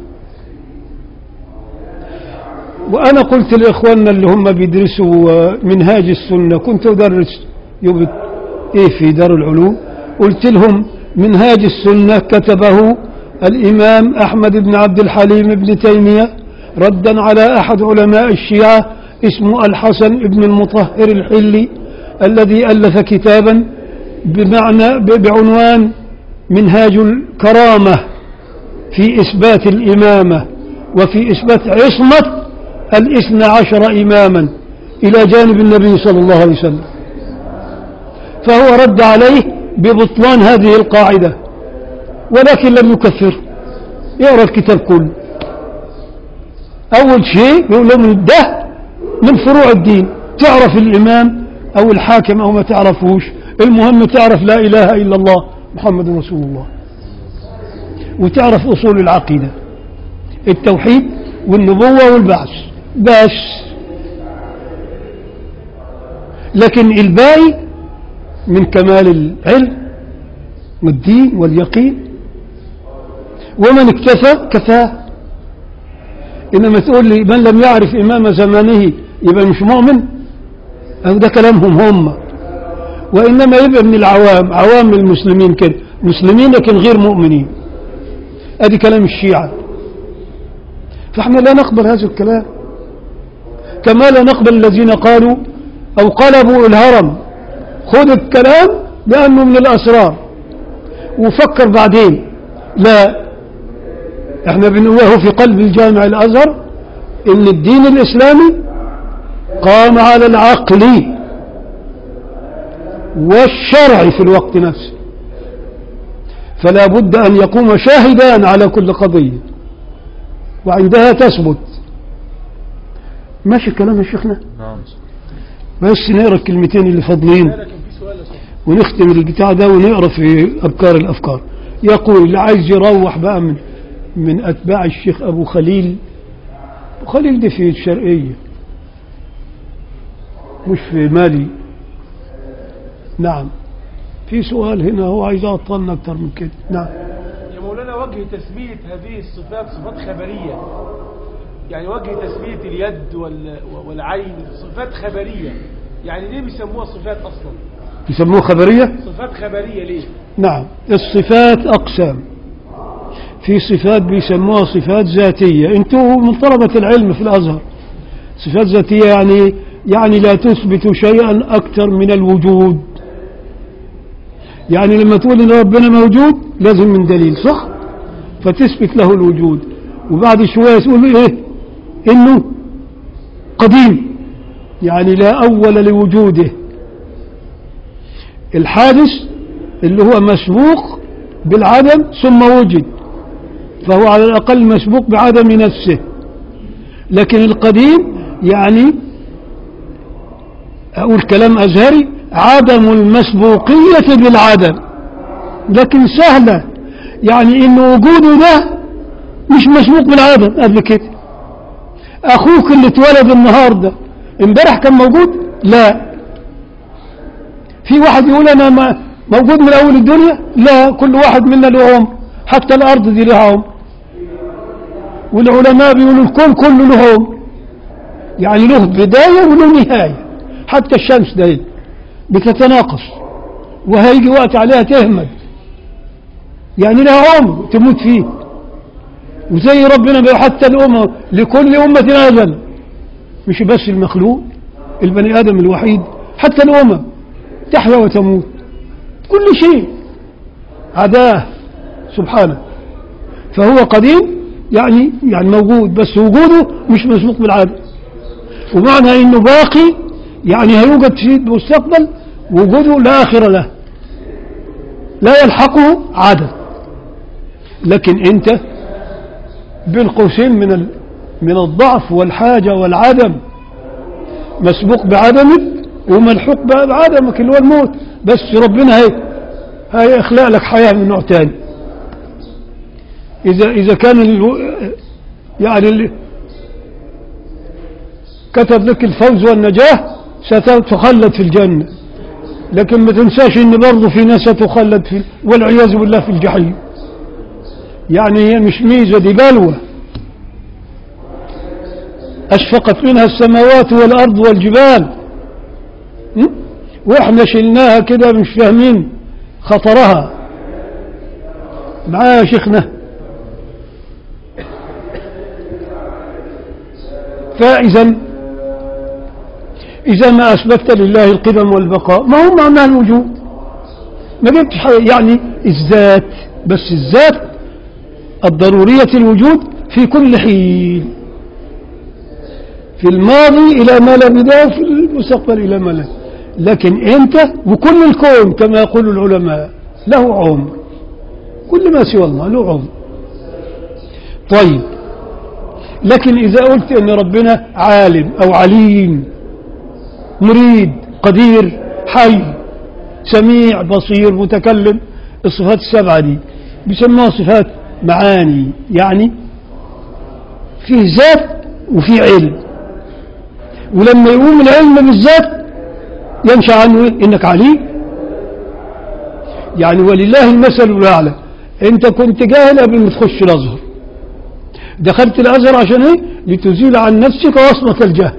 وانا قلت لاخواننا اللي هم بيدرسوا آه، منهاج السنه كنت ادرس يوم ايه في دار العلوم قلت لهم منهاج السنة كتبه الإمام أحمد بن عبد الحليم بن تيمية ردا على أحد علماء الشيعة اسمه الحسن بن المطهر الحلي الذي ألف كتابا بمعنى ب- بعنوان منهاج الكرامة في إثبات الإمامة وفي إثبات عصمة الاثنى عشر إماما إلى جانب النبي صلى الله عليه وسلم فهو رد عليه ببطلان هذه القاعدة ولكن لم يكفر يقرأ الكتاب كله أول شيء يقول لهم ده من فروع الدين تعرف الإمام أو الحاكم أو ما تعرفوش المهم تعرف لا إله إلا الله محمد رسول الله وتعرف أصول العقيدة التوحيد والنبوة والبعث بس لكن الباقي من كمال العلم والدين واليقين ومن اكتفى كفاه إنما تقول لي من لم يعرف إمام زمانه يبقى مش مؤمن أو ده كلامهم هم وإنما يبقى من العوام عوام المسلمين كده مسلمين لكن غير مؤمنين أدي كلام الشيعة فإحنا لا نقبل هذا الكلام كما لا نقبل الذين قالوا أو قلبوا الهرم خذ الكلام لأنه من الأسرار وفكر بعدين لا احنا بنقوله في قلب الجامع الأزهر ان الدين الإسلامي قام على العقل والشرع في الوقت نفسه فلا بد أن يقوم شاهدان على كل قضية وعندها تثبت ماشي الكلام يا شيخنا نعم بس نقرا الكلمتين اللي فاضلين لكن في سؤال يا صاحبي. ونختم البتاع ده ونقرا في أبكار الأفكار يقول اللي عايز يروح بقى من من أتباع الشيخ أبو خليل أبو خليل دي في الشرقية مش في مالي نعم في سؤال هنا هو عايز أعطلنا أكتر من كده نعم يا مولانا وجه تثبيت هذه الصفات صفات خبرية يعني وجه تثبيت اليد وال- والعين صفات خبرية يعني ليه بيسموها صفات أصلا يسموه خبرية صفات خبرية ليه نعم الصفات أقسام في صفات بيسموها صفات ذاتية انتوا من طلبة العلم في الأزهر صفات ذاتية يعني يعني لا تثبت شيئا أكثر من الوجود يعني لما تقول إن ربنا موجود لازم من دليل صح فتثبت له الوجود وبعد شوية تقول إيه إنه قديم يعني لا أول لوجوده الحادث اللي هو مسبوق بالعدم ثم وجد فهو على الأقل مسبوق بعدم نفسه لكن القديم يعني أقول كلام أزهري عدم المسبوقية بالعدم لكن سهلة يعني إن وجوده ده مش مسبوق بالعدم قبل كده أخوك اللي اتولد النهاردة امبارح كان موجود لا في واحد يقول أنا ما موجود من أول الدنيا لا كل واحد منا له عمر حتى الأرض دي لها عمر والعلماء بيقولوا الكون كله له عمر يعني له بداية وله نهاية حتى الشمس دي بتتناقص وهيجي وقت عليها تهمد يعني لها عمر تموت فيه وزي ربنا بيقول حتى الأمم لكل أمة أجل مش بس المخلوق البني آدم الوحيد حتى الأمم تحيا وتموت كل شيء عداه سبحانه فهو قديم يعني يعني موجود بس وجوده مش مسبوق بالعادة ومعنى انه باقي يعني هيوجد في المستقبل وجوده لا آخر له لا يلحقه عدم لكن انت بين قوسين من ال- من الضعف والحاجة والعدم مسبوق بعدمك وملحوق بقى بعدمك اللي هو الموت بس ربنا هي هي يخلق لك حياة من نوع تاني إذا إذا كان الو... يعني ال... كتب لك الفوز والنجاة ستخلد في الجنة لكن ما تنساش ان برضه في ناس ستخلد في والعياذ بالله في الجحيم يعني هي مش ميزة دي بلوى أشفقت منها السماوات والأرض والجبال م? وإحنا شلناها كده مش فاهمين خطرها معايا يا شيخنا فإذا إذا ما أثبتت لله القدم والبقاء ما هو معنى الوجود ما جبتش حاجة- يعني الذات بس الذات الضرورية الوجود في كل حين في الماضي إلى ما لا بداية وفي المستقبل إلى ما لا لكن أنت وكل الكون كما يقول العلماء له عمر كل ما سوى الله له عمر طيب لكن إذا قلت أن ربنا عالم أو عليم مريد قدير حي سميع بصير متكلم الصفات السبعة دي بيسموها صفات معاني يعني فيه ذات وفيه علم ولما يقوم العلم بالذات ينشأ عنه إيه؟ انك عليم يعني ولله المثل الاعلى انت كنت جاهل قبل ما تخش الازهر دخلت الازهر عشان ايه لتزيل عن نفسك وصمة الجهل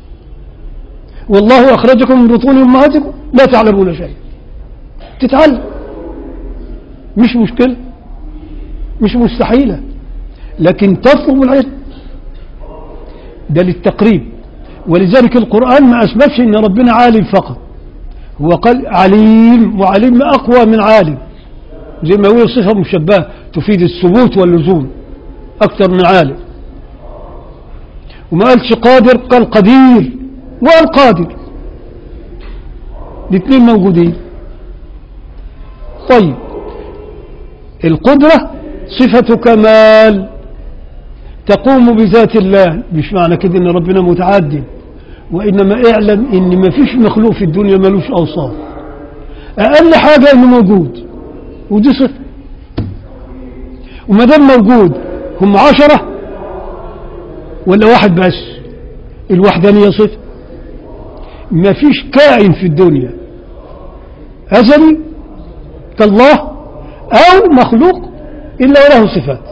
والله اخرجكم من بطون امهاتكم لا تعلمون شيئا تتعلم مش مشكلة مش مستحيلة لكن تطلب العلم ده للتقريب ولذلك القرآن ما أثبتش أن ربنا عالم فقط هو قال عليم وعليم أقوى من عالم زي ما هو صفة مشبهة تفيد الثبوت واللزوم أكثر من عالم وما قالش قادر قال قدير وقال قادر الاثنين موجودين طيب القدرة صفة كمال تقوم بذات الله مش معنى كده ان ربنا متعدد وانما اعلم ان ما فيش مخلوق في الدنيا ملوش اوصاف اقل حاجة انه موجود ودي صفة وما دام موجود هم عشرة ولا واحد بس الوحدانية صفة ما فيش كائن في الدنيا أزلي كالله أو مخلوق إلا وله صفات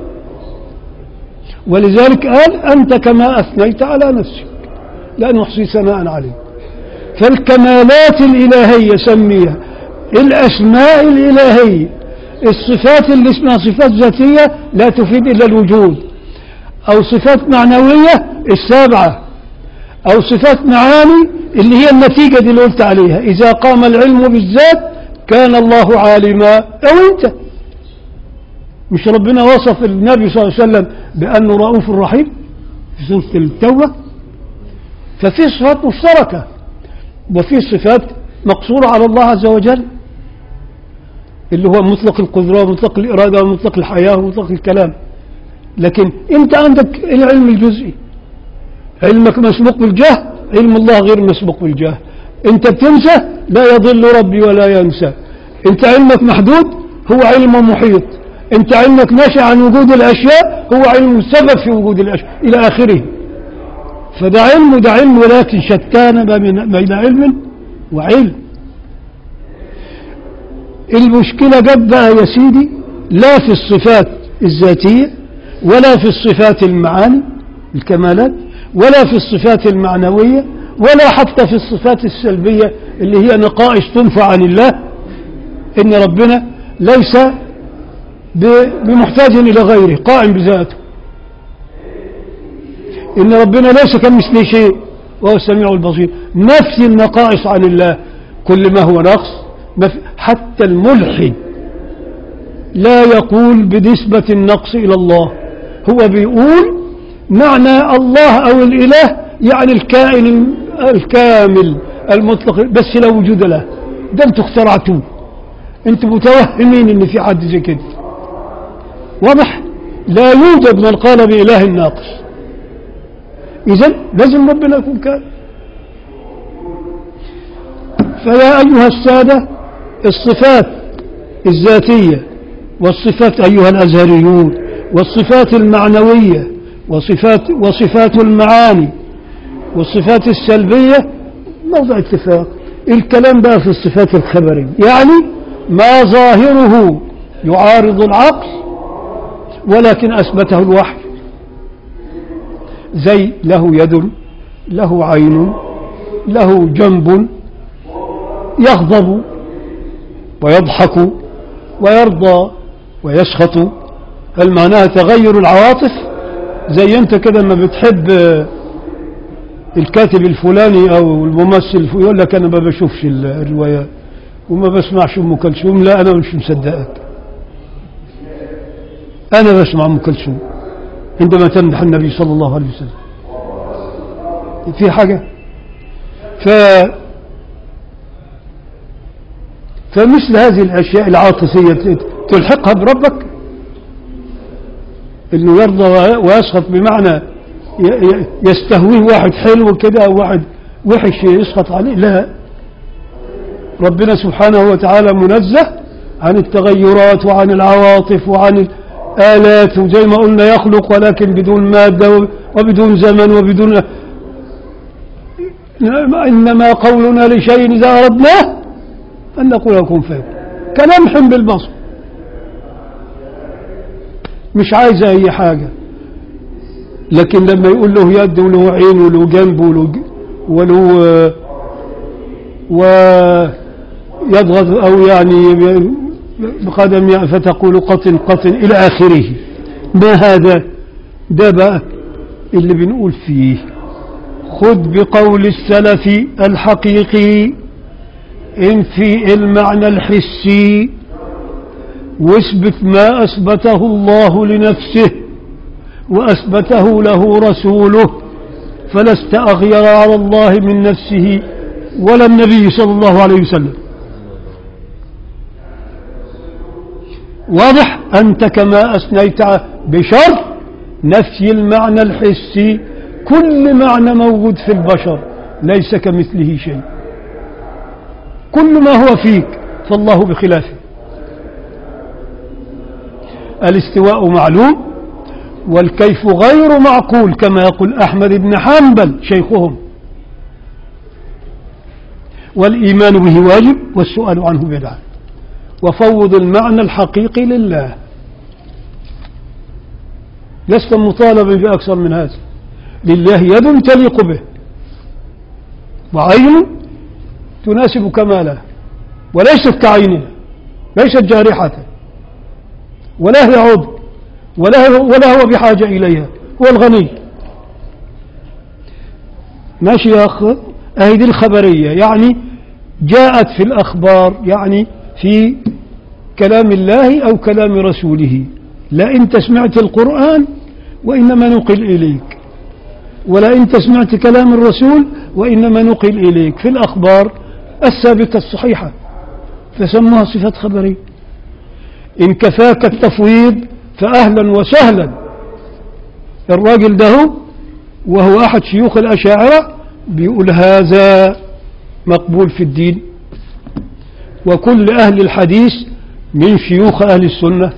ولذلك قال أنت كما أثنيت على نفسك لا نحصي ثناء عليك فالكمالات الإلهية سميها الأسماء الإلهية الصفات اللي اسمها صفات ذاتية لا تفيد إلا الوجود أو صفات معنوية السابعة أو صفات معاني اللي هي النتيجة دي اللي قلت عليها إذا قام العلم بالذات كان الله عالما أو أنت مش ربنا وصف النبي صلى الله عليه وسلم بأنه رؤوف رحيم في سورة التوبة ففي صفات مشتركة وفي صفات مقصورة على الله عز وجل اللي هو مطلق القدرة ومطلق الإرادة ومطلق الحياة ومطلق الكلام لكن أنت عندك العلم الجزئي علمك مسبوق بالجهل علم الله غير مسبوق بالجهل أنت بتنسى لا يضل ربي ولا ينسى أنت علمك محدود هو علم محيط أنت علمك ناشئ عن وجود الأشياء هو علم السبب في وجود الأشياء إلى آخره فده علم وده علم ولكن شتان بين بين علم وعلم المشكلة جت بقى يا سيدي لا في الصفات الذاتية ولا في الصفات المعاني الكمالات ولا في الصفات المعنوية ولا حتى في الصفات السلبية اللي هي نقائص تنفع عن الله إن ربنا ليس ب- بمحتاج إلى غيره قائم بذاته إن ربنا ليس كمثله شيء وهو السميع البصير نفي النقائص عن الله كل ما هو نقص نفي حتى الملحد لا يقول بنسبة النقص إلى الله هو بيقول معنى الله أو الإله يعني الكائن الكامل المطلق بس لا وجود له ده انتوا اخترعتوه انتوا متوهمين ان في حد زي كده واضح لا يوجد من قال بإله ناقص إذا لازم ربنا يكون كامل فيا أيها السادة الصفات الذاتية والصفات أيها الأزهريون والصفات المعنوية وصفات وصفات المعاني والصفات السلبية موضع اتفاق الكلام بقى في الصفات الخبرية يعني ما ظاهره يعارض العقل ولكن أثبته الوحي زي له يد له عين له جنب يغضب ويضحك ويرضى ويسخط هل معناها تغير العواطف زي انت كده لما بتحب آه، الكاتب الفلاني او الممثل الف- يقول لك انا ما بشوفش ال- الروايات وما بسمعش ام كلثوم لا انا مش مصدقك انا بسمع ام كلثوم عندما تمدح النبي صلى الله عليه وسلم في حاجه ف فمثل هذه الاشياء العاطفيه ت- تلحقها بربك انه يرضى وي- ويسخط بمعنى ي- ي- يستهويه واحد حلو كده او واحد وحش يسخط عليه لا ربنا سبحانه وتعالى منزه عن التغيرات وعن العواطف وعن الآلات وزي ما قلنا يخلق ولكن بدون مادة وب- وبدون زمن وبدون إنما قولنا لشيء إذا أردناه أن نقول لكم فيكون كلمح بالبصر مش عايز أي حاجة لكن لما يقول له يد وله عين وله جنب وله ج- وله آه، ويضغط أو يعني بقدم فتقول قطن قطن إلى آخره ما هذا ده بقى اللي بنقول فيه خذ بقول السلف الحقيقي إن في المعنى الحسي واثبت ما أثبته الله لنفسه وأثبته له رسوله فلست أغير على الله من نفسه ولا النبي صلى الله عليه وسلم واضح أنت كما أثنيت بشر نفي المعنى الحسي كل معنى موجود في البشر ليس كمثله شيء كل ما هو فيك فالله بخلافه الاستواء معلوم والكيف غير معقول كما يقول أحمد بن حنبل شيخهم والإيمان به واجب والسؤال عنه بدعة وفوض المعنى الحقيقي لله لست مطالبا بأكثر من هذا لله يد تليق به وعين تناسب كماله وليست كعيننا ليست جارحة ولا هي عضو ولا هو, ولا هو بحاجة إليها هو الغني ماشي يا أخ أهي دي الخبرية يعني جاءت في الأخبار يعني في كلام الله أو كلام رسوله لا أنت سمعت القرآن وإنما نقل إليك ولا أنت سمعت كلام الرسول وإنما نقل إليك في الأخبار الثابتة الصحيحة فسموها صفة خبرية إن كفاك التفويض فأهلا وسهلا الراجل ده وهو أحد شيوخ الأشاعرة بيقول هذا مقبول في الدين وكل أهل الحديث من شيوخ أهل السنة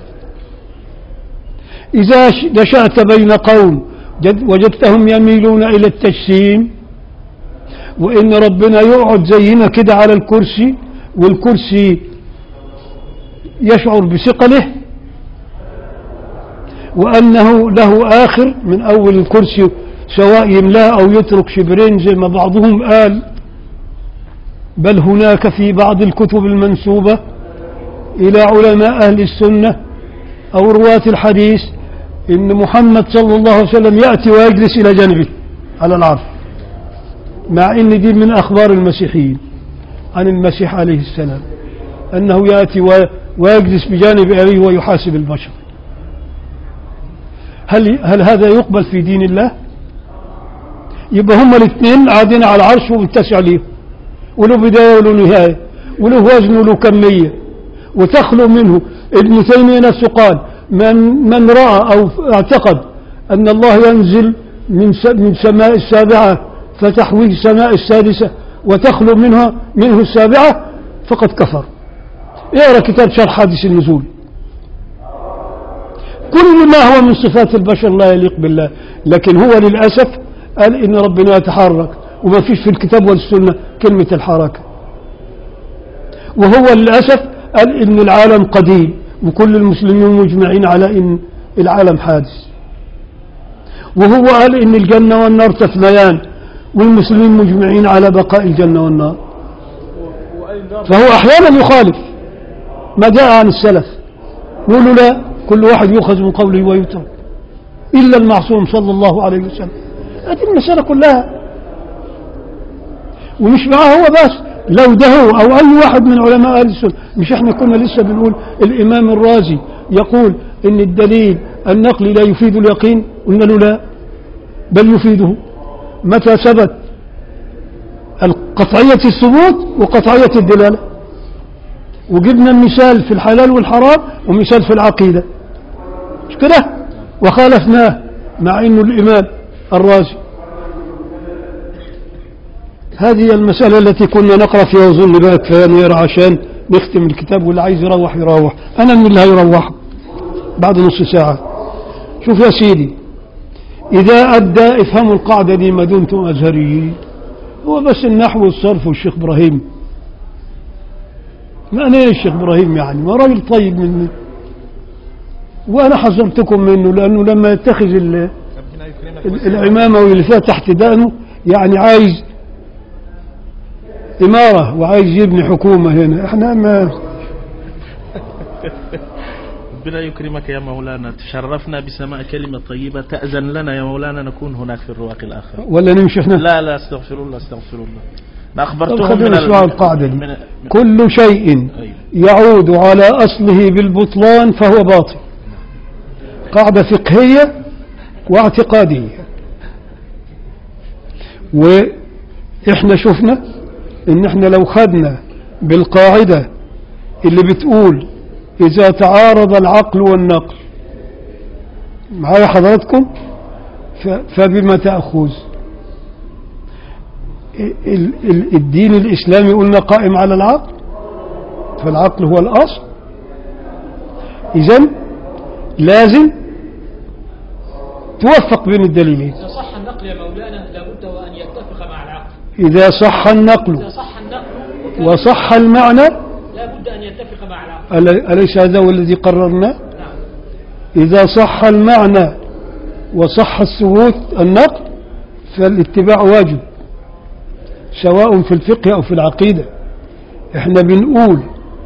إذا نشأت بين قوم جد- وجدتهم يميلون إلى التجسيم وإن ربنا يقعد زينا كده على الكرسي والكرسي يشعر بثقله وأنه له آخر من أول الكرسي سواء يملاه أو يترك شبرين زي ما بعضهم قال بل هناك في بعض الكتب المنسوبة إلى علماء أهل السنة أو رواة الحديث إن محمد صلى الله عليه وسلم يأتي ويجلس إلى جانبه على العرش مع إن دي من أخبار المسيحيين عن المسيح عليه السلام أنه يأتي و- ويجلس بجانب أبيه ويحاسب البشر هل, هل هذا يقبل في دين الله يبقى هما الاثنين قاعدين على العرش ومتسع ليه وله بداية وله نهاية وله وزن وله كمية وتخلو منه ابن تيمية نفسه قال من, من رأى أو اعتقد أن الله ينزل من س- من سماء السابعة فتحويه السماء السادسة وتخلو منها منه السابعة فقد كفر اقرا كتاب شرح حادث النزول كل ما هو من صفات البشر لا يليق بالله لكن هو للأسف قال إن ربنا يتحرك وما فيش في الكتاب والسنة كلمة الحركة وهو للأسف قال إن العالم قديم وكل المسلمين مجمعين على إن العالم حادث وهو قال إن الجنة والنار تفنيان والمسلمين مجمعين على بقاء الجنة والنار وقال النار فهو أحيانا يخالف ما جاء عن السلف يقولوا لا كل واحد يؤخذ من قوله ويترك إلا المعصوم صلى الله عليه وسلم هذه المسألة كلها ومش معاه هو بس لو ده هو أو أي واحد من علماء أهل السنة مش احنا كنا لسه بنقول الإمام الرازي يقول إن الدليل النقل لا يفيد اليقين قلنا له لا بل يفيده متى ثبت قطعية الثبوت وقطعية الدلالة وجبنا المثال في الحلال والحرام ومثال في العقيدة مش كده وخالفناه مع انه الامام الرازي هذه المسألة التي كنا نقرأ فيها وظن بقى كفاية نقرا عشان نختم الكتاب واللي عايز يروح يروح أنا من اللي هيروح بعد نص ساعة شوف يا سيدي إذا أدى افهموا القاعدة دي ما دمتم أزهريين هو بس النحو والصرف والشيخ إبراهيم ما أنا إيه الشيخ إبراهيم يعني ما راجل طيب مني وأنا حذرتكم منه لأنه لما يتخذ ال- ال- العمامة واللي فيها تحت دقنه يعني عايز إمارة وعايز يبني حكومة هنا احنا ما ربنا يكرمك يا مولانا تشرفنا بسماع كلمة طيبة تأذن لنا يا مولانا نكون هناك في الرواق الآخر ولا نمشي احنا لا لا استغفر الله استغفر الله أنا طب أخبرتهم خلينا من ال- نسمع القاعدة دي من- كل شيء أيوة. يعود على أصله بالبطلان فهو باطل قاعدة فقهية واعتقادية وإحنا شفنا إن إحنا لو خدنا بالقاعدة اللي بتقول إذا تعارض العقل والنقل معايا حضراتكم ف- فبما تأخذ ال- ال- الدين الإسلامي قلنا قائم على العقل فالعقل هو الأصل إذن لازم توفق بين الدليلين إذا صح النقل يا مولانا لابد وأن يتفق مع العقل إذا صح النقل إذا صح النقل وكان وصح المعنى لابد أن يتفق مع العقل أل- أليس هذا هو الذي قررناه نعم إذا صح المعنى وصح الثبوت النقل فالاتباع واجب سواء في الفقه أو في العقيدة احنا بنقول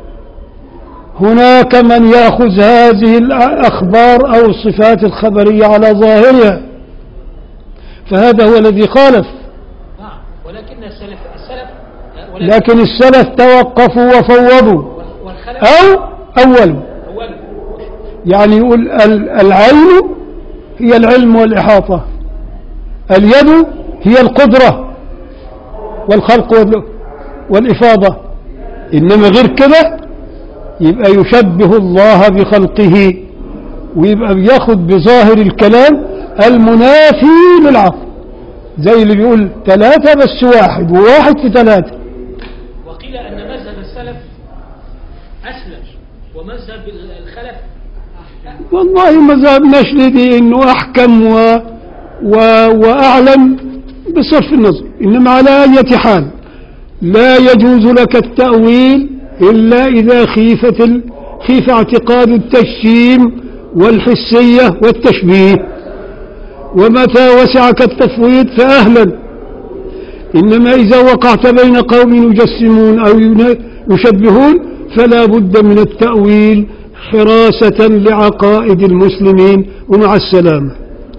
هناك من يأخذ هذه الأخبار أو الصفات الخبرية على ظاهرها فهذا هو الذي خالف نعم ولكن السلف السلف ولكن لكن السلف توقفوا وفوضوا والخلف أو أولوا أول يعني يقول ال- العين هي العلم والإحاطة اليد هي القدرة والخلق وال- والإفاضة إنما غير كده يبقى يشبه الله بخلقه ويبقى بياخد بظاهر الكلام المنافي للعقل زي اللي بيقول ثلاثة بس واحد وواحد في ثلاثة وقيل أن مذهب السلف أسلم ومذهب الخلف والله مذهب نشر دي انه احكم و... و... واعلم بصرف النظر انما على اية حال لا يجوز لك التأويل الا اذا خيفت ال... خيف اعتقاد التجسيم والحسية والتشبيه ومتى وسعك التفويض فاهلا انما اذا وقعت بين قوم يجسمون او ين- يشبهون فلا بد من التأويل حراسة لعقائد المسلمين ومع السلامة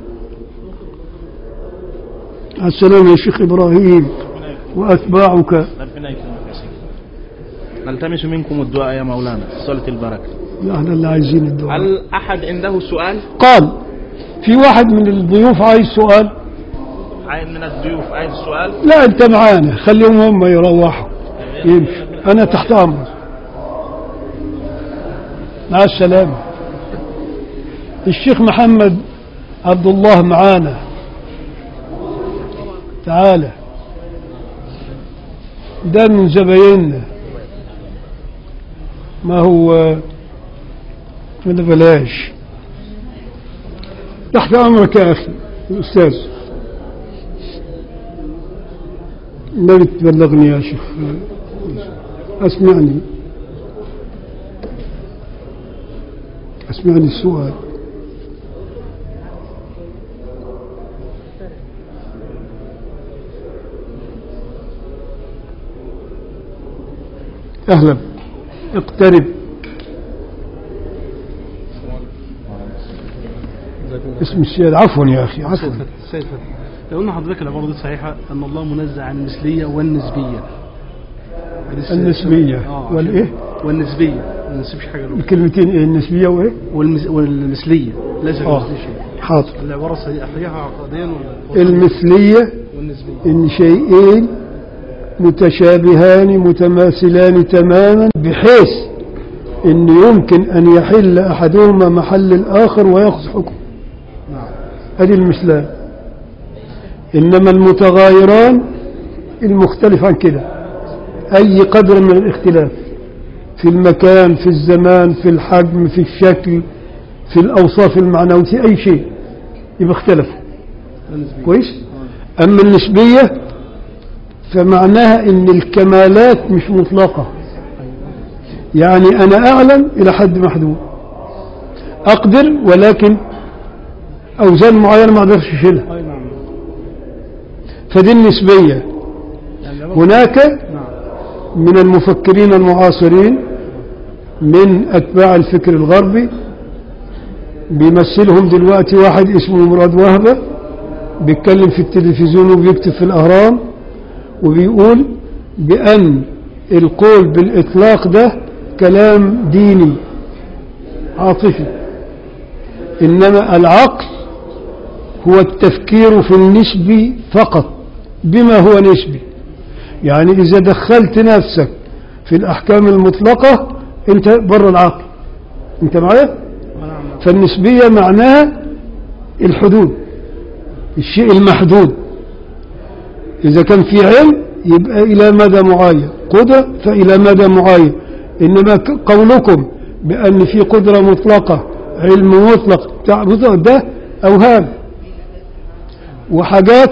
مع السلامة يا شيخ إبراهيم وأتباعك ربنا يكرمك يا سيدي نلتمس منكم الدعاء يا مولانا صلاة البركة يا أهل اللي عايزين الدعاء هل أحد عنده سؤال قال في واحد من الضيوف عايز سؤال عين من الضيوف عايز سؤال لا أنت معانا خليهم هم يروحوا يمشوا أنا تحت أمر مع السلامة الشيخ محمد عبد الله معانا تعالى ده من زبايننا ما هو ولا بلاش تحت أمرك يا أخي الأستاذ لا تبلغني يا شيخ أسمعني أسمعني السؤال أهلا اقترب اسم السيادة عفوا يا أخي عفوا سيد فتحي سيد فتحي لو قلنا حضرتك العبارة دي صحيحة أن الله منزه عن المثلية والنسبية حديث- النسبية آه، والإيه والنسبية ما نسيبش حاجة له الكلمتين إيه النسبية وإيه والمز... والمثلية ليس في آه. المثلية شيء حاضر العبارة صحيحة صحيحة عقديا ولا المثلية والنسبية إن شيئين متشابهان متماثلان تماما بحيث إن يمكن أن يحل أحدهما محل الآخر ويأخذ حكم نعم هذه المثلان إنما المتغايران المختلف عن كده أي قدر من الاختلاف في المكان في الزمان في الحجم في الشكل في الأوصاف المعنوية في أي شيء يبقى اختلفوا والنسبية كويس أما النسبية فمعناها إن الكمالات مش مطلقة يعني أنا أعلم إلى حد محدود أقدر ولكن أوزان معينة ما أقدرش أشيلها أي نعم فدي النسبية يعني العبارة- هناك نعم من المفكرين المعاصرين من أتباع الفكر الغربي بيمثلهم دلوقتي واحد اسمه مراد وهبة بيتكلم في التلفزيون وبيكتب في الأهرام وبيقول بأن القول بالإطلاق ده كلام ديني عاطفي إنما العقل هو التفكير في النسبي فقط بما هو نسبي يعني إذا دخلت نفسك في الأحكام المطلقة أنت بره العقل أنت معايا؟ فالنسبية معناها الحدود الشيء المحدود إذا كان في علم يبقى إلى مدى معين قدرة فإلى مدى معين إنما ك- قولكم بأن في قدرة مطلقة علم مطلق بتاع مطلق ده أوهام وحاجات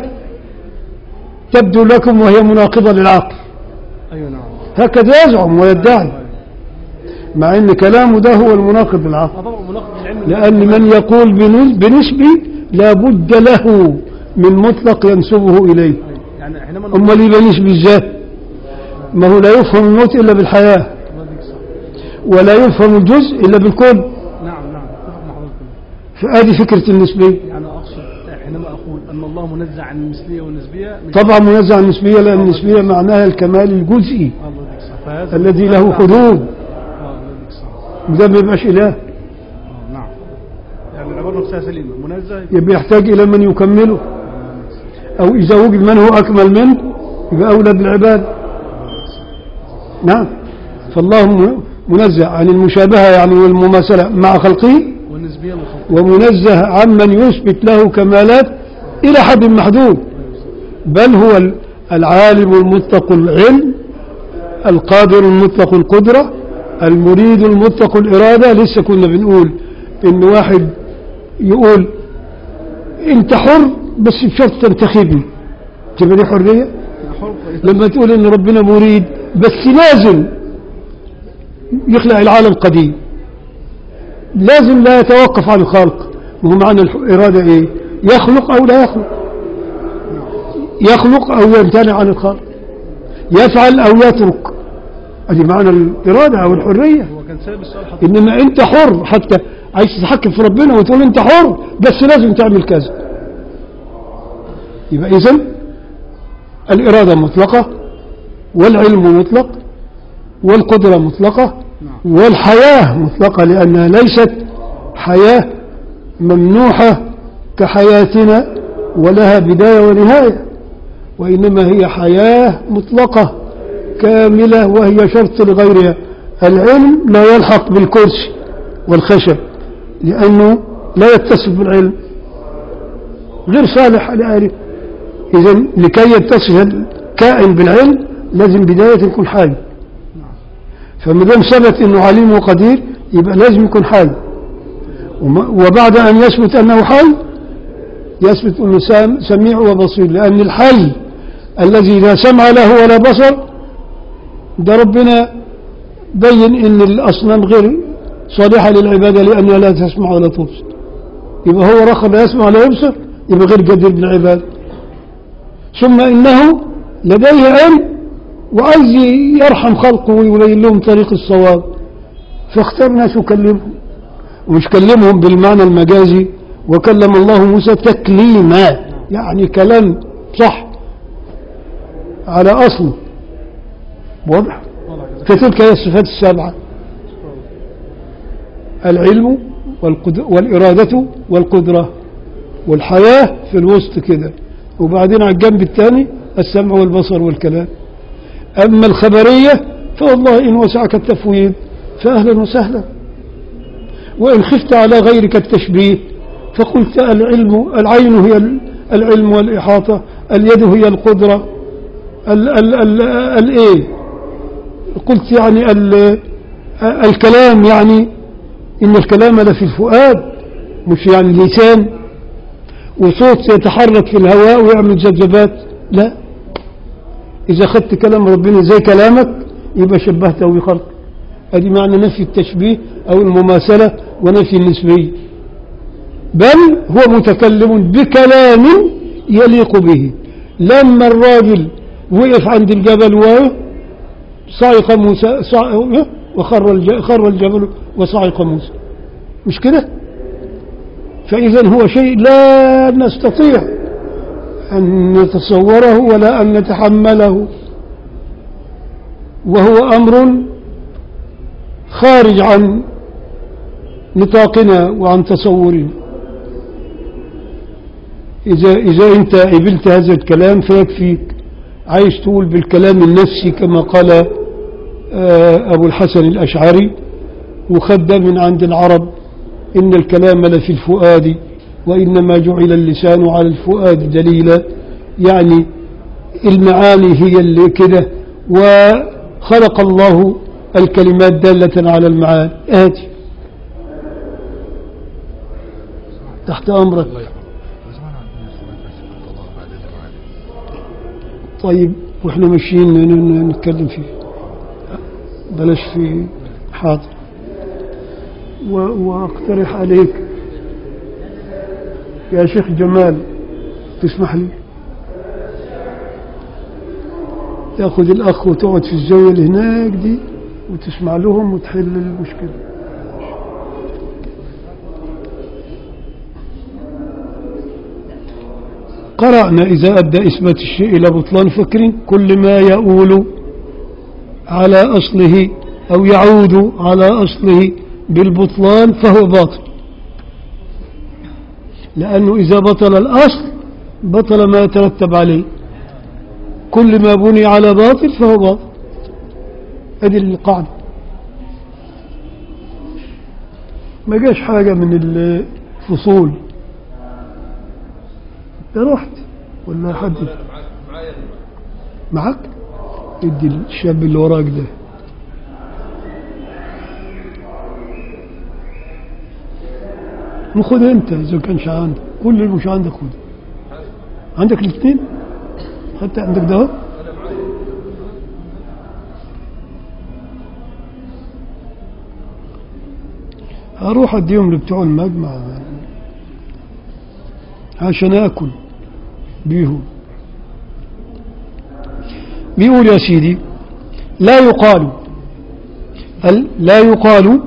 تبدو لكم وهي مناقضة للعقل أيوة نعم هكذا يزعم ويدعي مع ان كلامه ده هو المناقض للعقل آه طبعا مناقض العلم لأن من يقول بنس- بنسبي لابد له من مطلق ينسبه إليه يعني حينما نقول أمال يبقى نسبي ازاي ما هو لا يفهم الموت إلا بالحياة ولا يفهم الجزء إلا بالكل نعم نعم اتفق مع حضرتك فهذه فكرة النسبية يعني أقصد حينما أقول أن الله منزه عن المثلية والنسبية مش طبعا منزع عن النسبية لأن النسبية معناها الكمال الجزئي الله يديك صح فهذا الذي له حدود اه الله يديك صح وده ما يبقاش إله اه نعم يعني العبارة نفسها سليمة منزه يبقى يحتاج إلى من يكمله أو إذا وجد من هو أكمل منه يبقى أولى بالعباد نعم فالله م- منزه عن المشابهة يعني والمماثلة مع خلقه والنسبية للخلق ومنزه عمن يثبت له كمالات إلى حد محدود بل هو ال- العالم المطلق العلم القادر المطلق القدرة المريد المطلق الإرادة لسه كنا بنقول إن واحد يقول أنت حر بس بشرط تنتخبني تبقى دي حرية حر لما تقول إن ربنا مريد بس لازم يخلق العالم قديم لازم لا يتوقف عن الخلق وهو معنى الإرادة إيه يخلق أو لا يخلق يخلق أو يمتنع عن الخلق يفعل أو يترك هذه معنى الإرادة أو الحرية هو كان سابق السؤال حضرتك إنما أنت حر حتى عايز تتحكم في ربنا وتقول أنت حر بس لازم تعمل كذا يبقى إذن الإرادة مطلقة والعلم مطلق والقدرة مطلقة والحياة مطلقة لأنها ليست حياة ممنوحة كحياتنا ولها بداية ونهاية وإنما هي حياة مطلقة كاملة وهي شرط لغيرها العلم لا يلحق بالكرسي والخشب لأنه لا يتصف بالعلم غير صالح لآله إذا لكي يتصف الكائن بالعلم لازم بداية يكون حي فما دام ثبت انه عليم وقدير يبقى لازم يكون حي وما- وبعد ان يثبت انه حي يثبت انه سام- سميع وبصير لان الحي الذي لا سمع له ولا بصر ده ربنا بين ان الاصنام غير صالحه للعباده لانها لا تسمع ولا تبصر يبقى هو رخى لا يسمع ولا يبصر يبقى غير قادر بالعباده ثم انه لديه علم وعايز يرحم خلقه ويبين لهم طريق الصواب فاختار ناس يكلمهم ومش كلمهم بالمعنى المجازي وكلم الله موسى تكليما يعني كلام صح على أصله واضح فتلك هي الصفات السبعة العلم والقد... والإرادة والقدرة والحياة في الوسط كده وبعدين على الجنب الثاني السمع والبصر والكلام أما الخبرية فوالله إن وسعك التفويض فأهلا وسهلا وإن خفت على غيرك التشبيه فقلت العلم العين هي ال- العلم والإحاطة اليد هي القدرة ال ال ال الإيه قلت يعني ال الكلام يعني إن الكلام لفي الفؤاد مش يعني لسان وصوت يتحرك في الهواء ويعمل ذبذبات لا إذا أخذت كلام ربنا زي كلامك يبقى شبهته بخلق هذه معنى نفي التشبيه أو المماثلة ونفي النسبية بل هو متكلم بكلام يليق به لما الراجل وقف عند الجبل وصعق موسى صع- وخر الج- خر الجبل وصعق موسى مش كده فإذا هو شيء لا نستطيع أن نتصوره ولا أن نتحمله وهو أمر خارج عن نطاقنا وعن تصورنا إذا, إذا أنت قبلت هذا الكلام فيكفيك عايز تقول بالكلام النفسي كما قال آه، أبو الحسن الأشعري وخد ده من عند العرب إن الكلام لفي الفؤاد وإنما جعل اللسان على الفؤاد دليلا يعني المعاني هي اللي كده وخلق الله الكلمات دالة على المعاني آتي تحت أمرك طيب واحنا ماشيين ن- ن- نتكلم فيه بلاش في حاضر و- واقترح عليك يا شيخ جمال تسمح لي تاخذ الاخ وتقعد في الزاويه اللي هناك دي وتسمع لهم وتحل المشكله قرأنا إذا أدى إثبات الشيء إلى بطلان فكر كل ما يؤول على أصله أو يعود على أصله بالبطلان فهو باطل لأنه إذا بطل الأصل بطل ما يترتب عليه كل ما بني على باطل فهو باطل هذه القاعدة ما جاش حاجة من الفصول انت رحت ولا حد معك ادي الشاب اللي وراك ده وخد انت اذا كانش عندك كل اللي مش عندك خد عندك الاثنين حتى عندك ده اهو؟ هروح اديهم لبتوع المجمع عشان اكل بيهم بيقول يا سيدي لا يقال ال- لا يقال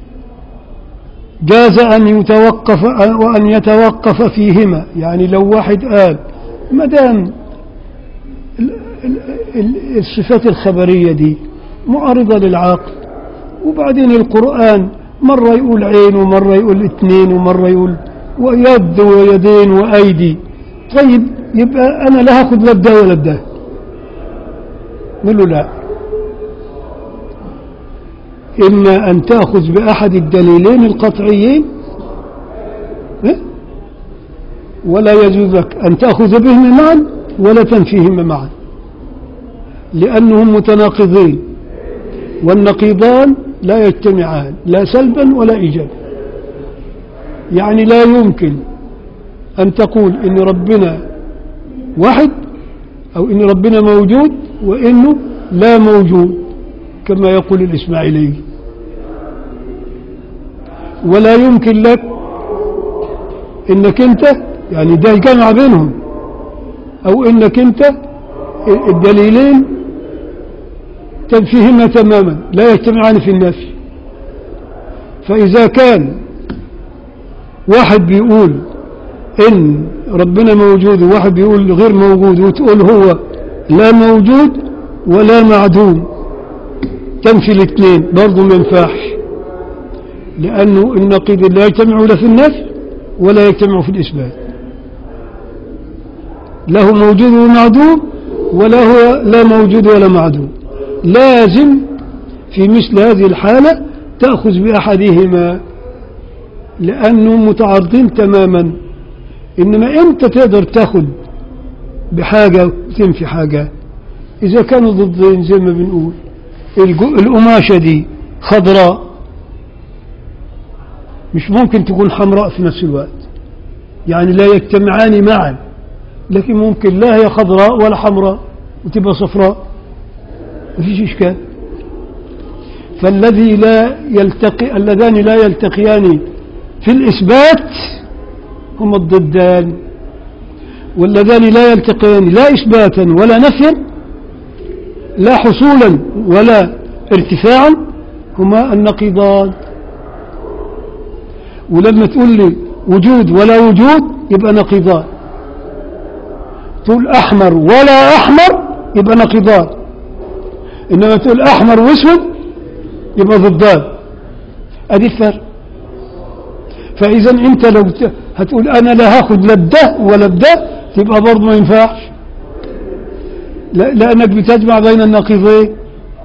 جاز أن يتوقف وأن يتوقف فيهما يعني لو واحد قال ما دام ال- ال- ال- الصفات الخبرية دي معارضة للعقل وبعدين القرآن مرة يقول عين ومرة يقول اثنين ومرة يقول ويد ويدين وأيدي طيب يبقى أنا لا هاخد لا ده ولا ده نقول له لا إما أن تأخذ بأحد الدليلين القطعيين إيه؟ ولا يجوز لك أن تأخذ بهما معا ولا تنفيهما معا لأنهم متناقضين والنقيضان لا يجتمعان لا سلبا ولا إيجابا يعني لا يمكن أن تقول إن ربنا واحد أو إن ربنا موجود وإنه لا موجود كما يقول الإسماعيلي ولا يمكن لك إنك أنت يعني ده الجمع بينهم أو إنك أنت الدليلين تنفيهما تماما لا يجتمعان في النفي فإذا كان واحد بيقول إن ربنا موجود وواحد بيقول غير موجود وتقول هو لا موجود ولا معدوم تنفي الاثنين برضه ما ينفعش لأنه النقيض لا يجتمع لا في النفي ولا يجتمع في الإثبات له موجود ومعدوم ولا هو لا موجود ولا معدوم لازم في مثل هذه الحالة تأخذ بأحدهما لأنه متعارضين تماما إنما أنت تقدر تاخد بحاجة وتنفي حاجة إذا كانوا ضدين زي ما بنقول الجو- القماشة دي خضراء مش ممكن تكون حمراء في نفس الوقت يعني لا يجتمعان معا لكن ممكن لا هي خضراء ولا حمراء وتبقى صفراء مفيش إشكال فالذي لا يلتقي اللذان لا يلتقيان في الإثبات هما الضدان واللذان لا يلتقيان لا إثباتا ولا نفيا لا حصولا ولا ارتفاعا هما النقيضان ولما تقول لي وجود ولا وجود يبقى نقيضان تقول أحمر ولا أحمر يبقى نقيضان إنما تقول أحمر وأسود يبقى ضدان أدي الفرق فإذا أنت لو ت- هتقول أنا لا هاخد لا بده ولا بده تبقى برضه ما ينفعش لا- لأنك بتجمع بين النقيضين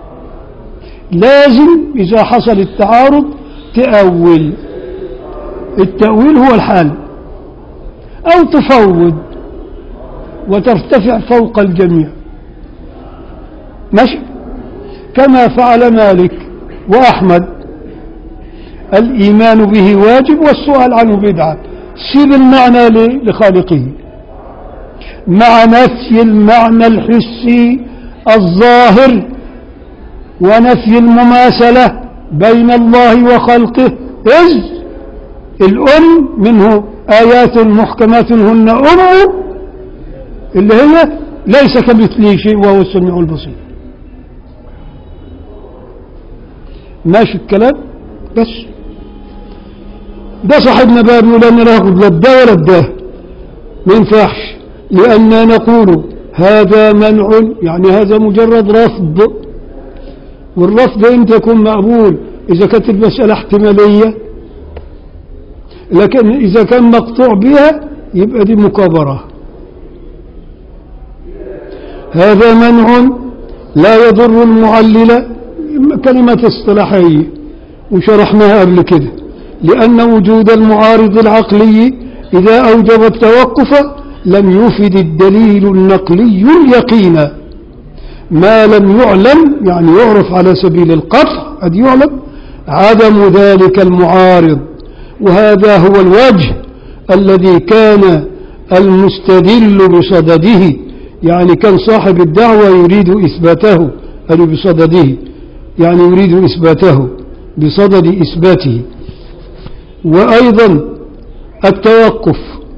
لازم إذا حصل التعارض تأول التأويل هو الحال أو تفوض وترتفع فوق الجميع ماشي كما فعل مالك وأحمد الإيمان به واجب والسؤال عنه بدعة سيب المعنى ل- لخالقه مع نفي المعنى الحسي الظاهر ونفي المماثلة بين الله وخلقه إذ الأم منه آيات محكمات هن أم اللي هي ليس كمثله شيء وهو السميع البصير ماشي الكلام بس ده صاحبنا بقى بيقول أنا لا أخذ لا ده ولا ده ما ينفعش لأننا نقول هذا منع يعني هذا مجرد رفض والرفض امتى يكون مقبول إذا كانت المسألة احتمالية لكن إذا كان مقطوع بها يبقى دي مكابرة هذا منع لا يضر المعلل كلمة اصطلاحية وشرحناها قبل كده لأن وجود المعارض العقلي إذا أوجب التوقف لم يفد الدليل النقلي اليقين ما لم يعلم يعني يعرف على سبيل القطع قد يعلم عدم ذلك المعارض وهذا هو الوجه الذي كان المستدل بصدده يعني كان صاحب الدعوة يريد إثباته أي بصدده يعني يريد إثباته بصدد إثباته وأيضا التوقف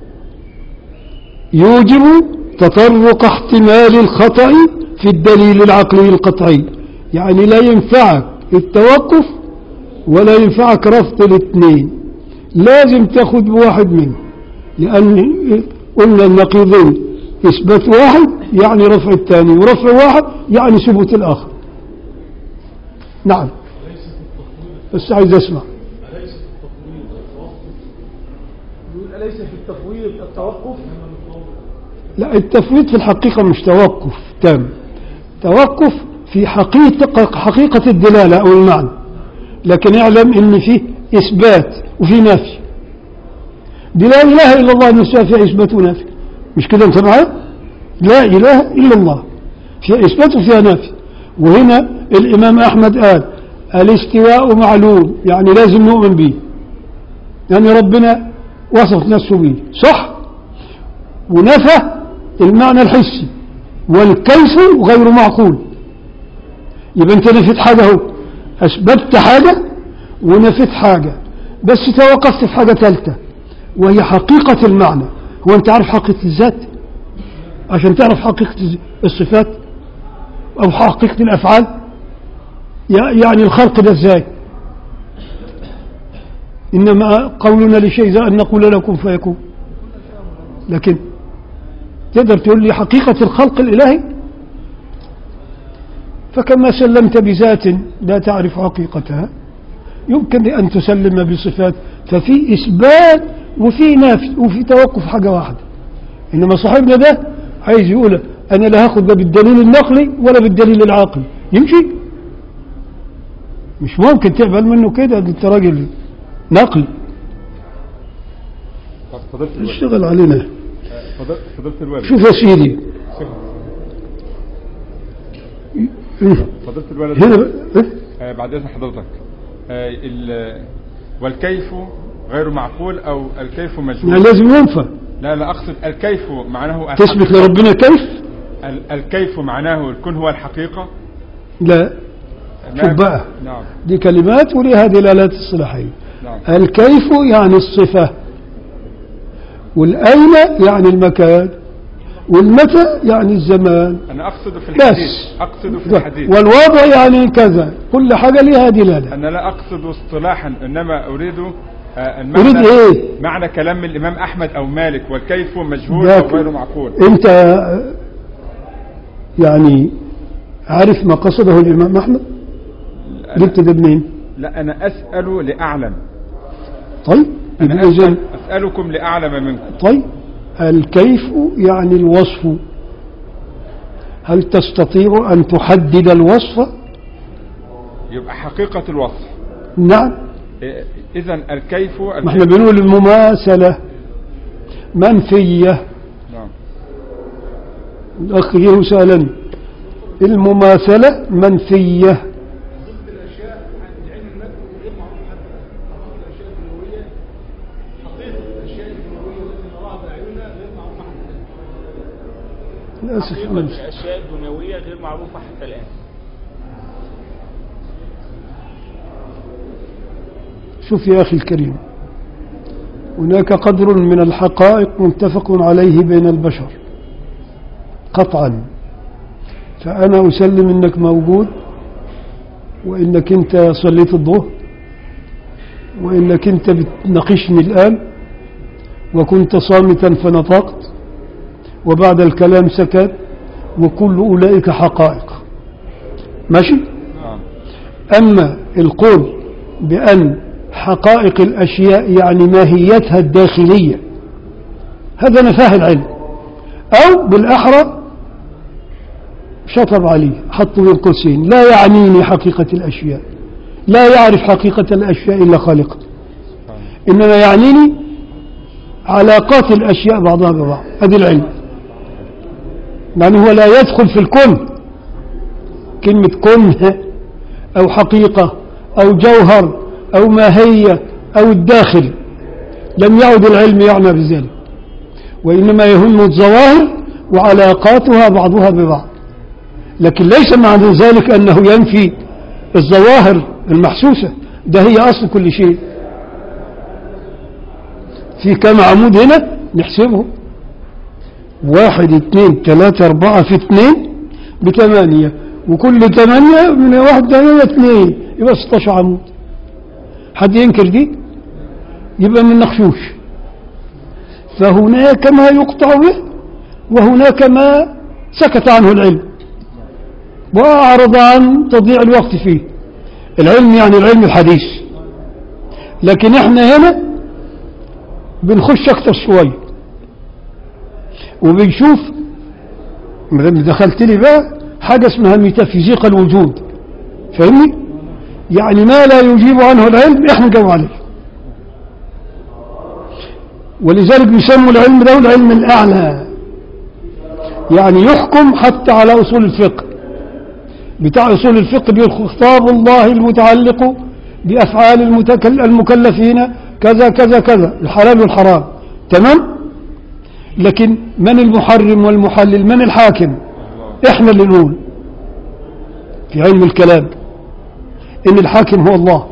يوجب تطرق احتمال الخطأ في الدليل العقلي القطعي يعني لا ينفعك التوقف ولا ينفعك رفض الاثنين لازم تاخد بواحد منه لأن قلنا النقيضين إثبات واحد يعني رفع الثاني ورفع واحد يعني ثبوت الآخر نعم بس عايز أسمع يقول أليس في التفويض التوقف لا التفويض في الحقيقة مش توقف تام توقف في حقيقة, حقيقة الدلالة أو المعنى لكن اعلم ان فيه إثبات وفي نفي دي لا إله إلا الله نفسها فيها إثبات ونفي مش كده انت معايا لا إله إلا الله فيها إثبات وفيها نفي وهنا الإمام أحمد قال الاستواء معلوم يعني لازم نؤمن به يعني ربنا وصف نفسه به صح ونفى المعنى الحسي والكيف غير معقول يبقى انت نفيت حاجة اهو أثبتت حاجة ونفيت حاجة بس توقفت في حاجة ثالثة وهي حقيقة المعنى هو أنت عارف حقيقة الذات عشان تعرف حقيقة الصفات أو حقيقة الأفعال يعني الخلق ده ازاي إنما قولنا لشيء ذا أن نقول لكم فيكون لكن تقدر تقول لي حقيقة الخلق الإلهي فكما سلمت بذات لا تعرف حقيقتها يمكن أن تسلم بصفات ففي إثبات وفي نفي وفي توقف حاجة واحدة إنما صاحبنا ده عايز يقول أنا لا هاخد ده بالدليل النقلي ولا بالدليل العقلي يمشي مش ممكن تقبل منه كده ده انت راجل نقلي طب فضلت الوالد اشتغل علينا فضلت فضلت الوالد شوف يا سيدي فضلت الوالد هنا إيه؟ آه، بعد اذن حضرتك آه، ال- والكيف غير معقول او الكيف مجهول يعني لازم ينفى لا لا اقصد الكيف معناه تثبت لربنا كيف ال- الكيف معناه الكون هو الحقيقة لا ما- شوف بقى نعم دي كلمات ولها دلالات الصلاحية نعم الكيف يعني الصفة والأين يعني المكان والمتى يعني الزمان انا اقصد في بس. الحديث اقصد في الحديث والوضع يعني كذا كل حاجة لها دلالة انا لا اقصد اصطلاحا انما اريد آه، أريد المعنى إيه معنى كلام الامام احمد او مالك والكيف مجهول ذاك. او غير معقول أنت يعني عارف ما قصده الإمام أحمد جبت ده منين لا انا اسال لاعلم طيب انا يبقى إذن أسأل اسالكم لاعلم منكم طيب الكيف يعني الوصف هل تستطيع أن تحدد الوصف يبقى حقيقة الوصف نعم اذا الكيف ما احنا بنقول المماثلة منفية نعم الأخ جه سألني المماثلة منفية للأسف حقيقة منفي. الأشياء الدنيوية غير معروفة حتى الآن شوف يا أخي الكريم هناك قدر من الحقائق متفق عليه بين البشر قطعا فأنا أسلم أنك موجود وإنك أنت صليت الظهر وإنك أنت بتناقشني الآن وكنت صامتا فنطقت وبعد الكلام سكت وكل أولئك حقائق ماشي نعم أما القول بأن حقائق الأشياء يعني ماهيتها الداخلية هذا نفاه العلم أو بالأحرى شطب عليه حطوا بين قوسين لا يعنيني حقيقة الأشياء لا يعرف حقيقة الأشياء إلا خالقها إنما يعنيني علاقات الأشياء بعضها ببعض هذا العلم يعني هو لا يدخل في الكون كلمة كن أو حقيقة أو جوهر أو ماهية أو الداخل لم يعد العلم يعنى بذلك وإنما يهم الظواهر وعلاقاتها بعضها ببعض لكن ليس معنى ذلك أنه ينفي الظواهر المحسوسة ده هي أصل كل شيء في كم عمود هنا نحسبه واحد اثنين ثلاثة أربعة في اثنين بثمانية وكل ثمانية من واحد ثمانية اثنين يبقى 16 عمود حد ينكر دي يبقى من نخشوش فهناك ما يقطع به وهناك ما سكت عنه العلم وأعرض عن تضييع الوقت فيه العلم يعني العلم الحديث لكن احنا هنا بنخش اكتر شوية وبنشوف ما دام دخلت لي بقى حاجة اسمها ميتافيزيقا الوجود فاهمني يعني ما لا يجيب عنه العلم احنا نجاوب عليه ولذلك بيسموا العلم ده العلم الأعلى يعني يحكم حتى على أصول الفقه بتاع أصول الفقه بيقول خطاب الله المتعلق بأفعال المتكل المكلفين كذا كذا كذا الحلال والحرام تمام لكن من المحرم والمحلل من الحاكم احنا اللي نقول في علم الكلام ان الحاكم هو الله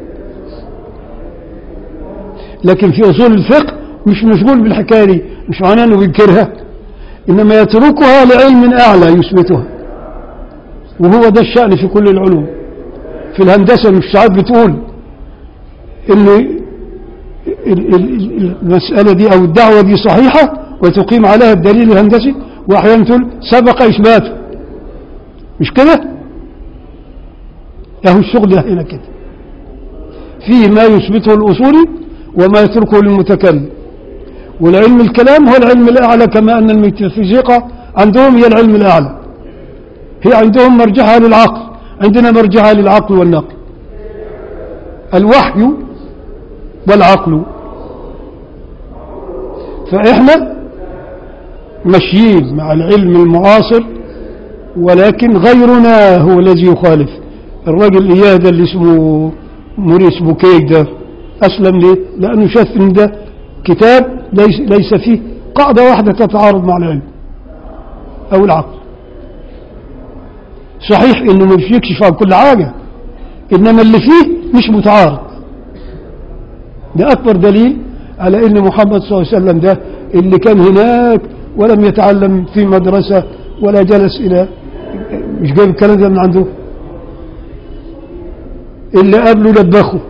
لكن في اصول الفقه مش مشغول بالحكايه دي مش معناه انه بينكرها انما يتركها لعلم اعلى يثبتها وهو ده الشأن في كل العلوم في الهندسة مش ساعات بتقول ان ال- ال- ال- المسألة دي او الدعوة دي صحيحة وتقيم عليها الدليل الهندسي وأحيانا تقول سبق إثباته مش كده له الشغل هنا كده فيه ما يثبته الأصولي وما يتركه للمتكلم والعلم الكلام هو العلم الأعلى كما أن الميتافيزيقا عندهم هي العلم الأعلى هي عندهم مرجعها للعقل عندنا مرجعها للعقل والنقل الوحي والعقل فإحنا ماشيين مع العلم المعاصر ولكن غيرنا هو الذي يخالف الراجل إياه ده اللي اسمه موريس بوكيك ده أسلم ليه؟ لأنه شاف إن ده كتاب ليس, ليس فيه قاعدة واحدة تتعارض مع العلم أو العقل صحيح إنه مش يكشف عن كل حاجة إنما اللي فيه مش متعارض ده أكبر دليل على إن محمد صلى الله عليه وسلم ده اللي كان هناك ولم يتعلم في مدرسة ولا جلس إلى مش جايب الكلام ده من عنده اللي قبله لبخوا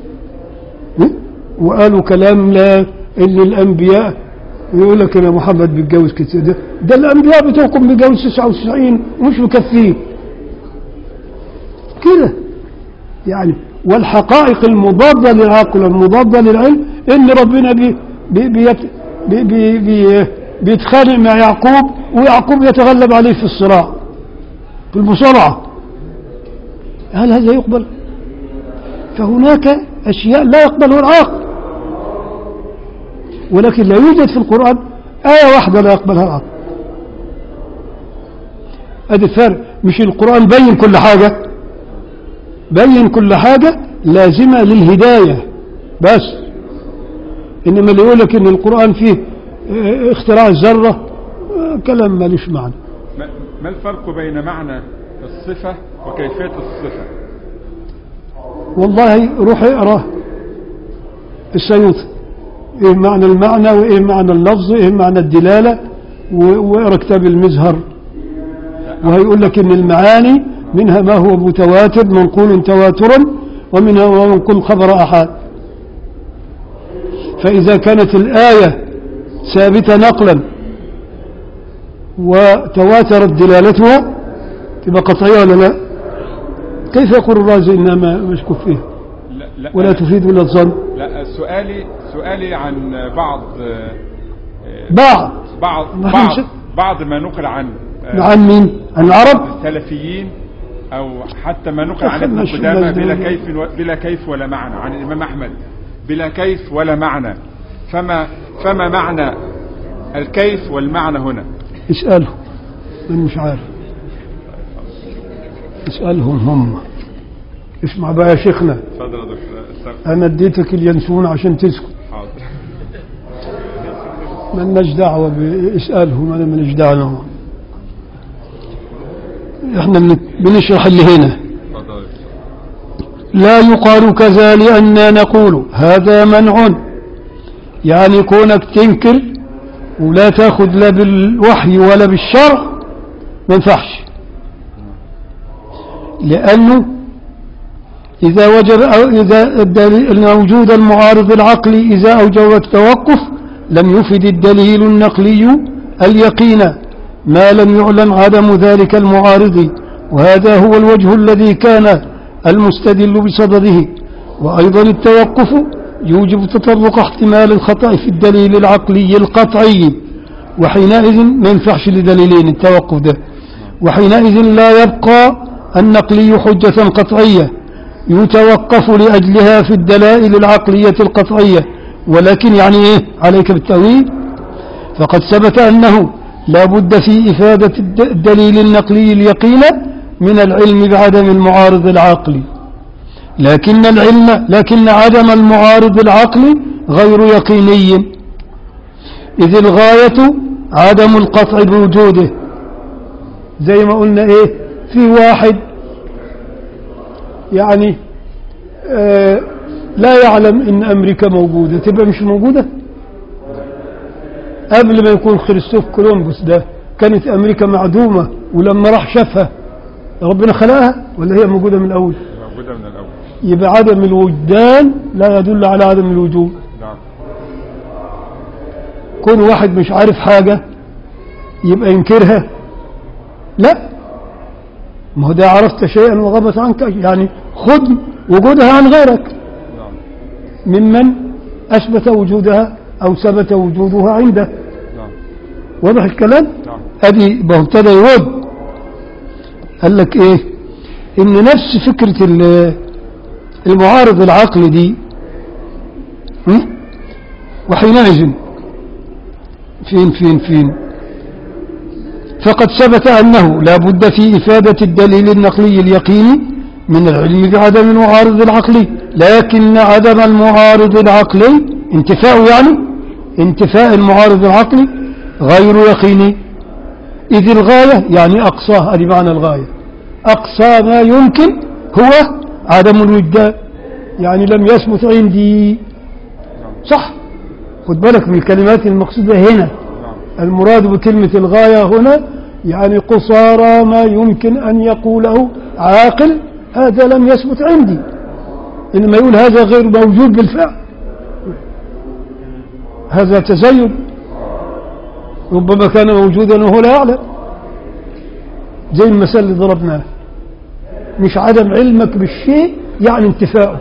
وقالوا كلام لا ان الانبياء يقول لك يا محمد بيتجوز كتير ده ده الانبياء بتوعكم بيتجوز 99 ومش مكفيه كده يعني والحقائق المضادة للعقل والمضادة للعلم ان ربنا بي بي بي بي بي بي بيتخانق مع يعقوب ويعقوب يتغلب عليه في الصراع في المصارعة هل هذا يقبل فهناك أشياء لا يقبلها العقل ولكن لا يوجد في القرآن آية واحدة لا يقبلها العقل هذا الفرق مش القرآن بين كل حاجة بين كل حاجة لازمة للهداية بس إنما اللي يقول لك إن القرآن فيه اه، اختراع الذرة اه، كلام ماليش معنى ما ما الفرق بين معنى الصفة وكيفية الصفة والله روح اقرا السيوطي ايه معنى المعنى وايه معنى اللفظ وايه معنى الدلالة و- واقرا كتاب المزهر وهيقول لك ان المعاني منها ما هو متواتر منقول تواترا ومنها ما هو منقول خبر احاد فاذا كانت الايه ثابته نقلا وتواترت دلالتها تبقى قطعيه ولا لا كيف يقول الرازي انها ما- مشكوك فيها لا لا ولا أنا- تفيد ولا الظن لا سؤالي سؤالي عن بعض آه، آه، بعض بعض ما بعض هنش- بعض ما نقل عن آه، عن مين عن العرب السلفيين او حتى ما نقل عن أخذنا ابن شو قدامه الناس بلا دول؟ كيف و- بلا كيف ولا معنى عن الامام احمد بلا كيف ولا معنى فما فما معنى الكيف والمعنى هنا اسأله أنا مش عارف اسألهم هم اسمع بقى يا شيخنا اتفضل يا دكتور أنا اديتك اليانسون عشان تسكت حاضر مالناش دعوة باسألهم أنا ماليش دعوة احنا بن- بنشرح اللي هنا اتفضل لا يقال كذا لأننا نقول هذا منع يعني كونك تنكر ولا تاخذ لا بالوحي ولا بالشرع ما ينفعش لأنه إذا وجب أو إذا الدليل أن وجود المعارض العقلي إذا أوجب التوقف لم يفد الدليل النقلي اليقين ما لم يعلم عدم ذلك المعارض وهذا هو الوجه الذي كان المستدل بصدده وأيضا التوقف يوجب تطرق احتمال الخطأ في الدليل العقلي القطعي وحينئذ ما ينفعش لدليلين التوقف ده وحينئذ لا يبقى النقلي حجة قطعية يتوقف لأجلها في الدلائل العقلية القطعية ولكن يعني إيه عليك بالتأويل فقد ثبت أنه لا بد في إفادة الد- الدليل النقلي اليقين من العلم بعدم المعارض العقلي لكن العلم لكن عدم المعارض العقلي غير يقيني إذ الغاية عدم القطع بوجوده زي ما قلنا إيه في واحد يعني آه لا يعلم إن أمريكا موجودة تبقى مش موجودة قبل ما يكون خريستوف كولومبوس ده كانت أمريكا معدومة ولما راح شافها ربنا خلقها ولا هي موجودة من الأول موجودة من الأول يبقى عدم الوجدان لا يدل على عدم الوجود نعم كون واحد مش عارف حاجة يبقى ينكرها لا ما هو ده عرفت شيئا وغابت عنك يعني خذ وجودها عن غيرك ممن أثبت وجودها أو ثبت وجودها عنده نعم واضح الكلام نعم ادي ما هو ابتدى يرد قال لك ايه ان نفس فكرة ال- المعارض العقلي دي هم؟ وحينئذ فين فين فين فقد ثبت أنه لا بد في إفادة الدليل النقلي اليقيني من العلم بعدم المعارض العقلي لكن عدم المعارض العقلي انتفاء يعني انتفاء المعارض العقلي غير يقيني إذ الغاية يعني أقصاه هذه معنى الغاية أقصى ما يمكن هو عدم الوجدان يعني لم يثبت عندي صح خد بالك من الكلمات المقصودة هنا المراد بكلمة الغاية هنا يعني قصارى ما يمكن أن يقوله عاقل هذا لم يثبت عندي إنما يقول هذا غير موجود بالفعل هذا تزين ربما كان موجودا وهو لا يعلم زي المثال اللي ضربناه مش عدم علمك بالشيء يعني انتفاؤه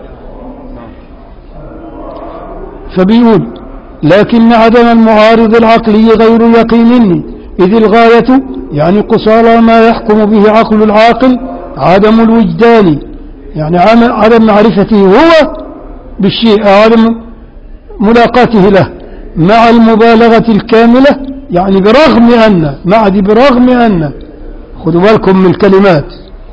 فبيقول لكن عدم المعارض العقلي غير يقيني إذ الغاية يعني قصارى ما يحكم به عقل العاقل عدم الوجدان يعني عم- عدم معرفته هو بالشيء أو عدم ملاقاته له مع المبالغة الكاملة يعني برغم أن مع دي برغم أن خدوا بالكم من الكلمات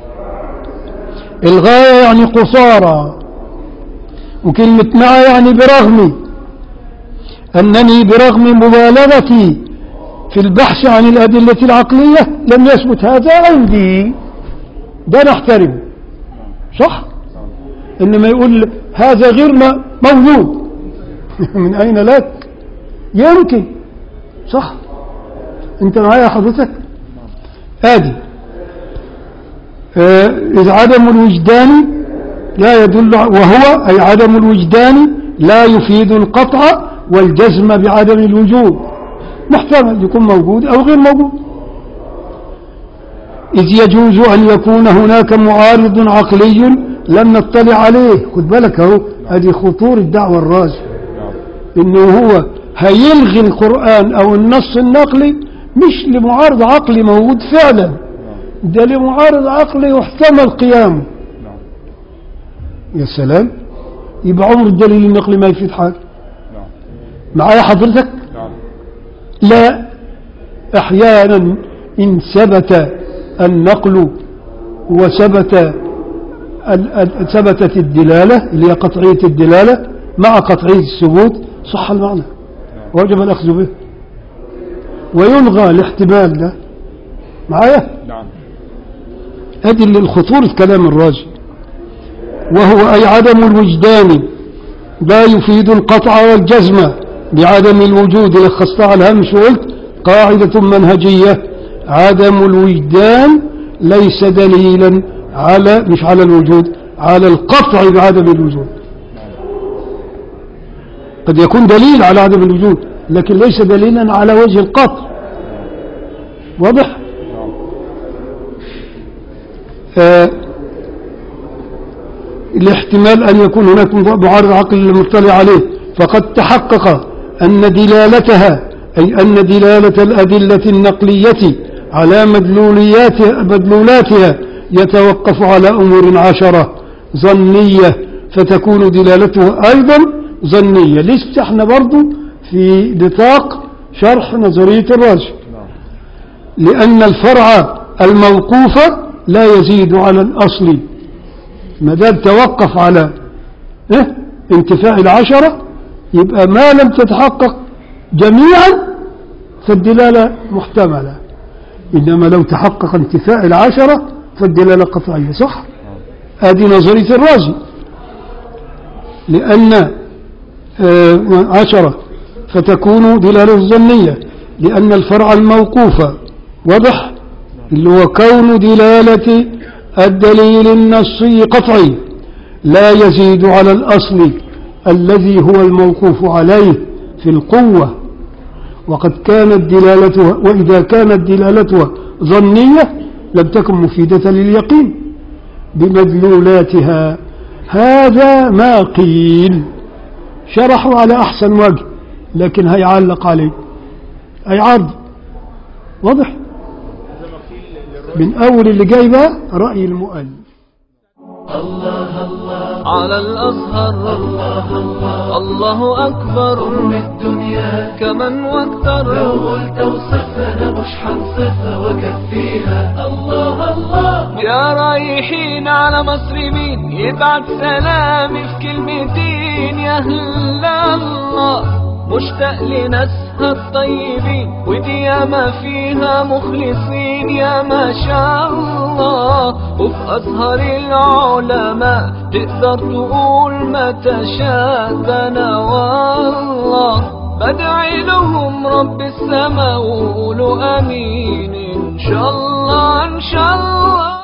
الغاية يعني قصارى وكلمة مع يعني برغم أنني برغم مبالغتي في البحث عن الأدلة العقلية لم يثبت هذا عندي ده نحترمه صح إنما يقول هذا غير م- موجود من أين لك يمكن صح انت معايا حضرتك ادي آه، إذ عدم الوجدان لا يدل وهو أي عدم الوجدان لا يفيد القطع والجزم بعدم الوجود محتمل يكون موجود أو غير موجود إذ يجوز أن يكون هناك معارض عقلي لم نطلع عليه خد بالك اهو هذه خطور الدعوة الرازية إنه هو هيلغي القرآن أو النص النقلي مش لمعارض عقلي موجود فعلا ده لمعارض عقلي واحتمل قيامه يا سلام يبقى عمر الدليل النقلي ما يفيد حاجة معايا حضرتك نعم لا احيانا ان ثبت النقل وثبت ال- ال- ثبتت الدلالة اللي هي قطعية الدلالة مع قطعية الثبوت صح المعنى وجب الأخذ به ويلغى الاحتمال ده معايا نعم هذه اللي الخطورة كلام الرازي وهو أي عدم الوجدان لا يفيد القطع والجزم بعدم الوجود لخصت على الهمش وقلت قاعدة منهجية عدم الوجدان ليس دليلا على مش على الوجود على القطع بعدم الوجود قد يكون دليل على عدم الوجود لكن ليس دليلا على وجه القطع واضح آه الاحتمال أن يكون هناك معارض عقل للمطلع عليه فقد تحقق أن دلالتها أي أن دلالة الأدلة النقلية على مدلولياتها مدلولاتها يتوقف على أمور عشرة ظنية فتكون دلالتها أيضا ظنية لسه احنا برضو في نطاق شرح نظرية الرجل لأن الفرع الموقوف لا يزيد على الأصل ما دام توقف على إيه؟ انتفاء العشرة يبقى ما لم تتحقق جميعا فالدلالة محتملة إنما لو تحقق انتفاء العشرة فالدلالة قطعية صح هذه نظرية الرازي لأن آه، عشرة فتكون دلالة ظنية لأن الفرع الموقوف واضح اللي هو كون دلالة الدليل النصي قطعي لا يزيد على الأصل الذي هو الموقوف عليه في القوة وقد كانت دلالتها وإذا كانت دلالتها ظنية لم تكن مفيدة لليقين بمدلولاتها هذا ما قيل شرحوا على أحسن وجه لكن هيعلق عليه هيعرض واضح من أول اللي جاي بقى رأي المؤلف على الأزهر الله الله الله أكبر أم الدنيا كمن واكثر لو قلت وصفنا مش حنصفها وكفيها الله الله يا رايحين على مصر مين يبعت سلامي في كلمتين يا هلا الله مشتاق لناسها الطيبين ودي ياما فيها مخلصين يا ما شاء الله وفي أزهر العلماء تقدر تقول ما تشاء ده أنا والله بدعي لهم رب السماء وقولوا امين ان شاء الله ان شاء الله